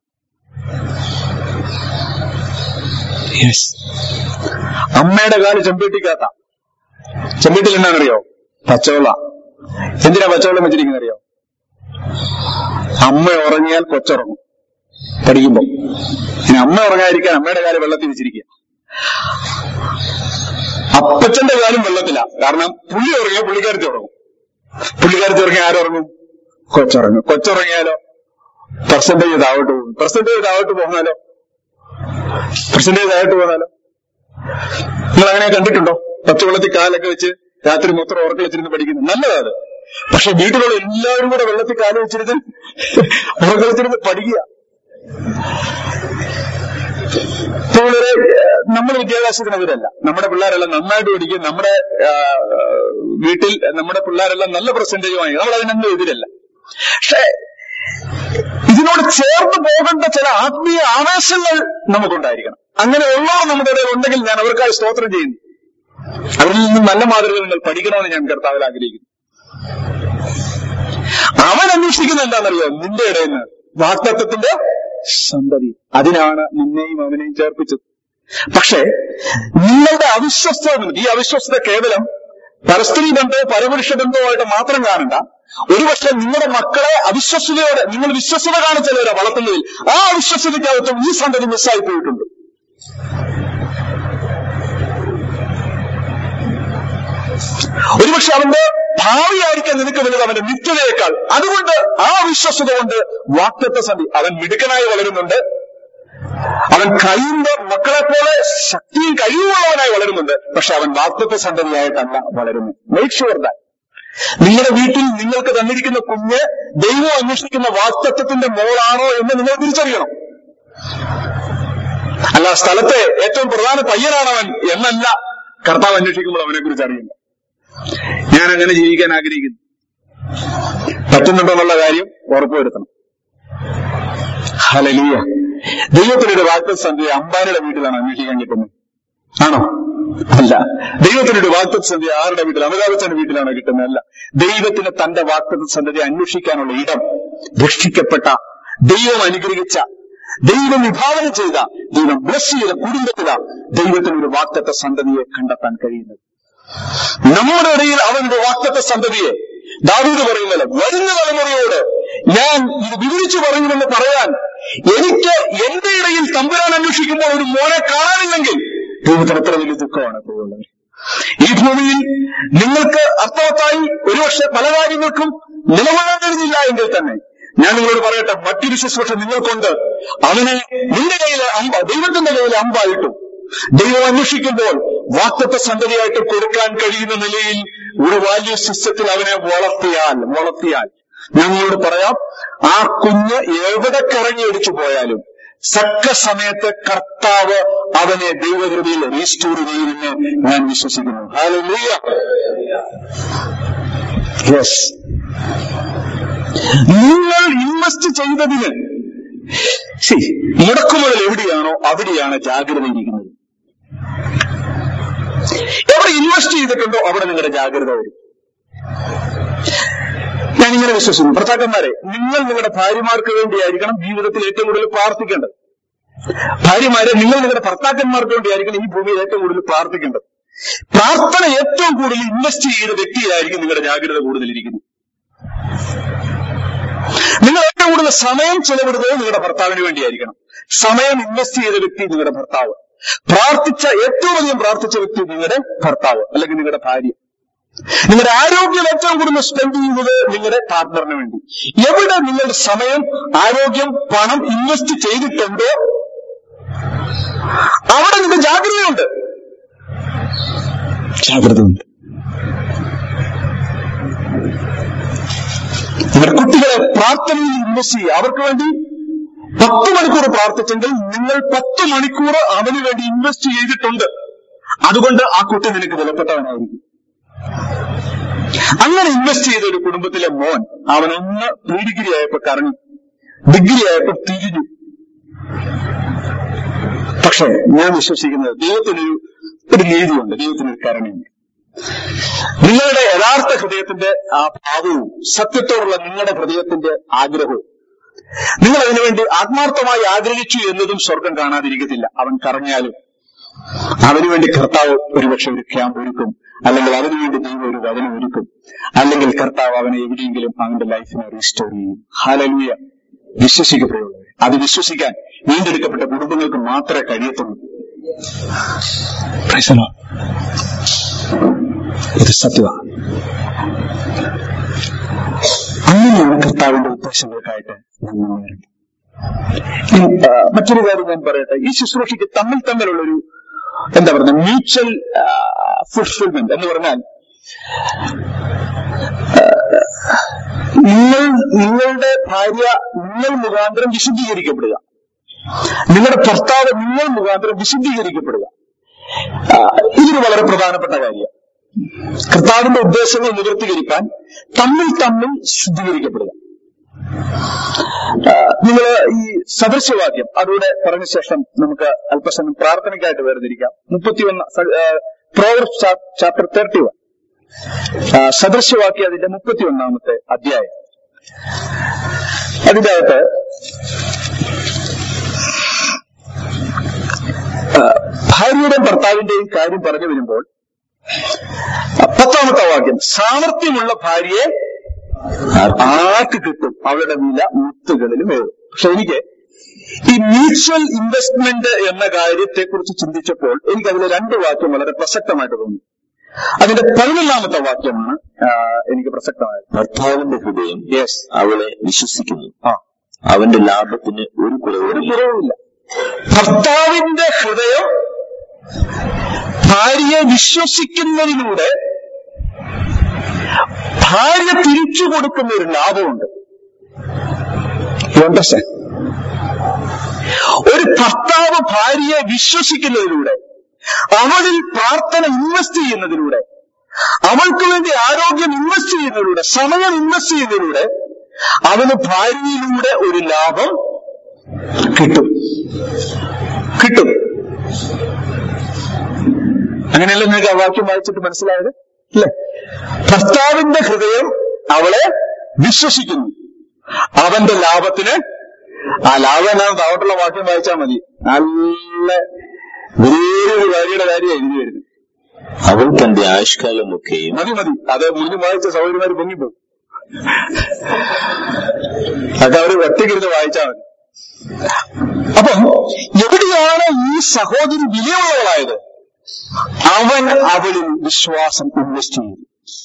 yes അമ്മയുടെ കാല് ചെമ്പീട്ടിക്കകത്ത ചെമ്പീട്ടിൽ എന്നാണെന്നറിയോ പച്ചവെള്ള എന്തിനാ പച്ചവെള്ളം വെച്ചിരിക്കുന്നത് അറിയോ അമ്മ ഉറങ്ങിയാൽ കൊച്ചുറങ്ങും പഠിക്കുമ്പോ ഇനി അമ്മ ഉറങ്ങാതിരിക്കാൻ അമ്മയുടെ കാല് വെള്ളത്തിൽ വെച്ചിരിക്കുക അപ്പച്ചന്റെ കാലും വെള്ളത്തില കാരണം പുള്ളി ഉറങ്ങിയാൽ പുള്ളിക്കാരത്തി ഉറങ്ങും പുള്ളിക്കാരത്തി ഉറങ്ങിയാൽ ആരുറങ്ങും കൊച്ചുറങ്ങും കൊച്ചുറങ്ങിയാലോ പെർസെന്റേജ് താഴോട്ട് പോകും പെർസെന്റേജ് താഴോട്ട് പോകാലോ പെർസെന്റേജ് താഴോട്ട് പോകാലോ നിങ്ങൾ അങ്ങനെ കണ്ടിട്ടുണ്ടോ പച്ചവെള്ളത്തിൽ കാലൊക്കെ വെച്ച് രാത്രി മൊത്തം ഉറക്കം വെച്ചിരുന്ന് പഠിക്കുന്നത് നല്ലതാ അത് പക്ഷെ വീട്ടിലുള്ള എല്ലാവരും കൂടെ വെള്ളത്തിൽ കാല് വെച്ചിരുന്ന് ഉറക്കം വെച്ചിരുന്ന് പഠിക്കുക ഇപ്പൊ വളരെ നമ്മൾ വിദ്യാഭ്യാസത്തിനെതിരല്ല നമ്മുടെ പിള്ളേരെല്ലാം നന്നായിട്ട് പഠിക്കും നമ്മുടെ ആ, വീട്ടിൽ നമ്മുടെ പിള്ളേരെല്ലാം നല്ല പെർസെന്റേജ് വാങ്ങി നമ്മൾ അതിനൊന്നും എതിരല്ല പക്ഷേ ഇതിനോട് ചേർന്ന് പോകേണ്ട ചില ആത്മീയ ആവേശങ്ങൾ നമുക്കുണ്ടായിരിക്കണം അങ്ങനെ ഉള്ളവർ നമ്മുടെ ഇടയിൽ ഉണ്ടെങ്കിൽ ഞാൻ അവർക്കായി സ്തോത്രം ചെയ്യുന്നു അവരിൽ നിന്നും നല്ല മാതൃക നിങ്ങൾ പഠിക്കണമെന്ന് ഞാൻ കർത്താവിൽ ആഗ്രഹിക്കുന്നു അവൻ അന്വേഷിക്കുന്നത് എന്താണെന്നറിയോ നിന്റെ ഇടയിൽ നിന്ന് വാക്തത്വത്തിന്റെ സന്തതി അതിനാണ് നിന്നെയും അവനെയും ചേർപ്പിച്ചത് പക്ഷേ നിങ്ങളുടെ അവിശ്വസ്തത നിമിത്തം, ഈ അവിശ്വസ്തത കേവലം പരസ്ത്രീ ബന്ധമോ പരപുരുഷ ബന്ധവുമായിട്ട് മാത്രം കാണണ്ട ഒരുപക്ഷെ നിങ്ങളുടെ മക്കളെ അവിശ്വസ്തയോടെ നിങ്ങൾ വിശ്വസ്തത കാണിച്ചവരെ വളർത്തുന്നതിൽ ആ അവിശ്വസ്തതയ്ക്കകത്തും ഈ സന്തതി മിസ്സായി പോയിട്ടുണ്ട് ഒരുപക്ഷെ അവന്റെ ഭാവിയായിരിക്കാൻ നിനക്ക് വലുത് അവന്റെ നിത്യതയേക്കാൾ അതുകൊണ്ട് ആ വിശ്വസത കൊണ്ട് വാക്തത്വ സന്ധി അവൻ മിടുക്കനായി വളരുന്നുണ്ട് അവൻ കഴിയുന്ന മക്കളെ പോലെ ശക്തിയും കഴിവുള്ളവനായി വളരുന്നുണ്ട് പക്ഷെ അവൻ വാക്തത്വ സന്തതിയായിട്ടല്ല വളരുന്നു മേക്ക് ഷുവർ ദാറ്റ് നിങ്ങളുടെ വീട്ടിൽ നിങ്ങൾക്ക് തന്നിരിക്കുന്ന കുഞ്ഞ് ദൈവം അന്വേഷിക്കുന്ന വാക്തത്വത്തിന്റെ മോളാണോ എന്ന് നിങ്ങൾ തിരിച്ചറിയണം അല്ല സ്ഥലത്തെ ഏറ്റവും പ്രധാന പയ്യനാണവൻ എന്നല്ല കർത്താവ് അന്വേഷിക്കുമ്പോൾ അവനെ കുറിച്ച് അറിയുന്നത് ഞാൻ അങ്ങനെ ജീവിക്കാൻ ആഗ്രഹിക്കുന്നു പറ്റുന്നുണ്ടെന്നുള്ള കാര്യം ഉറപ്പുവരുത്തണം ഹലലിയ ദൈവത്തിനൊരു വാക്തസന്ധ്യ അമ്പാനിയുടെ വീട്ടിലാണ് അന്വേഷിക്കാൻ കിട്ടുന്നത് ആണോ അല്ല ദൈവത്തിനൊരു വാക്തസന്ധ്യ ആരുടെ വീട്ടിൽ അമിതാഭ് ബച്ചന്റെ വീട്ടിലാണോ കിട്ടുന്നത് അല്ല ദൈവത്തിന് തന്റെ വാക്തസന്ധ്യ അന്വേഷിക്കാനുള്ള ഇടം രക്ഷിക്കപ്പെട്ട ദൈവം അനുഗ്രഹിച്ച ദൈവം വിഭാവനം ചെയ്ത ദൈവം ബ്ലസ് ചെയ്ത കുടുംബത്തില ദൈവത്തിനൊരു വാക്തത്വ സന്തതിയെ കണ്ടെത്താൻ കഴിയുന്നത് നമ്മുടെ ഇടയിൽ അവന്റെ വാക്തത്വ സന്തതിയെ ദാവീദ് പറയുന്നത് വരുന്ന തലമുറയോട് ഞാൻ ഇത് വിവരിച്ചു പറയുമെന്ന് പറയാൻ എനിക്ക് എന്റെ ഇടയിൽ തമ്പുരാൻ അന്വേഷിക്കുമ്പോൾ ഒരു മോനെ കാണാനില്ലെങ്കിൽ ദൈവത്തിന് എത്ര വലിയ ദുഃഖമാണ് പോകുന്നത് ഈ ഭൂമിയിൽ നിങ്ങൾക്ക് അർത്ഥവത്തായി ഒരുപക്ഷെ പല കാര്യങ്ങൾക്കും നിലകൊള്ളാൻ കഴിഞ്ഞില്ല എങ്കിൽ തന്നെ ഞാൻ നിങ്ങളോട് പറയട്ടെ മറ്റൊരു ശുശ്രൂഷ നിങ്ങൾക്കുണ്ട് അവനെ നിന്റെ കയ്യിൽ അമ്പ ദൈവത്തിന്റെ കയ്യിൽ അമ്പായിട്ടും ദൈവം അന്വേഷിക്കുമ്പോൾ വാക്തത്വ സന്തതിയായിട്ട് കൊടുക്കാൻ കഴിയുന്ന നിലയിൽ ഒരു വാല്യൂ സിസ്റ്റത്തിൽ അവനെ വളർത്തിയാൽ വളർത്തിയാൽ ഞാൻ നിങ്ങളോട് പറയാം ആ കുഞ്ഞ് എവിടെ കറങ്ങിയടിച്ചു പോയാലും സക്ക സമയത്ത് കർത്താവ് അവനെ ദൈവകൃതിയിൽ റീസ്റ്റോർ ചെയ്യുമെന്ന് ഞാൻ വിശ്വസിക്കുന്നു ഹാലൂയ യെസ് നിങ്ങൾ ഇൻവെസ്റ്റ് ചെയ്തതിന് ശരി മുടക്കുമുതൽ എവിടെയാണോ അവിടെയാണ് ജാഗ്രത ഇരിക്കുന്നത് എവിടെ ഇൻവെസ്റ്റ് ചെയ്തിട്ടുണ്ടോ അവിടെ നിങ്ങളുടെ ജാഗ്രത വരും ഞാൻ ഇങ്ങനെ വിശ്വസിക്കുന്നു ഭർത്താക്കന്മാരെ നിങ്ങൾ നിങ്ങളുടെ ഭാര്യമാർക്ക് വേണ്ടിയായിരിക്കണം ജീവിതത്തിൽ ഏറ്റവും കൂടുതൽ പ്രാർത്ഥിക്കേണ്ടത് ഭാര്യമാരെ നിങ്ങൾ നിങ്ങളുടെ ഭർത്താക്കന്മാർക്ക് വേണ്ടിയായിരിക്കണം ഈ ഭൂമിയിൽ ഏറ്റവും കൂടുതൽ പ്രാർത്ഥിക്കേണ്ടത് പ്രാർത്ഥന ഏറ്റവും കൂടുതൽ ഇൻവെസ്റ്റ് ചെയ്ത വ്യക്തിയായിരിക്കും നിങ്ങളുടെ ജാഗ്രത കൂടുതലിരിക്കുന്നത് നിങ്ങൾ ഏറ്റവും കൂടുതൽ സമയം ചെലവിടുന്നത് നിങ്ങളുടെ ഭർത്താവിന് വേണ്ടിയായിരിക്കണം സമയം ഇൻവെസ്റ്റ് ചെയ്ത വ്യക്തി നിങ്ങളുടെ ഭർത്താവ് പ്രാർത്ഥിച്ച ഏറ്റവും അധികം പ്രാർത്ഥിച്ച വ്യക്തി നിങ്ങളുടെ ഭർത്താവ് അല്ലെങ്കിൽ നിങ്ങളുടെ ഭാര്യ നിങ്ങളുടെ ആരോഗ്യം ഏറ്റവും കൂടുതൽ സ്പെൻഡ് ചെയ്യുന്നത് നിങ്ങളുടെ പാർട്ട്ണറിന് വേണ്ടി എവിടെ നിങ്ങളുടെ സമയം ആരോഗ്യം പണം ഇൻവെസ്റ്റ് ചെയ്തിട്ടുണ്ടോ അവിടെ നിങ്ങൾക്ക് ജാഗ്രതയുണ്ട് ജാഗ്രതയുണ്ട് നിങ്ങളുടെ കുട്ടികളെ പ്രാർത്ഥനയിൽ ഇൻവെസ്റ്റ് ചെയ്യുക അവർക്ക് വേണ്ടി പത്ത് മണിക്കൂർ പ്രാർത്ഥിച്ചെങ്കിൽ നിങ്ങൾ പത്ത് മണിക്കൂർ അവന് വേണ്ടി ഇൻവെസ്റ്റ് ചെയ്തിട്ടുണ്ട് അതുകൊണ്ട് ആ കുട്ടി നിനക്ക് വിലപ്പെട്ടവനായിരിക്കും അങ്ങനെ ഇൻവെസ്റ്റ് ചെയ്ത ഒരു കുടുംബത്തിലെ മോൻ അവനൊന്ന് പ്രീ ഡിഗ്രി ആയപ്പോ കറങ്ങി ഡിഗ്രി ആയപ്പോ തിരിഞ്ഞു പക്ഷേ ഞാൻ വിശ്വസിക്കുന്നത് ദൈവത്തിനൊരു ഒരു നീതിയുണ്ട് ദൈവത്തിനൊരു കരുണയുണ്ട് നിങ്ങളുടെ യഥാർത്ഥ ഹൃദയത്തിന്റെ ആ ഭാവവും സത്യത്തോടുള്ള നിങ്ങളുടെ ഹൃദയത്തിന്റെ ആഗ്രഹവും നിങ്ങൾ അതിനുവേണ്ടി ആത്മാർത്ഥമായി ആഗ്രഹിച്ചു എന്നതും സ്വർഗം കാണാതിരിക്കത്തില്ല അവൻ കറങ്ങിയാലും അവനുവേണ്ടി കർത്താവ് ഒരുപക്ഷെ ഒരു ക്യാമ്പ് ഒരുക്കും അല്ലെങ്കിൽ അവനുവേണ്ടി ദൈവം ഒരു വചനം ഒരുക്കും അല്ലെങ്കിൽ കർത്താവ് അവനെ എവിടെയെങ്കിലും അവന്റെ ലൈഫിനെ റീസ്റ്റോർ ചെയ്യും ഹാലലൂയ വിശ്വസിക്കപ്പെടുള്ളവർ അത് വിശ്വസിക്കാൻ വീണ്ടെടുക്കപ്പെട്ട കുടുംബങ്ങൾക്ക് മാത്രമേ കഴിയത്തുള്ളൂ Praise the Lord. ഇത് സത്യമാണ് അങ്ങനെയാണ് കർത്താവിന്റെ ഉദ്ദേശങ്ങൾക്കായിട്ട് ഞാൻ മുന്നേറുന്നത് ഇനി, ആ, മറ്റൊരു കാര്യം ഞാൻ പറയട്ടെ ഈ ശുശ്രൂഷയ്ക്ക് തമ്മിൽ തമ്മിലുള്ളൊരു എന്താ പറയുക മ്യൂച്വൽ ഫുൾഫിൽമെന്റ് എന്ന് പറഞ്ഞാൽ ആ, നിങ്ങൾ നിങ്ങളുടെ ഭാര്യ നിങ്ങൾ മുഖാന്തരം വിശുദ്ധീകരിക്കപ്പെടുക നിങ്ങളുടെ ഭർത്താവ് നിങ്ങൾ മുഖാന്തരം വിശുദ്ധീകരിക്കപ്പെടുക ആ, ഇതൊരു വളരെ പ്രധാനപ്പെട്ട കാര്യം കർത്താവിന്റെ ഉദ്ദേശങ്ങൾ നിവർത്തീകരിക്കാൻ തമ്മിൽ തമ്മിൽ ശുദ്ധീകരിക്കപ്പെടുക നിങ്ങൾ ഈ സദൃശ്യവാക്യം അതുകൂടെ പറഞ്ഞ ശേഷം നമുക്ക് അല്പസമയം പ്രാർത്ഥനയ്ക്കായിട്ട് വേർതിരിക്കാം മുപ്പത്തിയൊന്ന് പ്രോവർബ്സ് ചാപ്റ്റർ തേർട്ടി വൺ സദൃശ്യവാക്യം അതിന്റെ മുപ്പത്തിയൊന്നാമത്തെ അധ്യായം അതിന്റെ അകത്ത് ആ, ഭാര്യയുടെയും ഭർത്താവിന്റെയും കാര്യം പറഞ്ഞു വരുമ്പോൾ ആ, പത്താമത്തെ വാക്യം സാമർഥ്യമുള്ള ഭാര്യയെ ആർക്ക് കിട്ടും അവരുടെ വില മുത്തുകളിലും ഏറും പക്ഷെ എനിക്ക് ഈ മ്യൂച്വൽ ഇൻവെസ്റ്റ്മെന്റ് എന്ന കാര്യത്തെ കുറിച്ച് ചിന്തിച്ചപ്പോൾ എനിക്ക് അതിലെ രണ്ട് വാക്യം വളരെ പ്രസക്തമായിട്ട് തോന്നി അതിന്റെ പതിനൊന്നാമത്തെ വാക്യമാണ് ആ, എനിക്ക് പ്രസക്തമായത് ഭർത്താവിന്റെ ഹൃദയം യെസ് അവളെ വിശ്വസിക്കുന്നു ആ അവന്റെ ലാഭത്തിന് ഒരു ഒരു കുറവുമില്ല കുറവുമില്ല ഭർത്താവിന്റെ ഹൃദയം ഭാര്യയെ വിശ്വസിക്കുന്നതിലൂടെ ഭാര്യ തിരിച്ചു കൊടുക്കുന്ന ഒരു ലാഭമുണ്ട് You understand? ഒരു ഭർത്താവ് ഭാര്യയെ വിശ്വസിക്കുന്നതിലൂടെ അവളിൽ പ്രാർത്ഥന ഇൻവെസ്റ്റ് ചെയ്യുന്നതിലൂടെ അവൾക്ക് വേണ്ടി ആരോഗ്യം ഇൻവെസ്റ്റ് ചെയ്യുന്നതിലൂടെ സമയം ഇൻവെസ്റ്റ് ചെയ്യുന്നതിലൂടെ അവന് ഭാര്യയിലൂടെ ഒരു ലാഭം കിട്ടും കിട്ടും അങ്ങനെയല്ല നിങ്ങൾക്ക് ആ വാക്യം വായിച്ചിട്ട് മനസ്സിലായത് അല്ലേ ഭർത്താവിന്റെ ഹൃദയം അവളെ വിശ്വസിക്കുന്നു അവന്റെ ലാഭത്തിന് ആ ലാഭം എന്നാണ് താവട്ടുള്ള വാക്യം വായിച്ചാൽ മതി നല്ല വലിയൊരു ഭാര്യയുടെ കാര്യം എഴുതി വരുന്നത് അവൾ തന്റെ ആയുഷ്കാലമൊക്കെയും മതി മതി അത് മുഴുവൻ വായിച്ച സൗകര്യമാര് പൊങ്ങിപ്പോകും അതൊക്കെ അവര് ഒറ്റയ്ക്കിരുന്ന് വായിച്ചാൽ മതി അപ്പം എവിടെയാണ് ഈ സഹോദരി വിലയുള്ളവളായത് അവൻ അവളിൽ വിശ്വാസം ഇൻവെസ്റ്റ് ചെയ്തു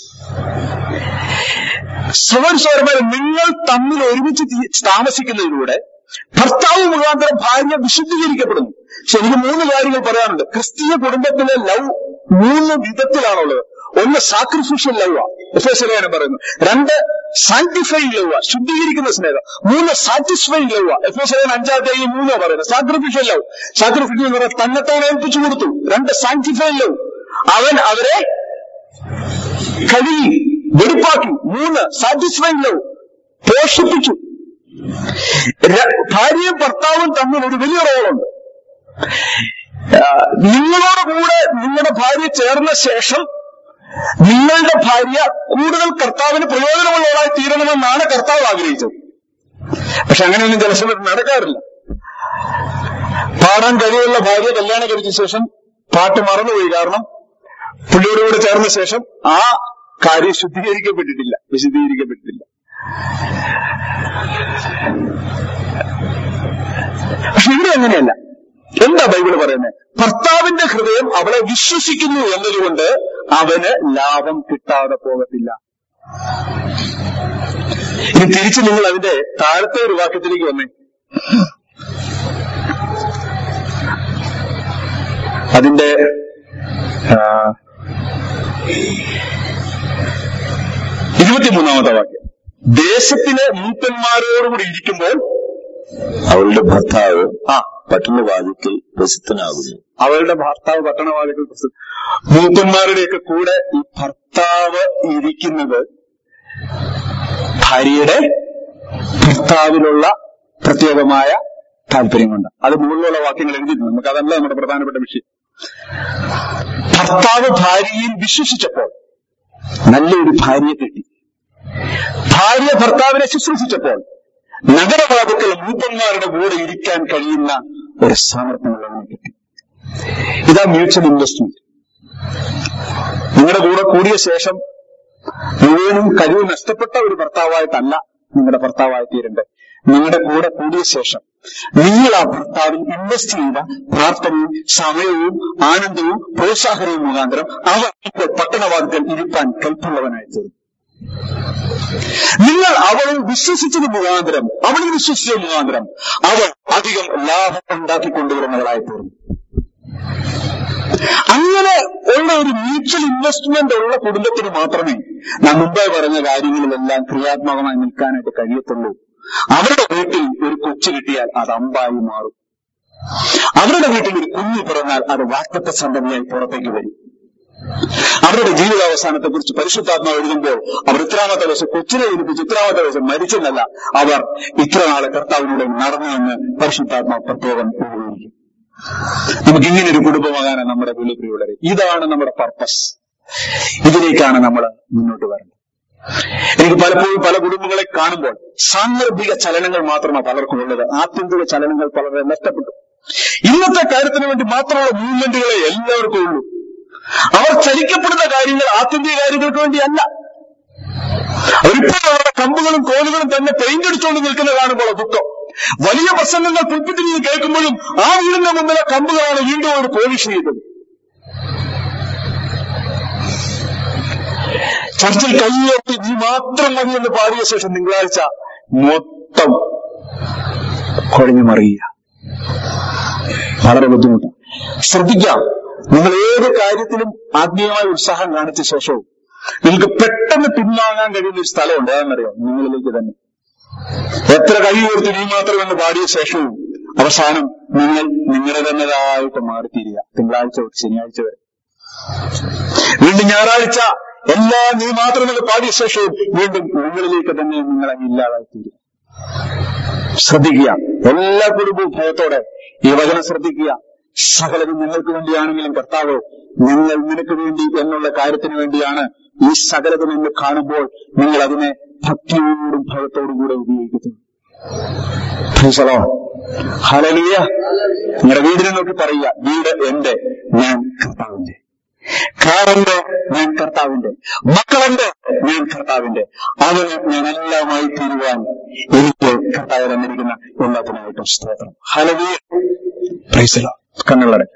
സഹോദരന്മാരെ നിങ്ങൾ തമ്മിൽ ഒരുമിച്ച് തി- താമസിക്കുന്നതിലൂടെ ഭർത്താവ് മുഖാന്തരം ഭാര്യ വിശുദ്ധീകരിക്കപ്പെടുന്നു പക്ഷെ എനിക്ക് മൂന്ന് കാര്യങ്ങൾ പറയാനുണ്ട് ക്രിസ്തീയ കുടുംബത്തിലെ ലവ് മൂന്ന് വിധത്തിലാണുള്ളത് ഒന്ന് സാക്രിഫിഷ്യൽ ലവ് എഫ് എസ് എല്ലാം പറയുന്നു രണ്ട് സാന്റിഫൈങ് ലവ് ശുദ്ധീകരിക്കുന്ന സ്നേഹം മൂന്ന് സാറ്റിസ്ഫൈങ് ലവ് എഫ് എസ് എല്ലാം അഞ്ചാമത്തെ മൂന്നാ പറയുന്നത് സാക്രിഫിഷ്യൽ ലവ് സാക്രിഫിഷ്യൽ എന്ന് പറഞ്ഞാൽ തന്നെത്താൻ ഏൽപ്പിച്ചു കൊടുത്തു രണ്ട് സാന്റിഫൈങ് ലവ് അവൻ അവരെ കഴുകി വെടിപ്പാക്കി മൂന്ന് സാറ്റിസ്ഫൈങ് ലവ് പോഷിപ്പിച്ചു ര- ഭാര്യയും ഭർത്താവും തമ്മിൽ ഒരു വലിയ റോളുണ്ട് ആ, നിങ്ങളോട് കൂടെ നിങ്ങളുടെ ഭാര്യ ചേർന്ന ശേഷം നിങ്ങളുടെ ഭാര്യ കൂടുതൽ കർത്താവിന് പ്രയോജനമുള്ളവരായി തീരണമെന്നാണ് കർത്താവ് ആഗ്രഹിച്ചത് പക്ഷെ അങ്ങനെയൊന്നും ചില സമയത്ത് നടക്കാറില്ല പാടാൻ കഴിവുള്ള ഭാര്യ കല്യാണം കഴിച്ച ശേഷം പാട്ട് മറന്നുപോയി കാരണം പുള്ളിയോട് കൂടെ ചേർന്ന ശേഷം ആ കാര്യം ശുദ്ധീകരിക്കപ്പെട്ടിട്ടില്ല വിശദീകരിക്കപ്പെട്ടിട്ടില്ല പക്ഷെ ഇവിടെ അങ്ങനെയല്ല എന്താ ബൈബിള് പറയുന്നത് ഭർത്താവിന്റെ ഹൃദയം അവളെ വിശ്വസിക്കുന്നു എന്നതുകൊണ്ട് അവന് ലാഭം കിട്ടാതെ പോകത്തില്ല ഇനി തിരിച്ച് നിങ്ങൾ അതിന്റെ താഴത്തെ ഒരു വാക്യത്തിലേക്ക് വന്നേ അതിന്റെ ആ, ഇരുപത്തിമൂന്നാമത്തെ വാക്യം ദേശത്തിലെ മൂപ്പന്മാരോടുകൂടി ഇരിക്കുമ്പോൾ അവളുടെ ഭർത്താവ് ആ പട്ടണവാതിക്കൽ പ്രസിദ്ധനാകുന്നു അവളുടെ ഭർത്താവ് പട്ടണവാദികൾ പ്രസിദ്ധ മൂപ്പന്മാരുടെയൊക്കെ കൂടെ ഈ ഭർത്താവ് ഇരിക്കുന്നത് ഭാര്യയുടെ ഭർത്താവിലുള്ള പ്രത്യേകമായ താല്പര്യം കൊണ്ട് അത് മുകളിലുള്ള വാക്യങ്ങൾ എഴുതിയിട്ടുണ്ട് നമുക്ക് അതല്ല നമ്മുടെ പ്രധാനപ്പെട്ട വിഷയം ഭർത്താവ് ഭാര്യയിൽ വിശ്വസിച്ചപ്പോൾ നല്ലൊരു ഭാര്യയെ കിട്ടി ഭാര്യ ഭർത്താവിനെ ശുശ്രൂഷിച്ചപ്പോൾ നഗരവാദത്തിൽ മൂപ്പന്മാരുടെ കൂടെ ഇരിക്കാൻ കഴിയുന്ന ഒരു സാമർത്ഥ്യമുള്ളവനെ കിട്ടി ഇതാ മ്യൂച്വൽ ഇൻവെസ്റ്റ്മെന്റ് നിങ്ങളുടെ കൂടെ കൂടിയ ശേഷം മുഴുവനും കഴിവ് നഷ്ടപ്പെട്ട ഒരു ഭർത്താവായിട്ടല്ല നിങ്ങളുടെ ഭർത്താവായി തീരേണ്ടത് നിങ്ങളുടെ കൂടെ കൂടിയ ശേഷം നിങ്ങൾ ആ ഭർത്താവിൽ ഇൻവെസ്റ്റ് ചെയ്ത പ്രാർത്ഥനയും സമയവും ആനന്ദവും പ്രോത്സാഹനവും മുഖാന്തരം അവർ ഇപ്പോൾ പട്ടണവാദത്തിൽ ഇരുപ്പാൻ കൽപ്പുള്ളവനായി തീർന്നു നിങ്ങൾ അവളിൽ വിശ്വസിച്ചത് മുഖാന്തരം അവളിൽ വിശ്വസിച്ചത് മുഖാന്തരം അവൾ അധികം ലാഭം ഉണ്ടാക്കിക്കൊണ്ടുവരുന്നവളായി തീർന്നു അങ്ങനെ ഉള്ള ഒരു മ്യൂച്വൽ ഇൻവെസ്റ്റ്മെന്റ് ഉള്ള കുടുംബത്തിന് മാത്രമേ നാം മുമ്പേ പറഞ്ഞ കാര്യങ്ങളിലെല്ലാം ക്രിയാത്മകമായി നിൽക്കാനായിട്ട് കഴിയത്തുള്ളൂ അവരുടെ വീട്ടിൽ ഒരു കൊച്ചു കിട്ടിയാൽ അത് അമ്പായി മാറും അവരുടെ വീട്ടിൽ ഒരു കുഞ്ഞ് പിറന്നാൽ എന്നാൽ അത് വാക്തത്വ സന്തതിയായി പുറത്തേക്ക് വരും അവരുടെ ജീവിതാവസാനത്തെ കുറിച്ച് പരിശുദ്ധാത്മാവ് എഴുതുമ്പോൾ അവർ ഇത്രാമത്തെ ദിവസം കൊച്ചിനെ ജനിപ്പിച്ച് ഇത്രാമത്തെ ദിവസം മരിച്ചെന്നല്ല അവർ ഇത്ര നാളെ കർത്താവിനൂടെ നടന്നുവെന്ന് പരിശുദ്ധാത്മാവ് പ്രത്യേകം എഴുതിയിരിക്കും നമുക്ക് ഇങ്ങനെ ഒരു കുടുംബമാകാനാണ് നമ്മുടെ വിളിപ്രിയുള്ളത് ഇതാണ് നമ്മുടെ പർപ്പസ് ഇതിലേക്കാണ് നമ്മൾ മുന്നോട്ട് വരുന്നത് എനിക്ക് പലപ്പോഴും പല കുടുംബങ്ങളെ കാണുമ്പോൾ സാന്ദർഭിക ചലനങ്ങൾ മാത്രമാണ് പലർക്കും ഉള്ളത് ആത്യന്തിക ചലനങ്ങൾ വളരെ നഷ്ടപ്പെട്ടു ഇന്നത്തെ കാര്യത്തിന് വേണ്ടി മാത്രമുള്ള മൂവ്മെന്റുകളെ എല്ലാവർക്കും ഉള്ളൂ അവർ ചലിക്കപ്പെടുന്ന കാര്യങ്ങൾ ആത്യന്തിക കാര്യങ്ങൾക്ക് വേണ്ടിയല്ല അവരിപ്പോൾ അവരുടെ കമ്പുകളും കോലുകളും തന്നെ പെയിന്റ് അടിച്ചുകൊണ്ട് നിൽക്കുന്ന കാണുമ്പോൾ ദുഃഖം വലിയ പ്രസംഗങ്ങൾ പുൽപ്പിറ്റിൽ നിന്ന് കേൾക്കുമ്പോഴും ആ വീടിന്റെ മുമ്പിലെ കമ്പുകളാണ് വീണ്ടും അവർ പോളിഷ് ചെയ്തത് ചർച്ചിൽ കൈയുയർത്തി നീ മാത്രം മതി എന്ന് പാടിയ ശേഷം തിങ്കളാഴ്ച മൊത്തം കുഴഞ്ഞു മറിയുക വളരെ ബുദ്ധിമുട്ട് ശ്രദ്ധിക്കാം നിങ്ങൾ ഏത് കാര്യത്തിലും ആത്മീയമായ ഉത്സാഹം കാണിച്ച ശേഷവും നിങ്ങൾക്ക് പെട്ടെന്ന് പിൻവാങ്ങാൻ കഴിയുന്ന ഒരു സ്ഥലമുണ്ട് അതെന്നറിയാം നിങ്ങളിലേക്ക് തന്നെ എത്ര കൈ ഉയർത്തി നീ മാത്രം എന്ന് പാടിയ ശേഷവും അവസാനം നിങ്ങൾ നിങ്ങളുടെ തന്നതായിട്ട് മാറിത്തീരുക തിങ്കളാഴ്ച തൊട്ട് ശനിയാഴ്ച വരെ വീണ്ടും ഞായറാഴ്ച എല്ലാ നീ മാത്രമെന്ന് പാടിയ ശേഷവും വീണ്ടും നിങ്ങളിലേക്ക് തന്നെ നിങ്ങളെ ഇല്ലാതായി തീരും ശ്രദ്ധിക്കുക എല്ലാ കുടുംബവും ഭയത്തോടെ ഈ വചനം ശ്രദ്ധിക്കുക സകലതും നിങ്ങൾക്ക് വേണ്ടിയാണെങ്കിലും കർത്താവ് നിങ്ങൾ നിനക്ക് വേണ്ടി എന്നുള്ള കാര്യത്തിന് വേണ്ടിയാണ് ഈ സകലതും എന്ന് കാണുമ്പോൾ നിങ്ങൾ അതിനെ ഭക്തിയോടും ഭയത്തോടും കൂടെ ഉപയോഗിക്കുന്നു പ്രീസലോ ഹലലിയ നിങ്ങളുടെ വീടിനെ നോക്കി പറയുക വീട് എന്റെ ഞാൻ കർത്താവിന്റെ കാറുണ്ട് ഞാൻ കർത്താവിന്റെ മക്കളുണ്ട് ഞാൻ കർത്താവിന്റെ അവന് ഞാൻ എല്ലാമായി തീരുവാൻ എനിക്ക് കർത്താവ് തന്നിരിക്കുന്ന എല്ലാത്തിനായിട്ടും സ്തോത്രം ഹലവിയ പ്രൈസലോ കണ്ണുള്ളട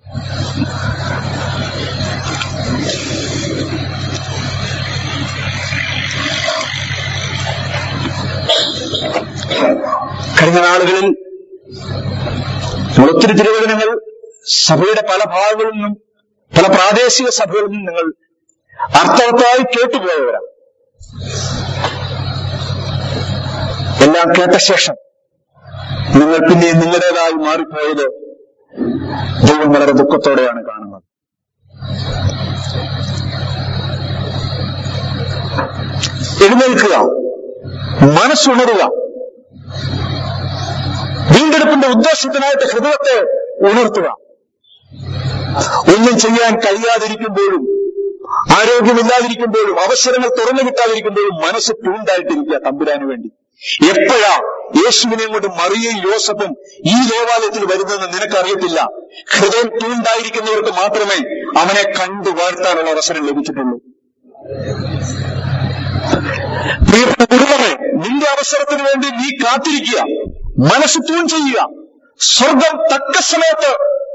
കഴിഞ്ഞ നാളുകളിൽ നമ്മൾ ഒത്തിരി തിരുവചനങ്ങൾ സഭയുടെ പല ഭാഗങ്ങളിൽ നിന്നും പല പ്രാദേശിക സഭകളിൽ നിന്നും നിങ്ങൾ അർത്ഥവത്തായി കേട്ടുപോയവരാണ് എല്ലാം കേട്ട ശേഷം നിങ്ങൾ പിന്നെ നിങ്ങളുടേതായി മാറിപ്പോയത് ദൈവം വളരെ ദുഃഖത്തോടെയാണ് കാണുന്നത് എഴുന്നേൽക്കുക മനസ്സുണരുക വീണ്ടെടുപ്പിന്റെ ഉദ്ദേശത്തിനായിട്ട് ഹൃദയത്തെ ഉണർത്തുക ഒന്നും ചെയ്യാൻ കഴിയാതിരിക്കുമ്പോഴും ആരോഗ്യമില്ലാതിരിക്കുമ്പോഴും അവസരങ്ങൾ തുറന്നു കിട്ടാതിരിക്കുമ്പോഴും മനസ്സ് ട്യൂണ്ടായിട്ടിരിക്കുക തമ്പുരാന് വേണ്ടി എപ്പോഴാ യേശുവിനെ കൊണ്ട് മറിയയും യോസഫും ഈ ദേവാലയത്തിൽ വരുന്നതെന്ന് നിനക്കറിയത്തില്ല ഹൃദയം ട്യൂണ്ടായിരിക്കുന്നവർക്ക് മാത്രമേ അവനെ കണ്ടു വാഴ്ത്താനുള്ള അവസരം ലഭിച്ചിട്ടുള്ളൂ പ്രിയപ്പെട്ട കുടുംബമേ നിന്റെ അവസരത്തിന് വേണ്ടി നീ കാത്തിരിക്കുക മനസ്സ് ട്യൂൺ ചെയ്യുക സ്വർഗം തക്ക സമയത്ത്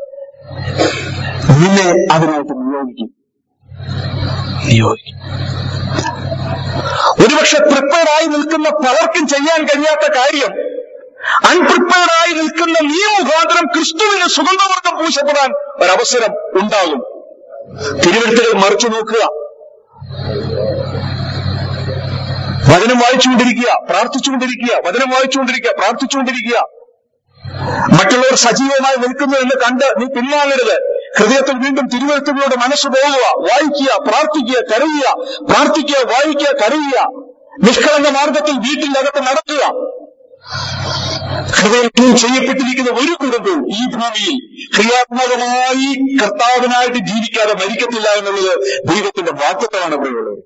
നിന്നെ അതിനായിട്ട് നിയോഗിക്കും നിയോഗിക്കും ഒരുപക്ഷെ പ്രിപ്പയർഡായി നിൽക്കുന്ന പലർക്കും ചെയ്യാൻ കഴിയാത്ത കാര്യം അൺപ്രിപ്പയർഡായി നിൽക്കുന്ന നീ മുഖാന്തരം ക്രിസ്തുവിന് സുഗന്ധവർഗം പൂശപ്പെടാൻ ഒരവസരം ഉണ്ടാകും തിരുവഴുത്തുകൾ മറിച്ചു നോക്കുക വചനം വായിച്ചുകൊണ്ടിരിക്കുക പ്രാർത്ഥിച്ചുകൊണ്ടിരിക്കുക വചനം വായിച്ചുകൊണ്ടിരിക്കുക പ്രാർത്ഥിച്ചുകൊണ്ടിരിക്കുക മറ്റുള്ളവർ സജീവമായി നിൽക്കുന്നു എന്ന് കണ്ട് നീ പിന്മാങ്ങരുത് ഹൃദയത്തിൽ വീണ്ടും തിരുവഴുത്തുകളോട് മനസ്സ് പോകുക വായിക്കുക പ്രാർത്ഥിക്കുക കരയുക പ്രാർത്ഥിക്കുക വായിക്കുക കരയുക നിഷ്കളങ്ക മാർഗത്തിൽ വീട്ടിനകത്ത് നടക്കുക ഹൃദയത്തിൽ ചെയ്യപ്പെട്ടിരിക്കുന്ന ഒരു കുടുംബവും ഈ ഭൂമിയിൽ ക്രിയാത്മകമായി കർത്താവിനായിട്ട് ജീവിക്കാതെ മരിക്കത്തില്ല എന്നുള്ളത് ദൈവത്തിന്റെ വാക്യത്വമാണ് പ്രിയമുള്ളത്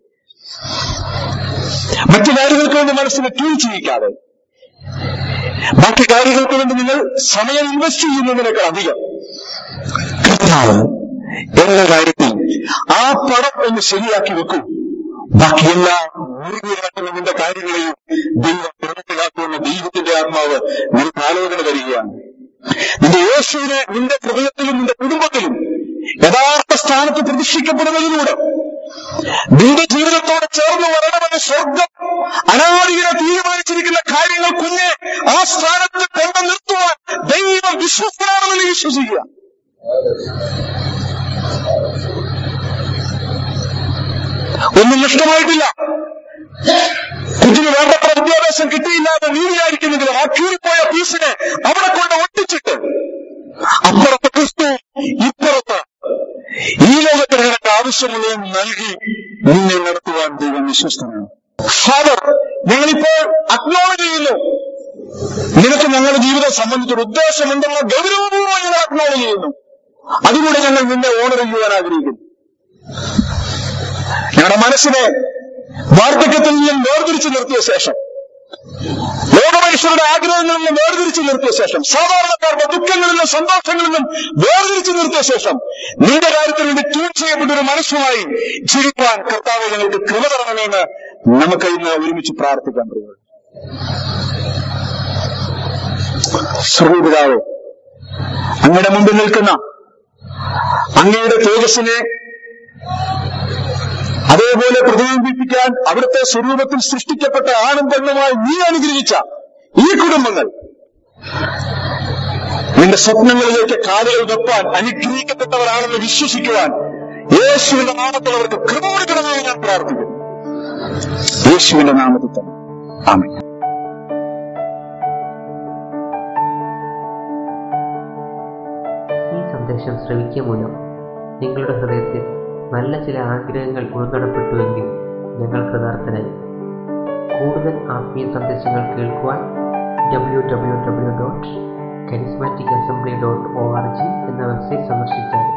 മറ്റു കാര്യങ്ങൾക്ക് വേണ്ടി മനസ്സിനെ ട്യൂൺ ചെയ്യിക്കാതെ ബാക്കി കാര്യങ്ങൾക്ക് വേണ്ടി നിങ്ങൾ സമയം ഇൻവെസ്റ്റ് ചെയ്യുന്നതിനേക്കാൾ അധികം കർത്താവ് എന്ന കാര്യത്തിൽ ആ പടം ഒന്ന് ശരിയാക്കി വെക്കൂ ബാക്കി എല്ലാ മുറുകി കിടക്കുന്ന നിന്റെ കാര്യങ്ങളെയും ദൈവം പ്രവൃത്തിയാക്കുമെന്ന ദൈവത്തിന്റെ ആത്മാവ് നിനക്ക് ആലോചന തരികയാണ് നിന്റെ യേശുവിനെ നിന്റെ ഹൃദയത്തിലും നിന്റെ കുടുംബത്തിലും യഥാർത്ഥ സ്ഥാനത്ത് പ്രതിഷ്ഠിക്കപ്പെടുന്നതിലൂടെ നിന്റെ ജീവിതത്തോട് ചേർന്ന് വരണമെന്ന് സ്വർഗം അനാദികളെ തീരുമാനിച്ചിരിക്കുന്ന കാര്യങ്ങൾ കുഞ്ഞെ ആ സ്ഥാനത്ത് കൊണ്ടു നിർത്തുവാൻ ദൈവം വിശ്വസ്തനാണെന്ന് വിശ്വസിക്കുക ഒന്നും നഷ്ടമായിട്ടില്ല കുഞ്ഞിന് വേണ്ടത്ര വിദ്യാഭ്യാസം കിട്ടിയില്ലാതെ നീ വിചാരിക്കുന്നെങ്കിലും ആ കീറിപ്പോയ പീസിനെ അവിടെ കൊണ്ട് ഒട്ടിച്ചിട്ട് അപ്പുറത്ത് ക്രിസ്തു ആവശ്യമുള്ളതും നൽകി നിന്നെ നടത്തുവാൻ ദൈവം വിശ്വസ്തനാണ് ഫാദർ ഞങ്ങളിപ്പോൾ അക്നോളജ് ചെയ്യുന്നു നിനക്ക് ഞങ്ങളുടെ ജീവിതം സംബന്ധിച്ചൊരു ഉദ്ദേശമുണ്ടെന്ന ഗൗരവപൂർവ്വം ഞങ്ങൾ അക്നോളജ് ചെയ്യുന്നു അതുകൂടെ ഞങ്ങൾ നിന്നെ ഓണർ ചെയ്യുവാൻ ആഗ്രഹിക്കുന്നു ഞങ്ങളുടെ മനസ്സിനെ വാർദ്ധക്യത്തിൽ നിന്നും വേർതിരിച്ചു നിർത്തിയ ശേഷം ലോകമനുഷ്യരുടെ ആഗ്രഹങ്ങളിൽ നിന്നും വേർതിരിച്ചു നിർത്തിയ ശേഷം സാധാരണക്കാരുടെ ദുഃഖങ്ങളിൽ നിന്നും സന്തോഷങ്ങളിൽ നിന്നും വേർതിരിച്ചു നിർത്തിയ ശേഷം നിന്റെ കാര്യത്തിൽ വേണ്ടി ട്യൂൺ ചെയ്യപ്പെട്ട ഒരു മനസ്സുമായി ജീവിക്കാൻ കർത്താവ് ഞങ്ങൾക്ക് കൃപ തരണമെന്ന് നമുക്ക് ഇന്ന് ഒരുമിച്ച് പ്രാർത്ഥിക്കാൻ പറയുന്നത് സർവപിതാവ് അങ്ങയുടെ മുമ്പിൽ നിൽക്കുന്ന അങ്ങയുടെ തേജസ്സിനെ അതേപോലെ പ്രതിബിംബിപ്പിക്കാൻ അവിടുത്തെ സ്വരൂപത്തിൽ സൃഷ്ടിക്കപ്പെട്ട ആണും പെണ്ണുമായി നീ അനുഗ്രഹിച്ച ഈ കുടുംബങ്ങൾ നിന്റെ സ്വപ്നങ്ങളിലേക്ക് കാലുകൾ വെപ്പാൻ അനുഗ്രഹിക്കപ്പെട്ടവരാണെന്ന് വിശ്വസിക്കുവാൻ യേശുവിന്റെ നാമത്തിൽ അവർക്ക് കൃപ കൊടുക്കണമെന്ന് ഞാൻ പ്രാർത്ഥിക്കുന്നു യേശുവിന്റെ നാമത്തിൽ തന്നെ ആമേൻ ഈ സന്ദേശം ശ്രവിക്കുക മൂലം നിങ്ങളുടെ ഹൃദയത്തിൽ നല്ല ചില ആഗ്രഹങ്ങൾ ഉൾനടപ്പെട്ടുവെങ്കിൽ ഞങ്ങൾ കൃതാർത്ഥനായി കൂടുതൽ ആത്മീയ സന്ദേശങ്ങൾ കേൾക്കുവാൻ W W W dot charismatic assembly dot O R G എന്ന വെബ്സൈറ്റ് സന്ദർശിച്ചാൽ